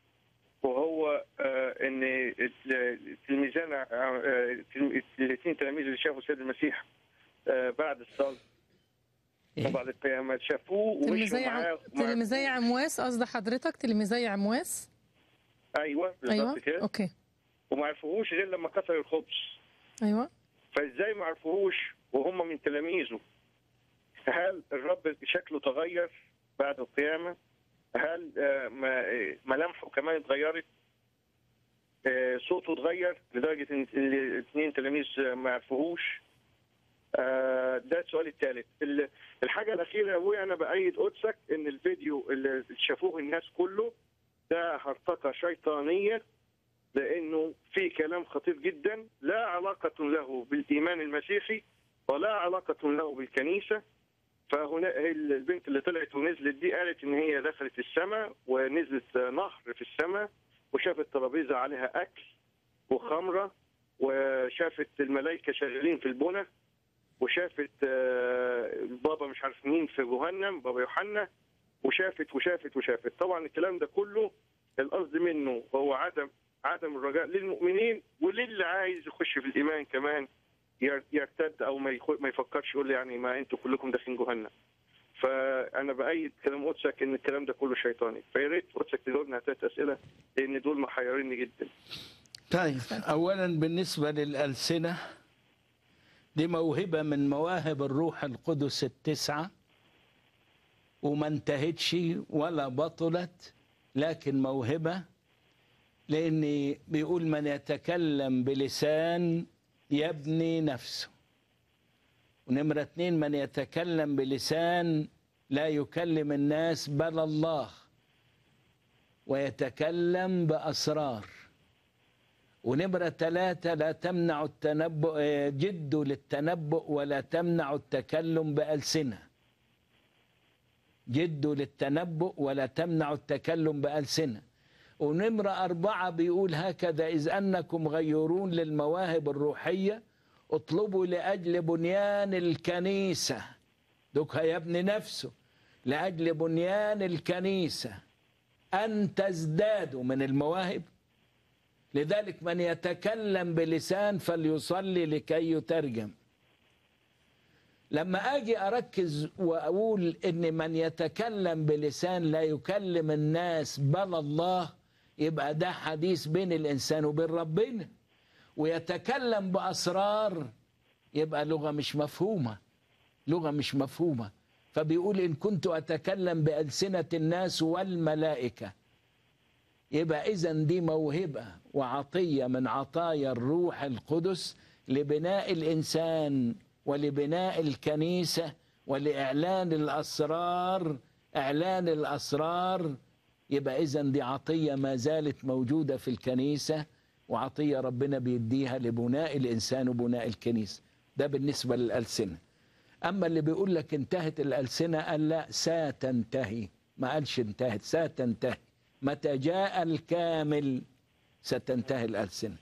وهو آه، ان التلميذان الاثنين تلاميذ اللي شافوا سيد المسيح آه، بعد الصلب وبعد القيامة شافوه ومشوا تلميذي معاه عم... تلميذي عمواس قصد حضرتك تلميذي عمواس ايوه ايوه بالظبط كده اوكي وما عرفوهوش غير لما كسر الخبز ايوه فازاي ما عرفوهوش وهم من تلاميذه هل الرب شكله تغير بعد القيامة هل آه، ما- آه، ملامحه كمان اتغيرت آه، صوته اتغير لدرجة ان الاثنين تلاميذ آه، ما عرفوهوش آه، ده السؤال الثالث ال- الحاجة الأخيرة يا أبويا أنا بأيد قدسك إن الفيديو اللي شافوه الناس كله ده هرطقة شيطانية لأنه في كلام خطير جدا لا علاقة له بالإيمان المسيحي ولا علاقة له بالكنيسة فهنا البنت اللي طلعت ونزلت دي قالت ان هي دخلت السماء ونزلت نهر في السماء وشافت ترابيزه عليها اكل وخمره وشافت الملائكه شغالين في البنى وشافت آه، بابا مش عارف مين في جهنم بابا يوحنا وشافت وشافت وشافت طبعا الكلام ده كله القصد منه هو عدم عدم الرجاء للمؤمنين وللي عايز يخش في الايمان كمان ير- يرتد او ما يخ- ما يفكرش يقول يعني ما انتوا كلكم داخلين جهنم فانا بايد كلام قدسك ان الكلام ده كله شيطاني فيا ريت قدسك تجاوبني على ثلاث اسئله لان دول محيريني جدا طيب أولا بالنسبة للألسنة دي موهبة من مواهب الروح القدس التسعة وما انتهتش ولا بطلت لكن موهبة لأن بيقول من يتكلم بلسان يبني نفسه ونمرة اتنين من يتكلم بلسان لا يكلم الناس بل الله ويتكلم بأسرار ونمرة ثلاثة لا تمنع التنبؤ آه، جد للتنبؤ ولا تمنع التكلم بألسنة جد للتنبؤ ولا تمنع التكلم بألسنة ونمرة أربعة بيقول هكذا إذ أنكم غيرون للمواهب الروحية اطلبوا لأجل بنيان الكنيسة دوك هيبني نفسه لأجل بنيان الكنيسة أن تزدادوا من المواهب لذلك من يتكلم بلسان فليصلي لكي يترجم لما اجي اركز واقول ان من يتكلم بلسان لا يكلم الناس بل الله يبقى ده حديث بين الانسان وبين ربنا ويتكلم باسرار يبقى لغه مش مفهومه لغه مش مفهومه فبيقول ان كنت اتكلم بالسنه الناس والملائكه يبقى اذا دي موهبه وعطيه من عطايا الروح القدس لبناء الانسان ولبناء الكنيسه ولاعلان الاسرار اعلان الاسرار يبقى اذا دي عطيه ما زالت موجوده في الكنيسه وعطيه ربنا بيديها لبناء الانسان وبناء الكنيسه ده بالنسبه للالسنه اما اللي بيقول لك انتهت الالسنه قال لا ستنتهي ما قالش انتهت ستنتهي متى جاء الكامل ستنتهي الألسنة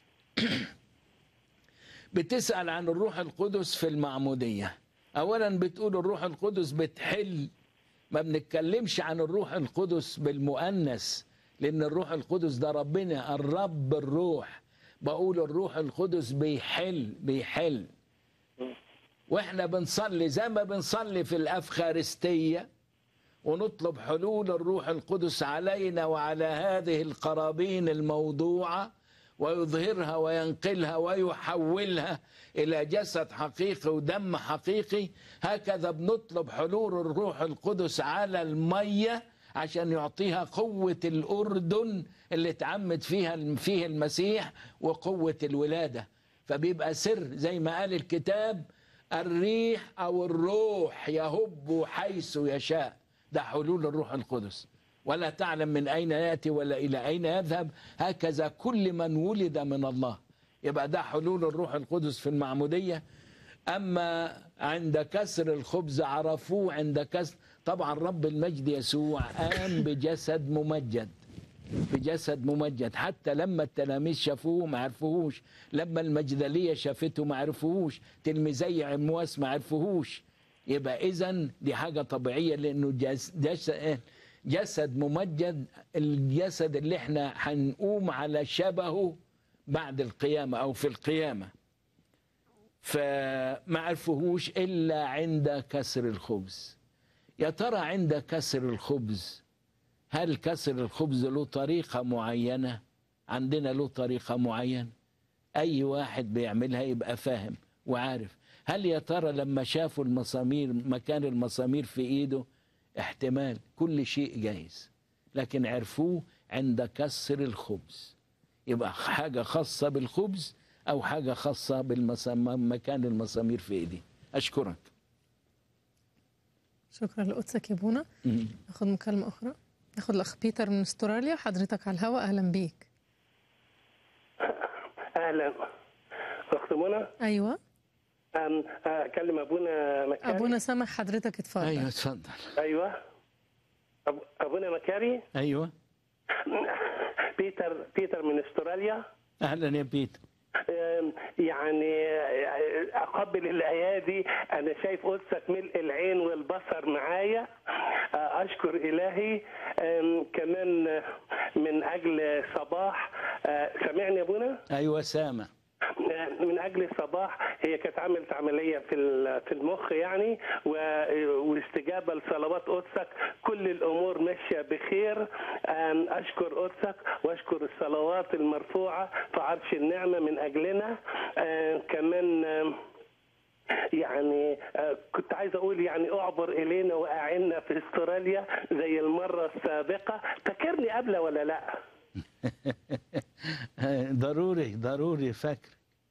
بتسأل عن الروح القدس في المعمودية أولا بتقول الروح القدس بتحل ما بنتكلمش عن الروح القدس بالمؤنث لأن الروح القدس ده ربنا الرب الروح بقول الروح القدس بيحل بيحل واحنا بنصلي زي ما بنصلي في الأفخارستية ونطلب حلول الروح القدس علينا وعلى هذه القرابين الموضوعه ويظهرها وينقلها ويحولها الى جسد حقيقي ودم حقيقي هكذا بنطلب حلول الروح القدس على الميه عشان يعطيها قوة الأردن اللي اتعمد فيها فيه المسيح وقوة الولادة فبيبقى سر زي ما قال الكتاب الريح أو الروح يهب حيث يشاء ده حلول الروح القدس ولا تعلم من أين يأتي ولا إلى أين يذهب هكذا كل من ولد من الله يبقى ده حلول الروح القدس في المعمودية أما عند كسر الخبز عرفوه عند كسر طبعا رب المجد يسوع قام بجسد ممجد بجسد ممجد حتى لما التلاميذ شافوه ما عرفوهوش لما المجدلية شافته ما عرفوهوش تلميذي عمواس ما عرفوهوش يبقى إذا دي حاجة طبيعية لأنه جس جسد, جسد ممجد الجسد اللي احنا هنقوم على شبهه بعد القيامة أو في القيامة فما عرفوهوش إلا عند كسر الخبز يا ترى عند كسر الخبز هل كسر الخبز له طريقة معينة عندنا له طريقة معينة أي واحد بيعملها يبقى فاهم وعارف هل يا ترى لما شافوا المسامير مكان المسامير في إيده احتمال كل شيء جايز لكن عرفوه عند كسر الخبز يبقى حاجة خاصة بالخبز أو حاجة خاصة بمكان المسامير في إيدي أشكرك شكرا لقدسك يا بونا ناخد مكالمة أخرى ناخد الأخ بيتر من استراليا حضرتك على الهواء أهلا بيك اهلا اخت منى أيوة أم، اكلم ابونا مكاري أبونا سامح حضرتك اتفضل أيوة اتفضل ايوه أب... ابونا مكاري أيوة بيتر بيتر من استراليا أهلا يا بيتر أم، يعني اقبل الايادي انا شايف قدسك ملء العين والبصر معايا أه، اشكر الهي أم، كمان من اجل صباح أه، سامعني يا ابونا أيوة سامع من اجل صباح هي كانت عملت عمليه في ال- في المخ يعني و- واستجابه لصلوات قدسك كل الامور ماشيه بخير أم، اشكر قدسك واشكر الصلوات المرفوعه في عرش النعمه من اجلنا أم، كمان أم، يعني آه، كنت عايز اقول يعني اعبر الينا واعنا في استراليا زي المره السابقه فاكرني قبل ولا لا؟ ضروري ضروري فاكر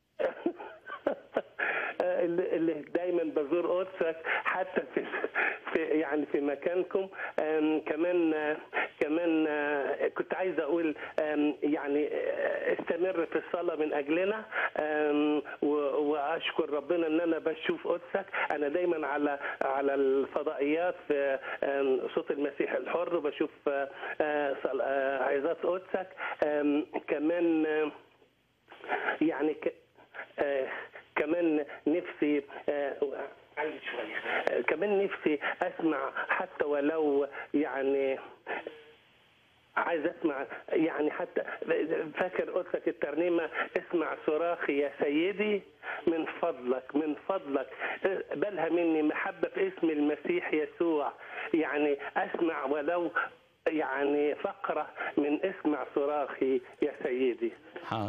اللي اللي دايما بزور قدسك حتى في في يعني في مكانكم آم، كمان آه، كمان آه، كنت عايز اقول آم، يعني آه، استمر في الصلاه من اجلنا آم، و- واشكر ربنا ان انا بشوف قدسك انا دايما على على الفضائيات في آم، صوت المسيح الحر بشوف آه، آه، صل- آه، عظات قدسك آم، كمان آه، يعني ك... آه كمان نفسي آه علي شوية آه كمان نفسي أسمع حتى ولو يعني عايز اسمع يعني حتى فاكر قلتلك الترنيمه اسمع صراخي يا سيدي من فضلك من فضلك بلها مني محبه في اسم المسيح يسوع يعني اسمع ولو يعني فقره من اسمع صراخي يا سيدي حاضر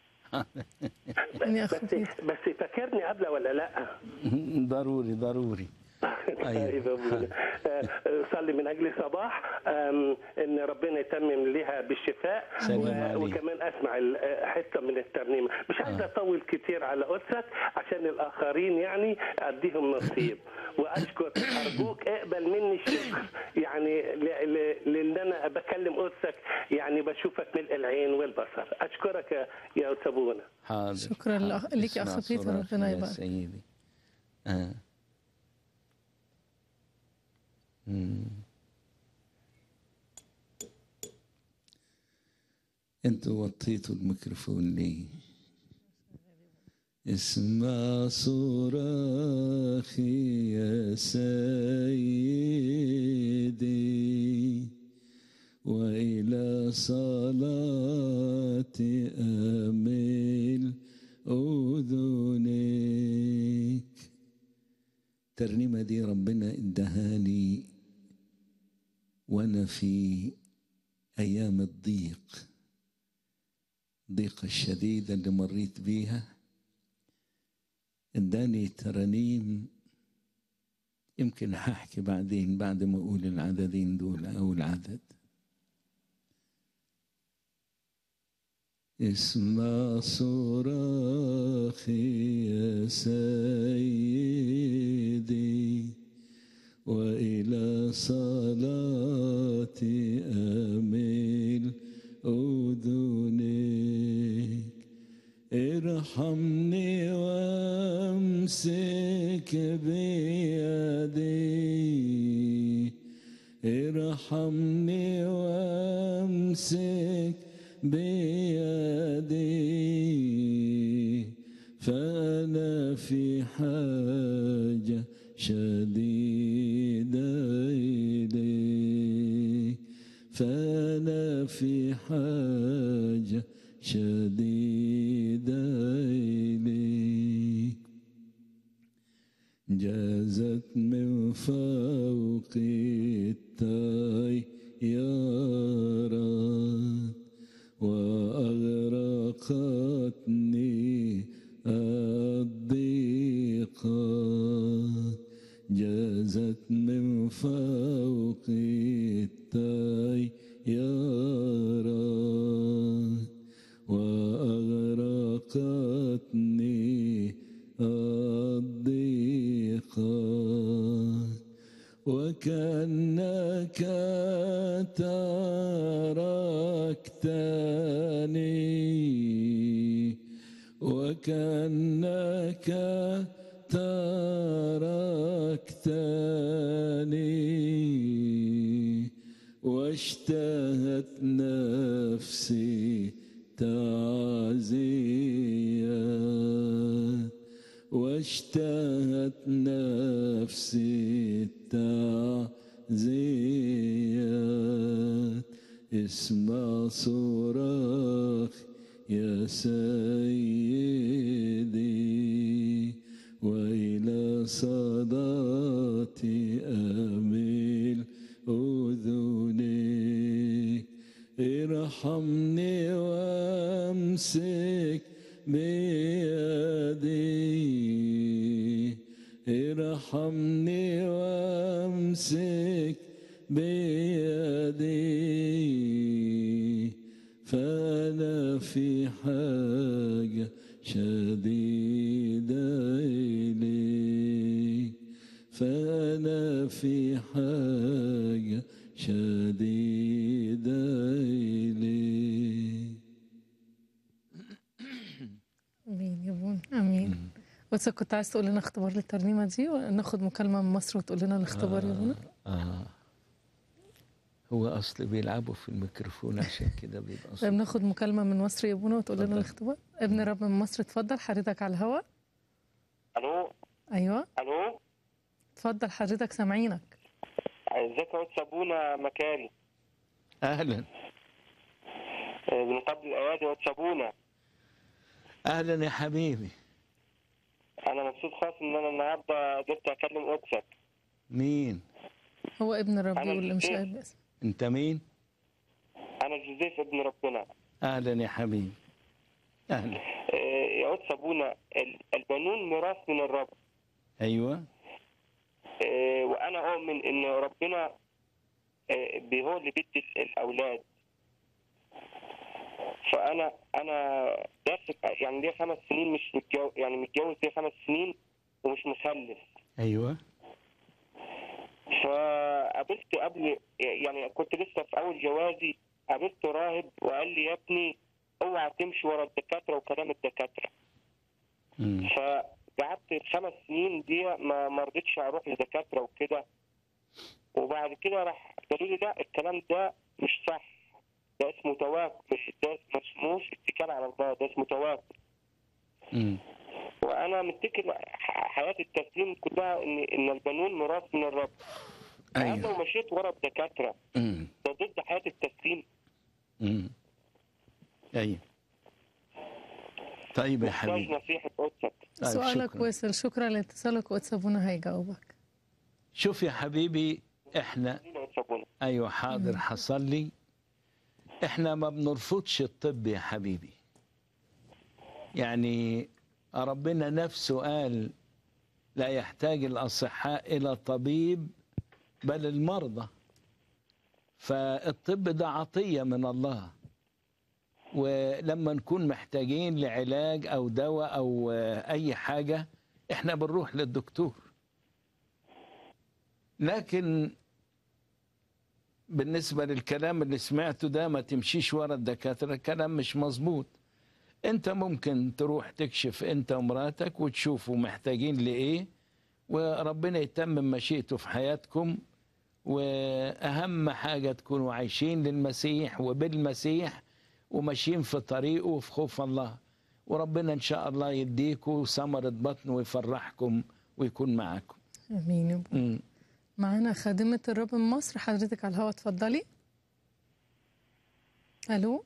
بس بس فاكرني قبل ولا لا؟ ضروري ضروري طيب يا أبونا. آه، صلي من اجل صباح آم، ان ربنا يتمم لها بالشفاء سلام و- عليك. وكمان اسمع ال- آه، حته من الترنيمه مش عايز اطول كتير على قدسك عشان الاخرين يعني اديهم نصيب واشكر ارجوك اقبل مني الشكر يعني ل- ل- لان انا بكلم قدسك يعني بشوفك ملء العين والبصر اشكرك يا- يا سابونا حاضر شكرا لأخ- ليك يا اسمع أخ بيتر صراخي ربنا يا يبارك سيدي آه. مم. انتوا وطيتوا الميكروفون ليه اسمع صراخي يا سيدي وإلى صلاتي أميل أذنك الترنيمة دي ربنا ادهاني وأنا في أيام الضيق الضيقة الشديدة اللي مريت بيها اداني ترانيم يمكن هحكي بعدين بعد ما اقول العددين دول او العدد اسمع صراخي يا سيدي وإلى صلاتي أميل أذنك ارحمني وامسك بيدي ارحمني وامسك بيدي فأنا في حاجة شديدة إليك فأنا في حاجة شديدة إليك جازت من فوق الطيارات وأغرقتني الضيقات جازت من فوق الطيارات وأغرقتني الضيقات وكأنك تركتني وكأنك تركتني واشتهت نفسي تعزية واشتهت نفسي تعزية اسمع صراخ يا سيدي وإلى صلاتي أميل أذنك ارحمني وامسك بيدي ارحمني وامسك بيدي فأنا في حاجة شديدة إليك فأنا في حاجة شديدة إليك امين يا بون امين بس كنت عايز تقول لنا اختبار للترنيمه دي وناخد مكالمه من مصر وتقول لنا الاختبار يا بونا آه. هو أصل بيلعبوا في الميكروفون عشان كده بيبقى طيب صوت ناخد مكالمه من مصر يا بونا وتقول لنا اتفضل. الاختبار ابن رب من مصر اتفضل حضرتك على الهواء الو ايوه الو اتفضل حضرتك سامعينك ازيك يا استاذ ابونا مكاري أهلا آه، من قبل الايادي يا استاذ ابونا أهلا يا حبيبي انا مبسوط خالص ان انا النهارده قدرت اكلم قدسك مين هو ابن الرب أنا واللي مش جوزيف. قايل باسم أنت مين انا جوزيف ابن ربنا أهلا يا حبيبي أهلا آه، يا استاذ ابونا ال- البنون ميراث من الرب أيوة آه، وانا اؤمن ان ربنا آه، بي- هو اللي بيدي ال- الاولاد فانا انا داخل يعني ليه خمس سنين مش متجوز يعني متجوز ليه خمس سنين ومش مخلف أيوة فقابلت قبل يعني كنت لسه في اول جوازي قابلت راهب وقال لي يا ابني اوعى تمشي ورا الدكاتره وكلام الدكاتره مم. فقعدت الخمس سنين دي ما ما رضيتش اروح لدكاتره وكده وبعد كده راح قالوا لي لا الكلام ده مش صح ده اسمه توكل ده ما اسموش اتكال على الله ده اسمه توكل مم. وانا متكل ح- حياه التسليم كلها ان ان البنون ميراث من الرب أيوة. انا لو مشيت ورا الدكاتره مم. ده ضد حياه التسليم مم. أيوة طيب يا محتاج حبيبي نصيحه قدسك طيب سؤالك شكرا. وصل شكرا لاتصالك واتس ابونا هيجاوبك شوف يا حبيبي احنا ايوه حاضر حصل لي احنا ما بنرفضش الطب يا حبيبي يعني ربنا نفسه قال لا يحتاج الأصحاء إلى طبيب بل المرضى فالطب ده عطية من الله ولما نكون محتاجين لعلاج أو دواء أو أي حاجة إحنا بنروح للدكتور لكن بالنسبة للكلام اللي سمعته ده ما تمشيش ورا الدكاترة كلام مش مظبوط انت ممكن تروح تكشف انت ومراتك وتشوفوا محتاجين لايه وربنا يتمم مشيئته في حياتكم واهم حاجة تكونوا عايشين للمسيح وبالمسيح وماشيين في طريقه وفي خوف الله وربنا ان شاء الله يديكوا ثمرة بطن ويفرحكم ويكون معاكم امين يا ابو مم. معانا خادمة الرب من مصر حضرتك على الهواء اتفضلي الو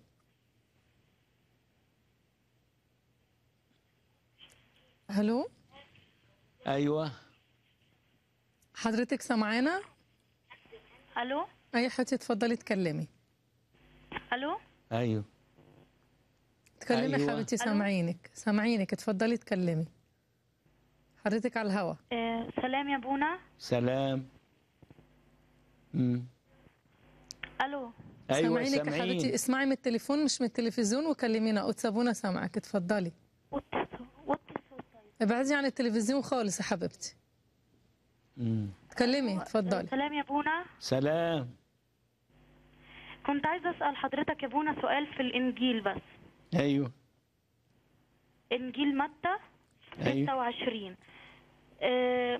الو ايوه حضرتك سامعانا الو اي حتى اتفضلي اتكلمي الو ايوه اتكلمي أيوة. حبيبتي ألو؟ سامعينك سامعينك اتفضلي اتكلمي حضرتك على الهواء آه سلام يا بونا سلام مم. الو ايوه سامعينك يا سامعين حبيبتي اسمعي من التليفون مش من التلفزيون وكلمينا وتسابونا سامعك اتفضلي ابعدي عن التلفزيون خالص يا حبيبتي مم. اتكلمي اتفضلي سلام يا بونا سلام كنت عايزه اسال حضرتك يا بونا سؤال في الانجيل بس ايوه انجيل متى أيوة. 26 آه،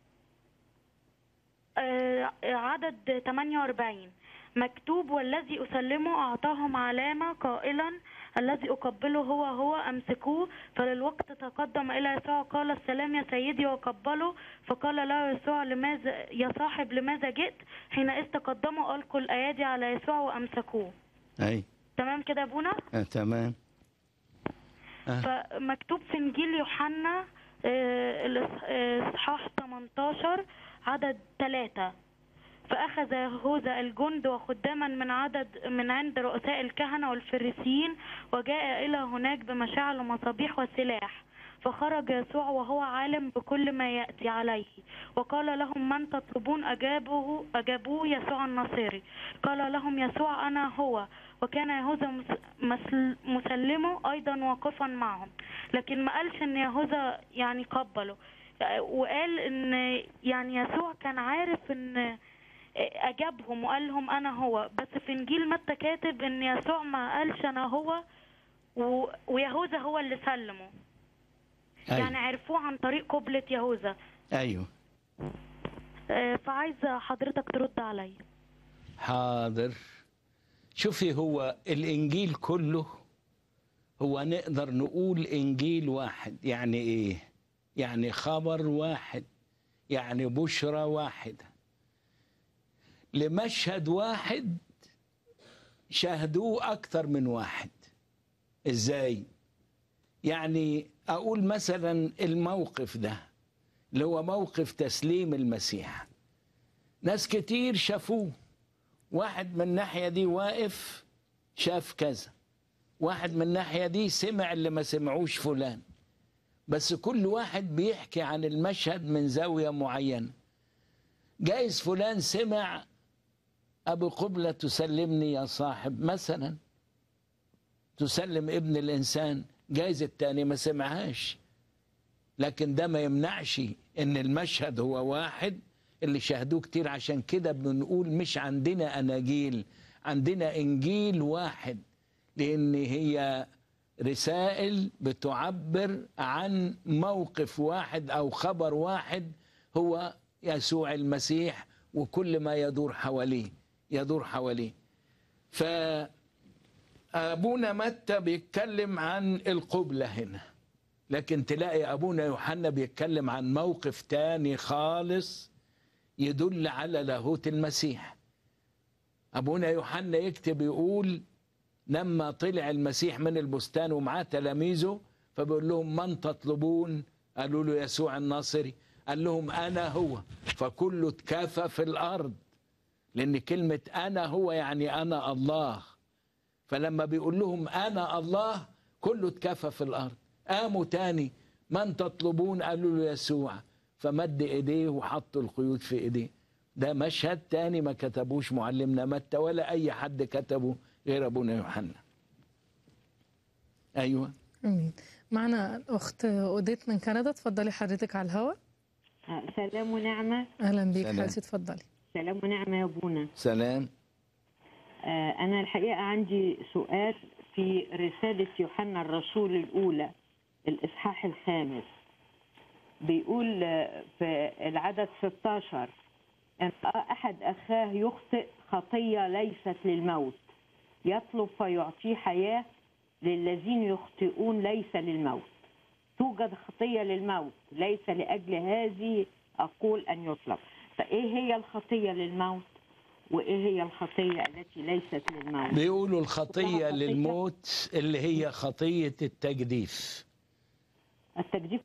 آه، عدد 48 مكتوب والذي أسلمه أعطاهم علامة قائلا الذي أقبله هو هو أمسكوه فللوقت تقدم إلى يسوع قال السلام يا سيدي وقبله فقال له يسوع لماذا يا صاحب لماذا جئت حينئذ تقدموا ألقوا الأيادي على يسوع وأمسكوه اي تمام كده يا بونا آه تمام آه. فمكتوب في انجيل يوحنا آه، الإص- آه، اصحاح 18 عدد ثلاثة فأخذ يهوذا الجند وخداما من عدد من عند رؤساء الكهنة والفريسيين وجاء إلى هناك بمشاعل ومصابيح وسلاح فخرج يسوع وهو عالم بكل ما يأتي عليه وقال لهم من تطلبون أجابه أجابوه يسوع الناصري قال لهم يسوع أنا هو وكان يهوذا مس- مسل- مسلمه أيضا واقفا معهم لكن ما قالش إن يهوذا يعني قبله وقال إن يعني يسوع كان عارف إن أجابهم وقال لهم أنا هو بس في إنجيل متى كاتب إن يسوع ما قالش أنا هو و- ويهوذا هو اللي سلمه أيوة. يعني عرفوه عن طريق قبلة يهوذا ايوه آه، فعايزة حضرتك ترد عليا حاضر شوفي هو الانجيل كله هو نقدر نقول انجيل واحد يعني ايه يعني خبر واحد يعني بشرى واحده لمشهد واحد شاهدوه اكتر من واحد ازاي يعني اقول مثلا الموقف ده اللي هو موقف تسليم المسيح ناس كتير شافوه واحد من الناحية دي واقف شاف كذا واحد من الناحية دي سمع اللي ما سمعوش فلان بس كل واحد بيحكي عن المشهد من زاوية معينة جايز فلان سمع أبو قبلة تسلمني يا صاحب مثلا تسلم ابن الإنسان جايز التاني ما سمعهاش لكن ده ما يمنعش ان المشهد هو واحد اللي شاهدوه كتير عشان كده بنقول مش عندنا اناجيل عندنا انجيل واحد لان هي رسائل بتعبر عن موقف واحد او خبر واحد هو يسوع المسيح وكل ما يدور حواليه يدور حواليه فابونا متى بيتكلم عن القبله هنا لكن تلاقي ابونا يوحنا بيتكلم عن موقف تاني خالص يدل على لاهوت المسيح ابونا يوحنا يكتب يقول لما طلع المسيح من البستان ومعاه تلاميذه فبيقول لهم من تطلبون قالوا له يسوع الناصري قال لهم انا هو فكله اتكافى في الارض لان كلمه انا هو يعني انا الله فلما بيقول لهم انا الله كله اتكافى في الارض قاموا تاني من تطلبون قالوا له يسوع فمد ايديه وحط القيود في ايديه ده مشهد تاني ما كتبوش معلمنا متى ولا اي حد كتبه غير ابونا يوحنا ايوه امين معنا اخت اوديت من كندا اتفضلي حضرتك على الهواء سلام ونعمة اهلا بيك سلام. حبيبتي اتفضلي سلام ونعمة يا أبونا سلام آه، أنا الحقيقة عندي سؤال في رسالة يوحنا الرسول الأولى الإصحاح الخامس بيقول آه، في العدد 16 أن أحد أخاه يخطئ خطية ليست للموت يطلب فيعطيه حياة للذين يخطئون ليس للموت توجد خطية للموت ليس لأجل هذه أقول أن يطلب فإيه هي الخطية للموت وإيه هي الخطية التي ليست للموت بيقولوا الخطيه للموت اللي هي خطيه التجديف التجديف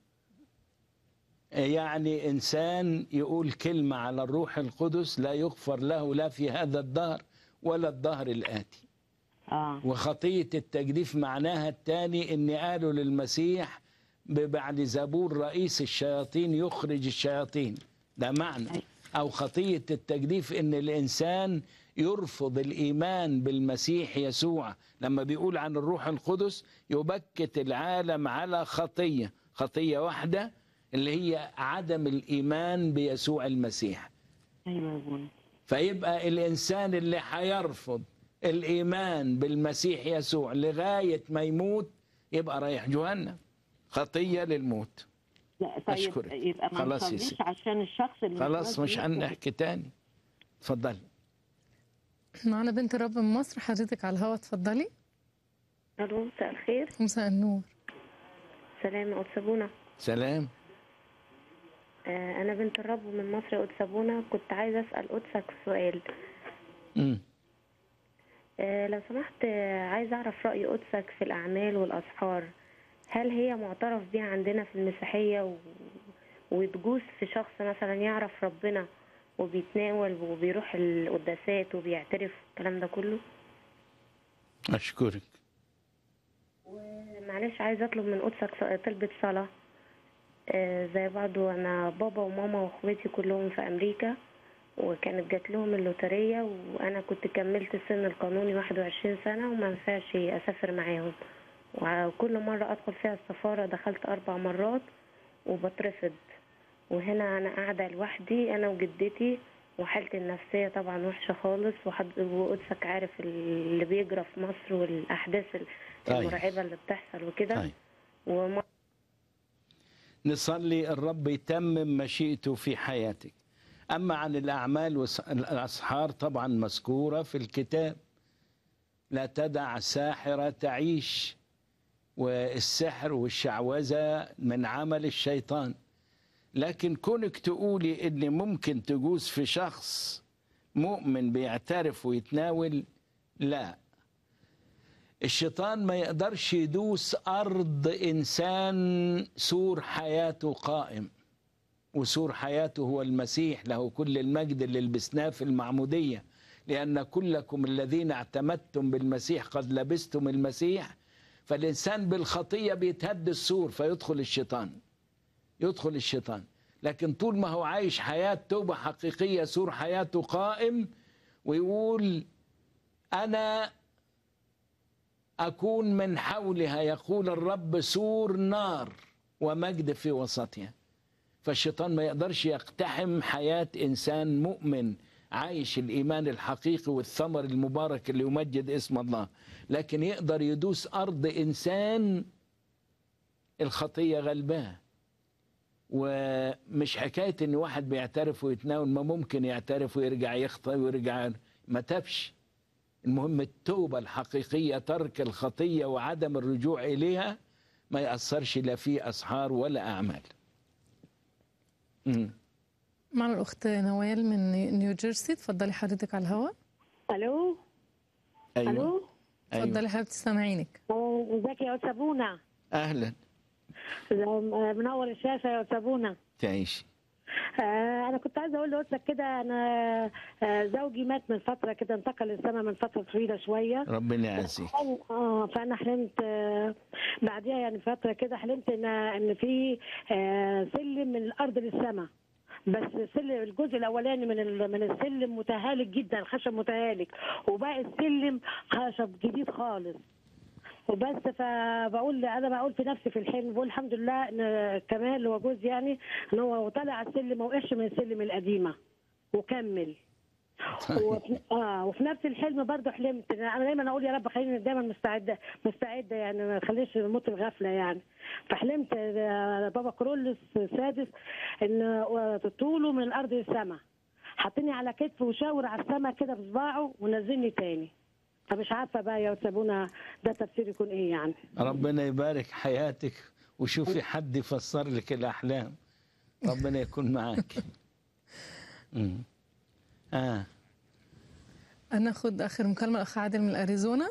يعني انسان يقول كلمه على الروح القدس لا يغفر له لا في هذا الدهر ولا الدهر الاتي آه. وخطيه التجديف معناها الثاني ان قالوا للمسيح بعد زبور رئيس الشياطين يخرج الشياطين ده معنى او خطيه التجديف ان الانسان يرفض الايمان بالمسيح يسوع لما بيقول عن الروح القدس يبكت العالم على خطيه خطيه واحده اللي هي عدم الايمان بيسوع المسيح أيوة يا أبونا فيبقى الانسان اللي هيرفض الايمان بالمسيح يسوع لغايه ما يموت يبقى رايح جهنم خطيه للموت لا طيب أشكرك. يبقى ما خلاص يا نصليش سيدي. عشان الشخص اللي خلاص راضي مش يخرج. هنحكي تاني اتفضلي معنا بنت الرب من مصر حضرتك على الهواء اتفضلي الو مساء الخير مساء النور سلام يا قدس ابونا سلام آه، انا بنت الرب من مصر يا قدس ابونا كنت عايزه اسال قدسك سؤال مم. آه، لو سمحت آه، عايزه اعرف راي قدسك في الاعمال والاسحار هل هي معترف بيها عندنا في المسيحيه و... وتجوز في شخص مثلا يعرف ربنا وبيتناول وبيروح القداسات وبيعترف الكلام ده كله اشكرك معلش عايزه اطلب من قدسك س- طلبة صلاة آه، زي برضو انا بابا وماما واخواتي كلهم في امريكا وكانت جات لهم اللوترية وانا كنت كملت السن القانوني 21 سنة وما ينفعش اسافر معاهم وكل مرة ادخل فيها السفارة دخلت اربع مرات وبترفض وهنا انا قاعدة لوحدي انا وجدتي وحالتي النفسية طبعا وحشة خالص وحد وقدسك عارف اللي بيجرى في مصر والاحداث طيب. المرعبة اللي بتحصل وكده طيب. وما نصلي الرب يتمم مشيئته في حياتك أما عن الأعمال والأسحار طبعا مذكورة في الكتاب لا تدع ساحرة تعيش والسحر والشعوذة من عمل الشيطان لكن كونك تقولي ان ممكن تجوز في شخص مؤمن بيعترف ويتناول لا الشيطان ما يقدرش يدوس أرض إنسان سور حياته قائم وسور حياته هو المسيح له كل المجد اللي لبسناه في المعمودية لأن كلكم الذين اعتمدتم بالمسيح قد لبستم المسيح فالإنسان بالخطية بيتهد السور فيدخل الشيطان يدخل الشيطان لكن طول ما هو عايش حياة توبة حقيقية سور حياته قائم ويقول أنا أكون من حولها يقول الرب سور نار ومجد في وسطها فالشيطان ما يقدرش يقتحم حياة إنسان مؤمن عايش الإيمان الحقيقي والثمر المبارك اللي يمجد اسم الله لكن يقدر يدوس أرض إنسان الخطية غلباه ومش حكاية إن واحد بيعترف ويتناول ما ممكن يعترف ويرجع يخطئ ويرجع ما تبش المهم التوبة الحقيقية ترك الخطية وعدم الرجوع إليها ما يأثرش لا في أسحار ولا أعمال مم. معنا الأخت نوال من نيو جيرسي اتفضلي حضرتك على الهواء الو أيوة. الو اتفضلي حبيبتي سامعينك آه، ازيك يا سابونا أهلا منور الشاشه يا سابونا تعيشي آه انا كنت عايزه اقول لقلت كده انا آه زوجي مات من فتره كده انتقل للسماء من فتره طويله شويه ربنا يعزيك اه فانا حلمت آه بعديها يعني فتره كده حلمت ان ان في آه سلم من الارض للسماء بس السلم الجزء الاولاني من ال- من السلم متهالك جدا الخشب متهالك وباقي السلم خشب جديد خالص وبس فبقول انا بقول في نفسي في الحلم بقول الحمد لله ان كمال اللي هو جوزي يعني ان هو طلع على السلم ما وقعش من السلم القديمه وكمل وفي اه وفي نفس الحلم برضه حلمت انا دايما اقول يا رب خليني دايما مستعده مستعده يعني ما تخليش موت الغفله يعني فحلمت آه، بابا كرولس السادس ان طوله من الارض للسماء حطني على كتفه وشاور على السماء كده بصباعه ونزلني تاني فمش عارفه بقى يا سابونا ده تفسير يكون ايه يعني ربنا يبارك حياتك وشوفي حد يفسر لك الأحلام ربنا يكون معاك مم. آه هناخد اخر مكالمه الاخ عادل من اريزونا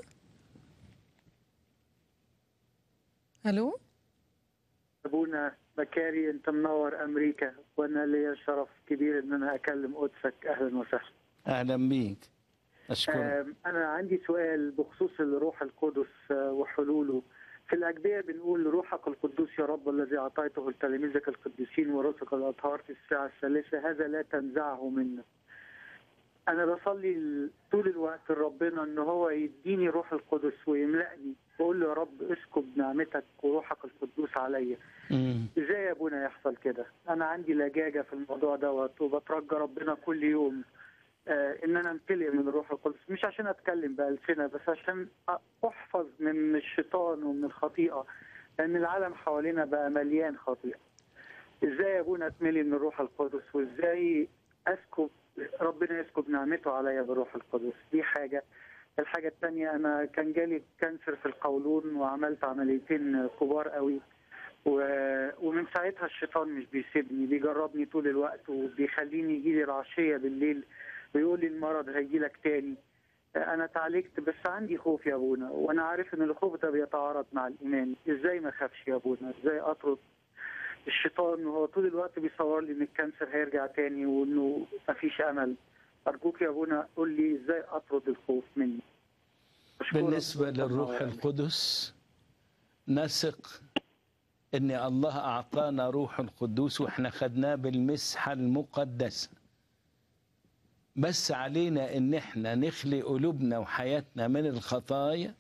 الو ابونا بكاري انت منور امريكا وانا ليا شرف كبير ان انا اكلم قدسك اهلا وسهلا أهلا بيك أشكرك آم، انا عندي سؤال بخصوص الروح القدس آه، وحلوله في الأجبية بنقول روحك القدوس يا رب الذي أعطيته لتلاميذك القديسين ورسلك الأطهار في الساعة الثالثة هذا لا تنزعه منا أنا بصلي ال- طول الوقت لربنا إن هو يديني روح القدس ويملأني بقول له يا رب اسكب نعمتك وروحك القدوس عليا مم. ازاي يا ابونا يحصل كده انا عندي لجاجه في الموضوع دوت وبترجى ربنا كل يوم آه ان انا امتلئ من الروح القدس مش عشان اتكلم بالسنه بس عشان أ- احفظ من الشيطان ومن الخطيئه لان العالم حوالينا بقى مليان خطيئه ازاي يا ابونا اتملي من الروح القدس وازاي اسكب ربنا يسكب نعمته عليا بالروح القدس دي حاجه الحاجه الثانيه انا كان جالي كانسر في القولون وعملت عمليتين كبار قوي و- ومن ساعتها الشيطان مش بيسيبني بيجربني طول الوقت وبيخليني يجي لي رعشيه بالليل ويقول لي المرض هيجي لك تاني انا اتعالجت بس عندي خوف يا ابونا وانا عارف ان الخوف ده بيتعارض مع الايمان ازاي ما اخافش يا ابونا ازاي اطرد الشيطان وهو طول الوقت بيصور لي ان الكانسر هيرجع تاني وانه مفيش امل ارجوك يا ابونا قول لي ازاي اطرد الخوف مني أشكرك. بالنسبة للروح القدس نثق ان الله اعطانا روح القدوس واحنا خدناه بالمسحه المقدسه بس علينا ان احنا نخلي قلوبنا وحياتنا من الخطايا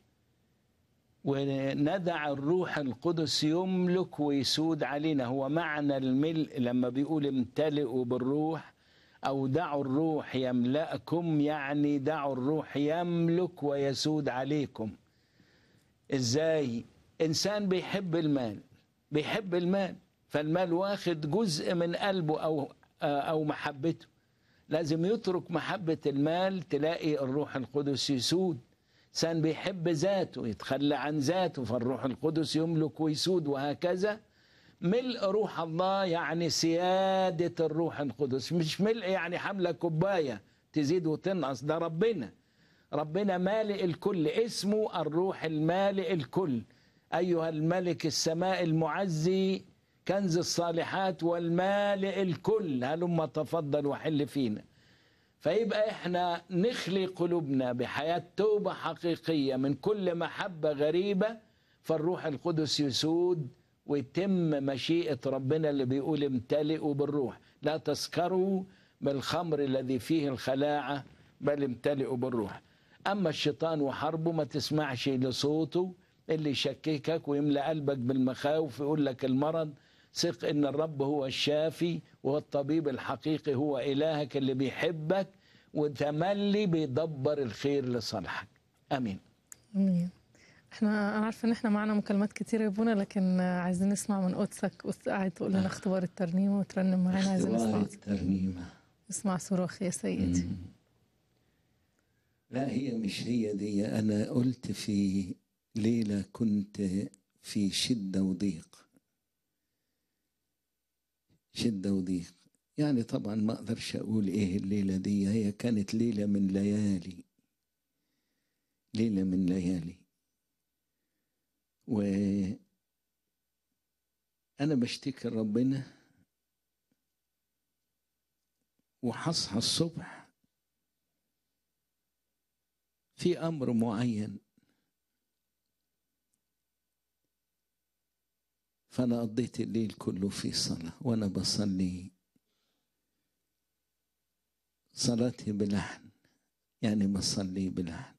وندع الروح القدس يملك ويسود علينا هو معنى الملء لما بيقول امتلئوا بالروح او دعوا الروح يملأكم يعني دعوا الروح يملك ويسود عليكم ازاي انسان بيحب المال بيحب المال فالمال واخد جزء من قلبه او او محبته لازم يترك محبة المال تلاقي الروح القدس يسود إنسان بيحب ذاته يتخلى عن ذاته فالروح القدس يملك ويسود وهكذا ملء روح الله يعني سيادة الروح القدس مش ملء يعني حملة كوباية تزيد وتنقص ده ربنا ربنا مالئ الكل اسمه الروح المالئ الكل أيها الملك السماء المعزي كنز الصالحات والمالئ الكل هلما تفضل وحل فينا فيبقى احنا نخلي قلوبنا بحياة توبة حقيقية من كل محبة غريبة فالروح القدس يسود ويتم مشيئة ربنا اللي بيقول امتلئوا بالروح لا تسكروا بالخمر الذي فيه الخلاعة بل امتلئوا بالروح أما الشيطان وحربه ما تسمعش لصوته اللي يشككك ويملأ قلبك بالمخاوف يقول لك المرض ثق ان الرب هو الشافي وهو الطبيب الحقيقي هو الهك اللي بيحبك وتملي بيدبر الخير لصالحك امين امين احنا انا عارفه ان احنا معنا مكالمات كتير يا ابونا لكن عايزين نسمع من قدسك قدس قاعد تقول لنا اختبار الترنيمه وترنم معانا عايزين اختبار نسمع الترنيمة اسمع صراخ يا سيدي مم. لا هي مش هي دي أنا قلت في ليلة كنت في شدة وضيق شدة وضيق يعني طبعا ما أقدرش أقول إيه الليلة دي هي كانت ليلة من ليالي ليلة من ليالي وأنا بشتكي ربنا وهصحى الصبح في امر معين فانا قضيت الليل كله في صلاه وانا بصلي صلاتي بلحن يعني بصلي بلحن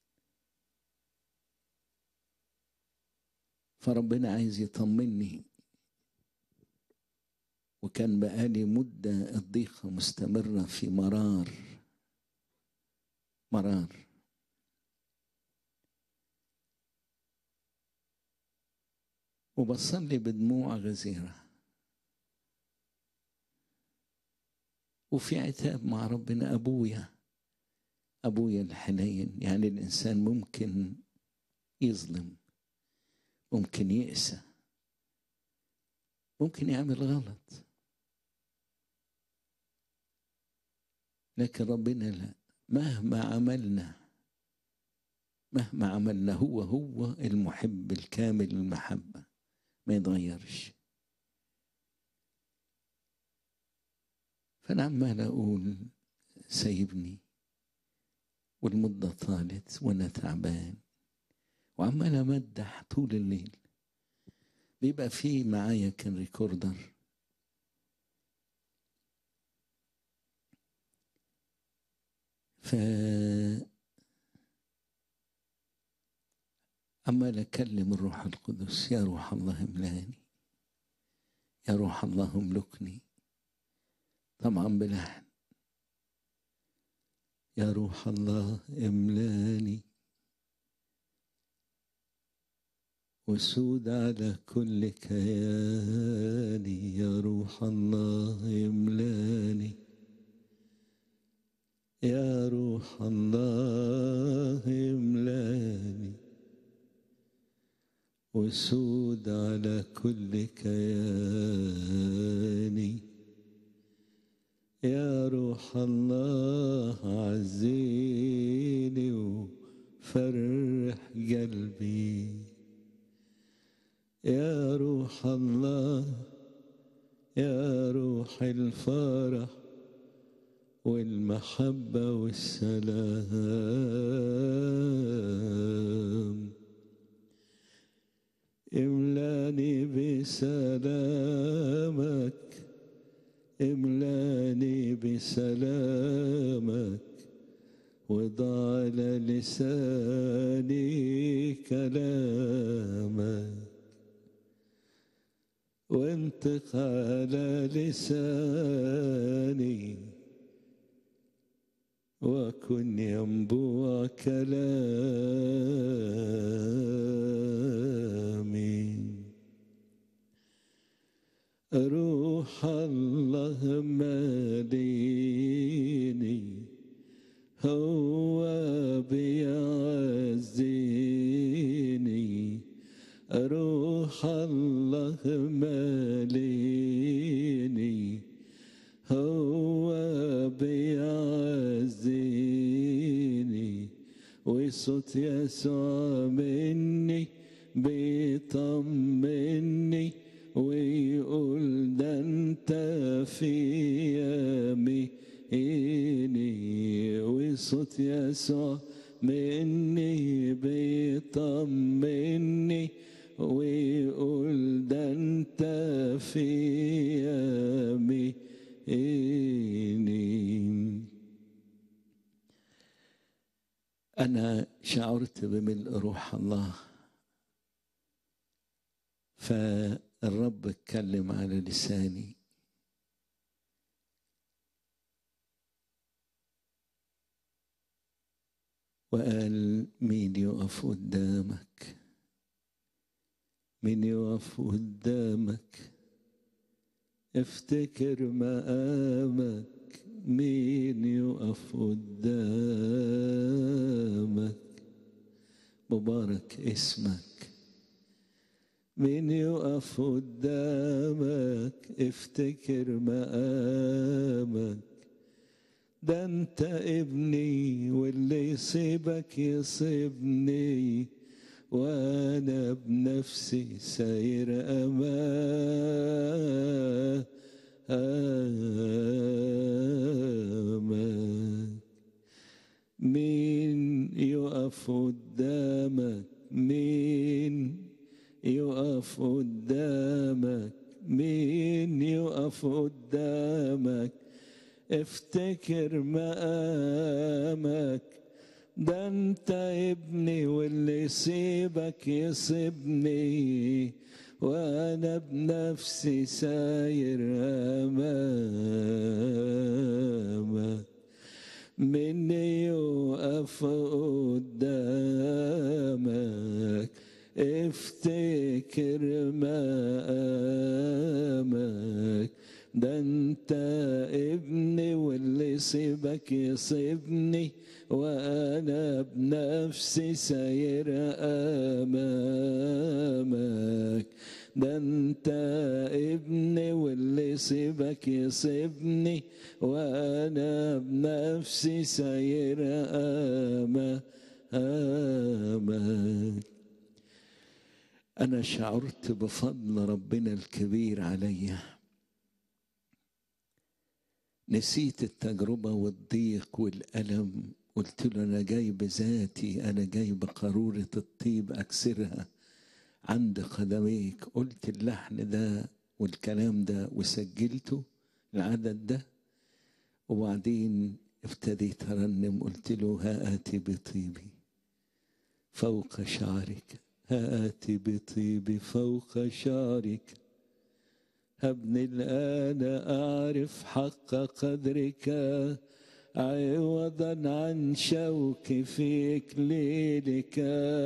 فربنا عايز يطمني وكان بقالي مدة الضيقة مستمرة في مرار مرار وبصلي بدموع غزيرة وفي عتاب مع ربنا أبويا أبويا الحنين يعني الإنسان ممكن يظلم ممكن يأسى ممكن يعمل غلط لكن ربنا لا مهما عملنا مهما عملنا هو هو المحب الكامل المحبة ما يتغيرش فأنا عمال أقول سايبني والمدة طالت وأنا تعبان وعمال أمدح طول الليل بيبقى في معايا كان ريكوردر ف عمال أكلم الروح القدس يا روح الله املاني يا روح الله املكني طبعا بلحن يا روح الله املاني وسود على كل كياني يا روح الله املاني يا روح الله املاني وسود على كل كياني يا روح الله عزيني وفرح قلبي يا روح الله يا روح الفرح والمحبة والسلام املاني بسلامك املاني بسلامك وضع على لساني كلامك وانطق على لساني وكن ينبوع كلامي روح الله ماليني هو بيعزيني روح الله ماليني هو بيعزيني وصوت يسوع مني بيطمني ويقول ده انت في يميني وصوت يسوع مني بيطمني ويقول ده انت في يميني انا شعرت بملء روح الله فالرب اتكلم على لساني وقال مين يقف قدامك مين يقف قدامك افتكر مقامك مين يقف قدامك مبارك اسمك مين يقف قدامك افتكر مقامك ده انت ابني واللي يصيبك يصيبني وانا بنفسي ساير أمامك مين يقف قدامك مين يقف قدامك مين يقف قدامك افتكر مقامك ده انت ابني واللي يصيبك يصيبني وانا بنفسي ساير امامك من يقف قدامك افتكر مقامك ده انت ابني واللي يصيبك يصيبني وانا بنفسي ساير امامك ده انت ابني واللي يصيبك يصيبني وانا بنفسي ساير امامك انا شعرت بفضل ربنا الكبير عليّ نسيت التجربة والضيق والألم قلت له أنا جاي بذاتي أنا جاي بقارورة الطيب أكسرها عند قدميك قلت اللحن ده والكلام ده وسجلته العدد ده وبعدين ابتديت أرنم قلت له ها آتي بطيبي فوق شعرك ها آتي بطيبي فوق شعرك هبني الآن أعرف حق قدرك عوضا عن شوقي في إكليلك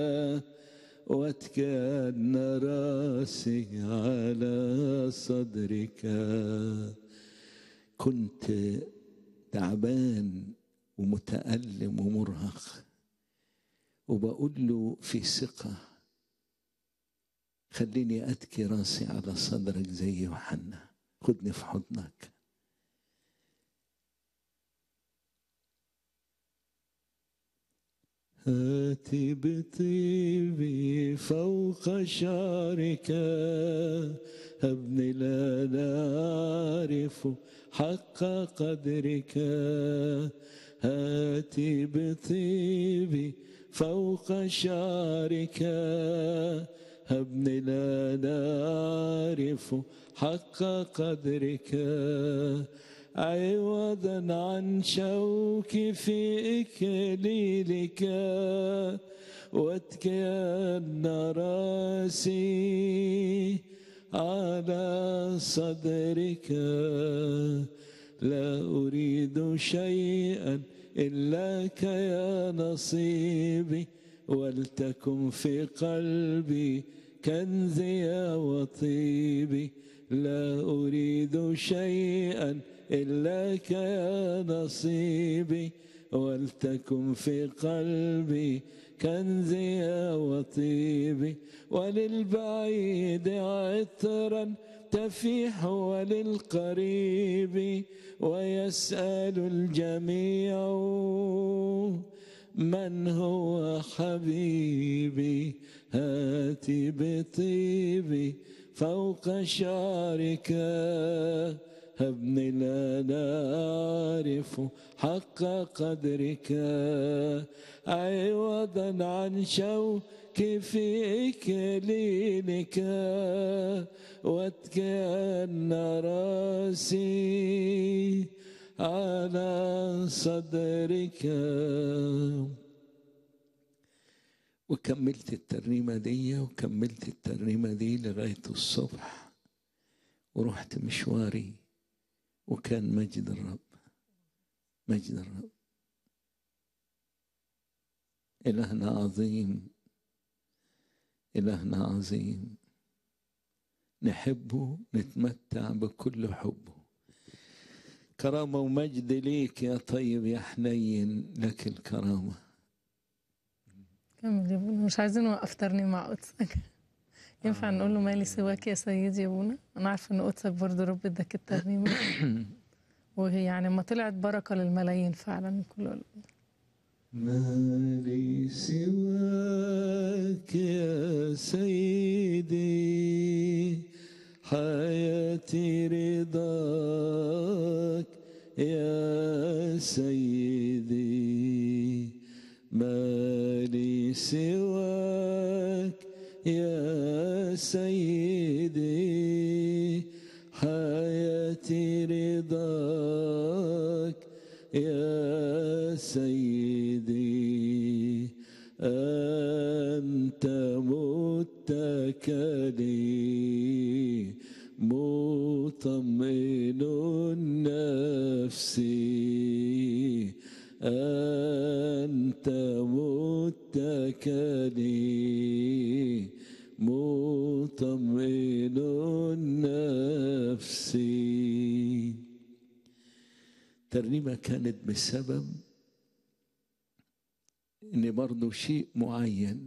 واتكأن راسي على صدرك كنت تعبان ومتألم ومرهق وبقول له في ثقه خليني أتكي راسي على صدرك زي يوحنا خدني في حضنك هاتي بطيبي فوق شعرك ابني لا نعرف حق قدرك هاتي بطيبي فوق شعرك هبني لا نعرف حق قدرك عوضا عن شوكي في إكليلك واتكأن راسي على صدرك لا أريد شيئا إلاك يا نصيبي ولتكن في قلبي كنزي وطيبي لا أريد شيئا إلاك يا نصيبي ولتكن في قلبي كنزي وطيبي وللبعيد عطرا تفيح وللقريب ويسأل الجميع من هو حبيبي هاتي بطيبي فوق شعرك هبني لا نعرف حق قدرك عوضا عن شوك في إكليلك واتكأن راسي على صدرك وكملت الترنيمة دي وكملت الترنيمة دي لغاية الصبح ورحت مشواري وكان مجد الرب مجد الرب إلهنا عظيم إلهنا عظيم نحبه نتمتع بكل حبه كرامة ومجد ليك يا طيب يا حنين لك الكرامة كمل يا ابونا مش عايزين نوقف ترنيم مع قدسك ينفع نقول له مالي سواك يا سيدي يا ابونا انا عارفه ان قدسك برضه رب اداك الترنيمه وهي يعني ما طلعت بركه للملايين فعلا كل مالي سواك يا سيدي حياتي رضاك ما لي سواك يا سيدي حياتي رضاك يا سيدي أنت متكلي مطمئن نفسي أنت متكلي مطمئن نفسي ترنيمة كانت بسبب ان برضو شيء معين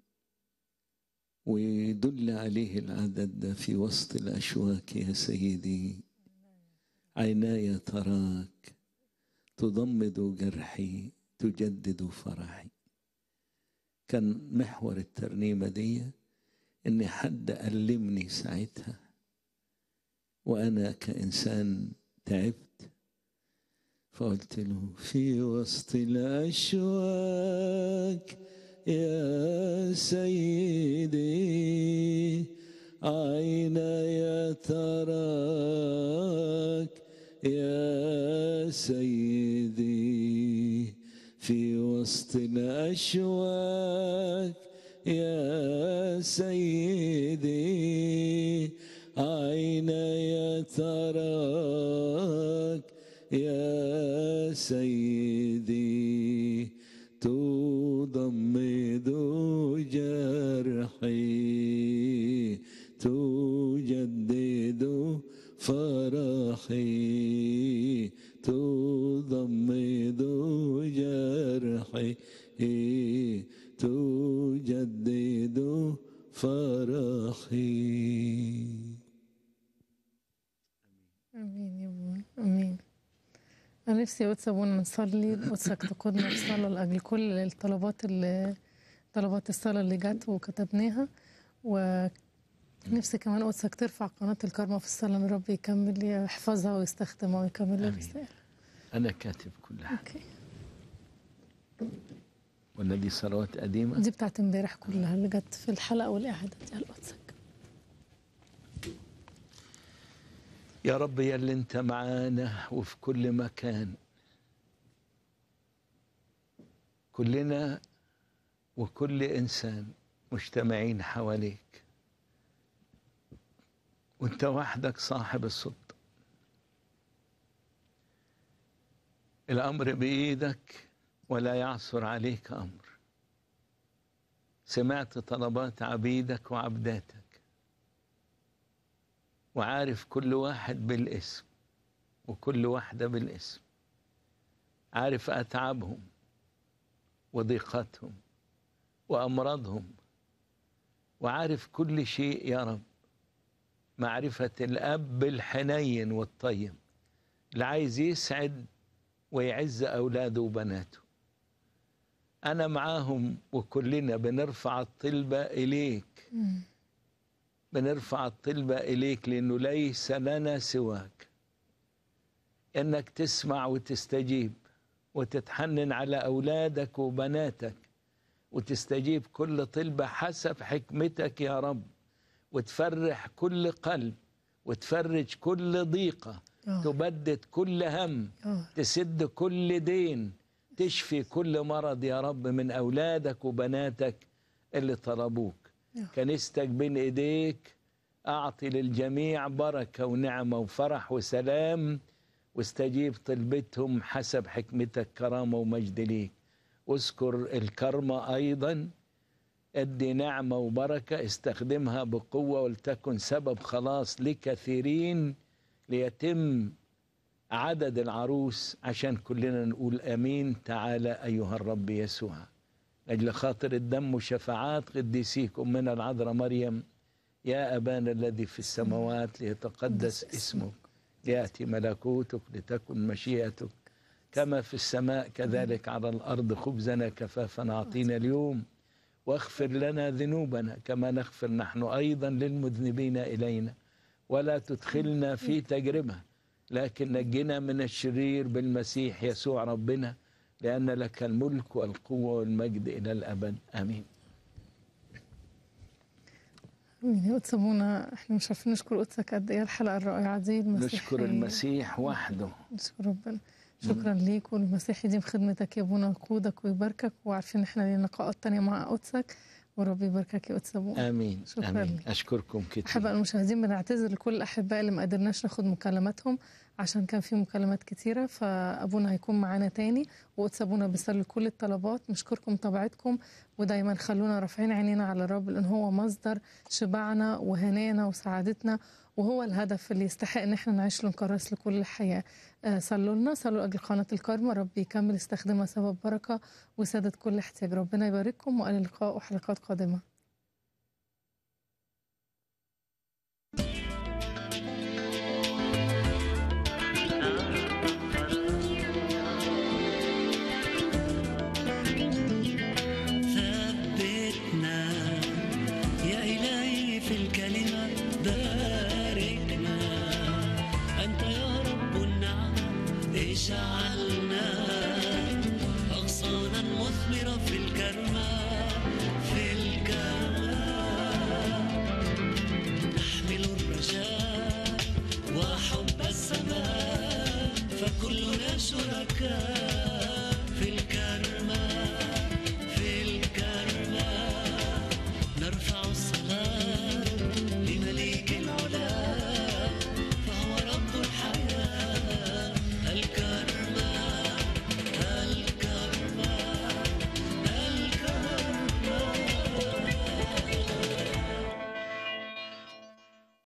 ويدل عليه العدد ده في وسط الاشواك يا سيدي عيناي تراك تضمد جرحي تجدد فرحي كان محور الترنيمه دي ان حد ألمني ساعتها وانا كانسان تعبت فقلت له في وسط الأشواك يا سيدي عيناي تراك يا سيدي في وسط الأشواك يا سيدي عيناي تراك يا سيدي تضمد جرحي تجدد فرحي تضمد جرحي تجدد فرحي امين يا ابونا امين انا نفسي يا قدس ابونا نصلي قدسك تقودنا بصلاه لاجل كل الطلبات اللي طلبات الصلاه اللي جت وكتبناها ونفسي كمان قدسك ترفع قناه الكرمه في الصلاه ان الرب يكمل يحفظها ويستخدمها ويكمل الرساله أنا كاتب كل حاجة اوكي ولا دي صلوات قديمة دي بتاعت امبارح كلها اللي جت في الحلقه والاعاده دي على قدسك يا رب يا اللي انت معانا وفي كل مكان كلنا وكل انسان مجتمعين حواليك وانت وحدك صاحب السلطه الامر بايدك ولا يعثر عليك امر سمعت طلبات عبيدك وعبداتك وعارف كل واحد بالاسم وكل واحدة بالاسم عارف أتعابهم وضيقاتهم وأمراضهم وعارف كل شيء يا رب معرفة الأب الحنين والطيب اللي عايز يسعد ويعز أولاده وبناته أنا معاهم وكلنا بنرفع الطلبة إليك بنرفع الطلبة إليك لأنه ليس لنا سواك إنك تسمع وتستجيب وتتحنن على أولادك وبناتك وتستجيب كل طلبة حسب حكمتك يا رب وتفرح كل قلب وتفرج كل ضيقة آه. تبدد كل هم آه. تسد كل دين تشفي كل مرض يا رب من أولادك وبناتك اللي طلبوك آه. كنيستك بين ايديك اعطي للجميع بركه ونعمه وفرح وسلام واستجيب طلبتهم حسب حكمتك كرامه ومجد ليك اذكر الكرمه ايضا ادي نعمه وبركه استخدمها بقوه ولتكن سبب خلاص لكثيرين ليتم عدد العروس عشان كلنا نقول امين تعالى ايها الرب يسوع أجل خاطر الدم وشفاعات قديسيك أمنا العذراء مريم يا أبانا الذي في السماوات ليتقدس اسمك ليأتي ملكوتك لتكن مشيئتك كما في السماء كذلك على الأرض خبزنا كفافا أعطينا اليوم واغفر لنا ذنوبنا كما نغفر نحن أيضا للمذنبين إلينا ولا تدخلنا في تجربة لكن نجنا من الشرير بالمسيح يسوع ربنا لأن لك الملك والقوة والمجد إلى الأبد آمين امين يا قدس ابونا احنا مش عارفين نشكر قدسك قد ايه الحلقه الرائعه دي المسيح نشكر المسيح وحده نشكر ربنا شكرا ليك والمسيح يديم خدمتك يا ابونا ويقودك ويباركك وعارفين ان احنا لينا لقاءات تانية مع قدسك ورب يباركك يا قدس ابونا آمين شكرا آمين لك. أشكركم كتير احباء المشاهدين بنعتذر لكل الاحباء اللي ما قدرناش ناخد مكالماتهم عشان كان في مكالمات كتيره فابونا هيكون معانا تاني وقدس ابونا بيصلي كل الطلبات نشكركم طبيعتكم ودايما خلونا رافعين عينينا على الرب لان هو مصدر شبعنا وهنانا وسعادتنا وهو الهدف اللي يستحق ان احنا نعيش له نكرس لكل الحياه آه، صلوا لنا صلوا لاجل قناه الكرمه رب يكمل استخدامها سبب بركه وسدد كل احتياج ربنا يبارككم والى اللقاء وحلقات قادمه ثبتنا يا إلهي في الكلمة باركنا أنت يا رب النعم اجعلنا أغصانا مثمرة في الكرمة في الكرمة نحمل الرجاء وحب السماء فكلنا شركاء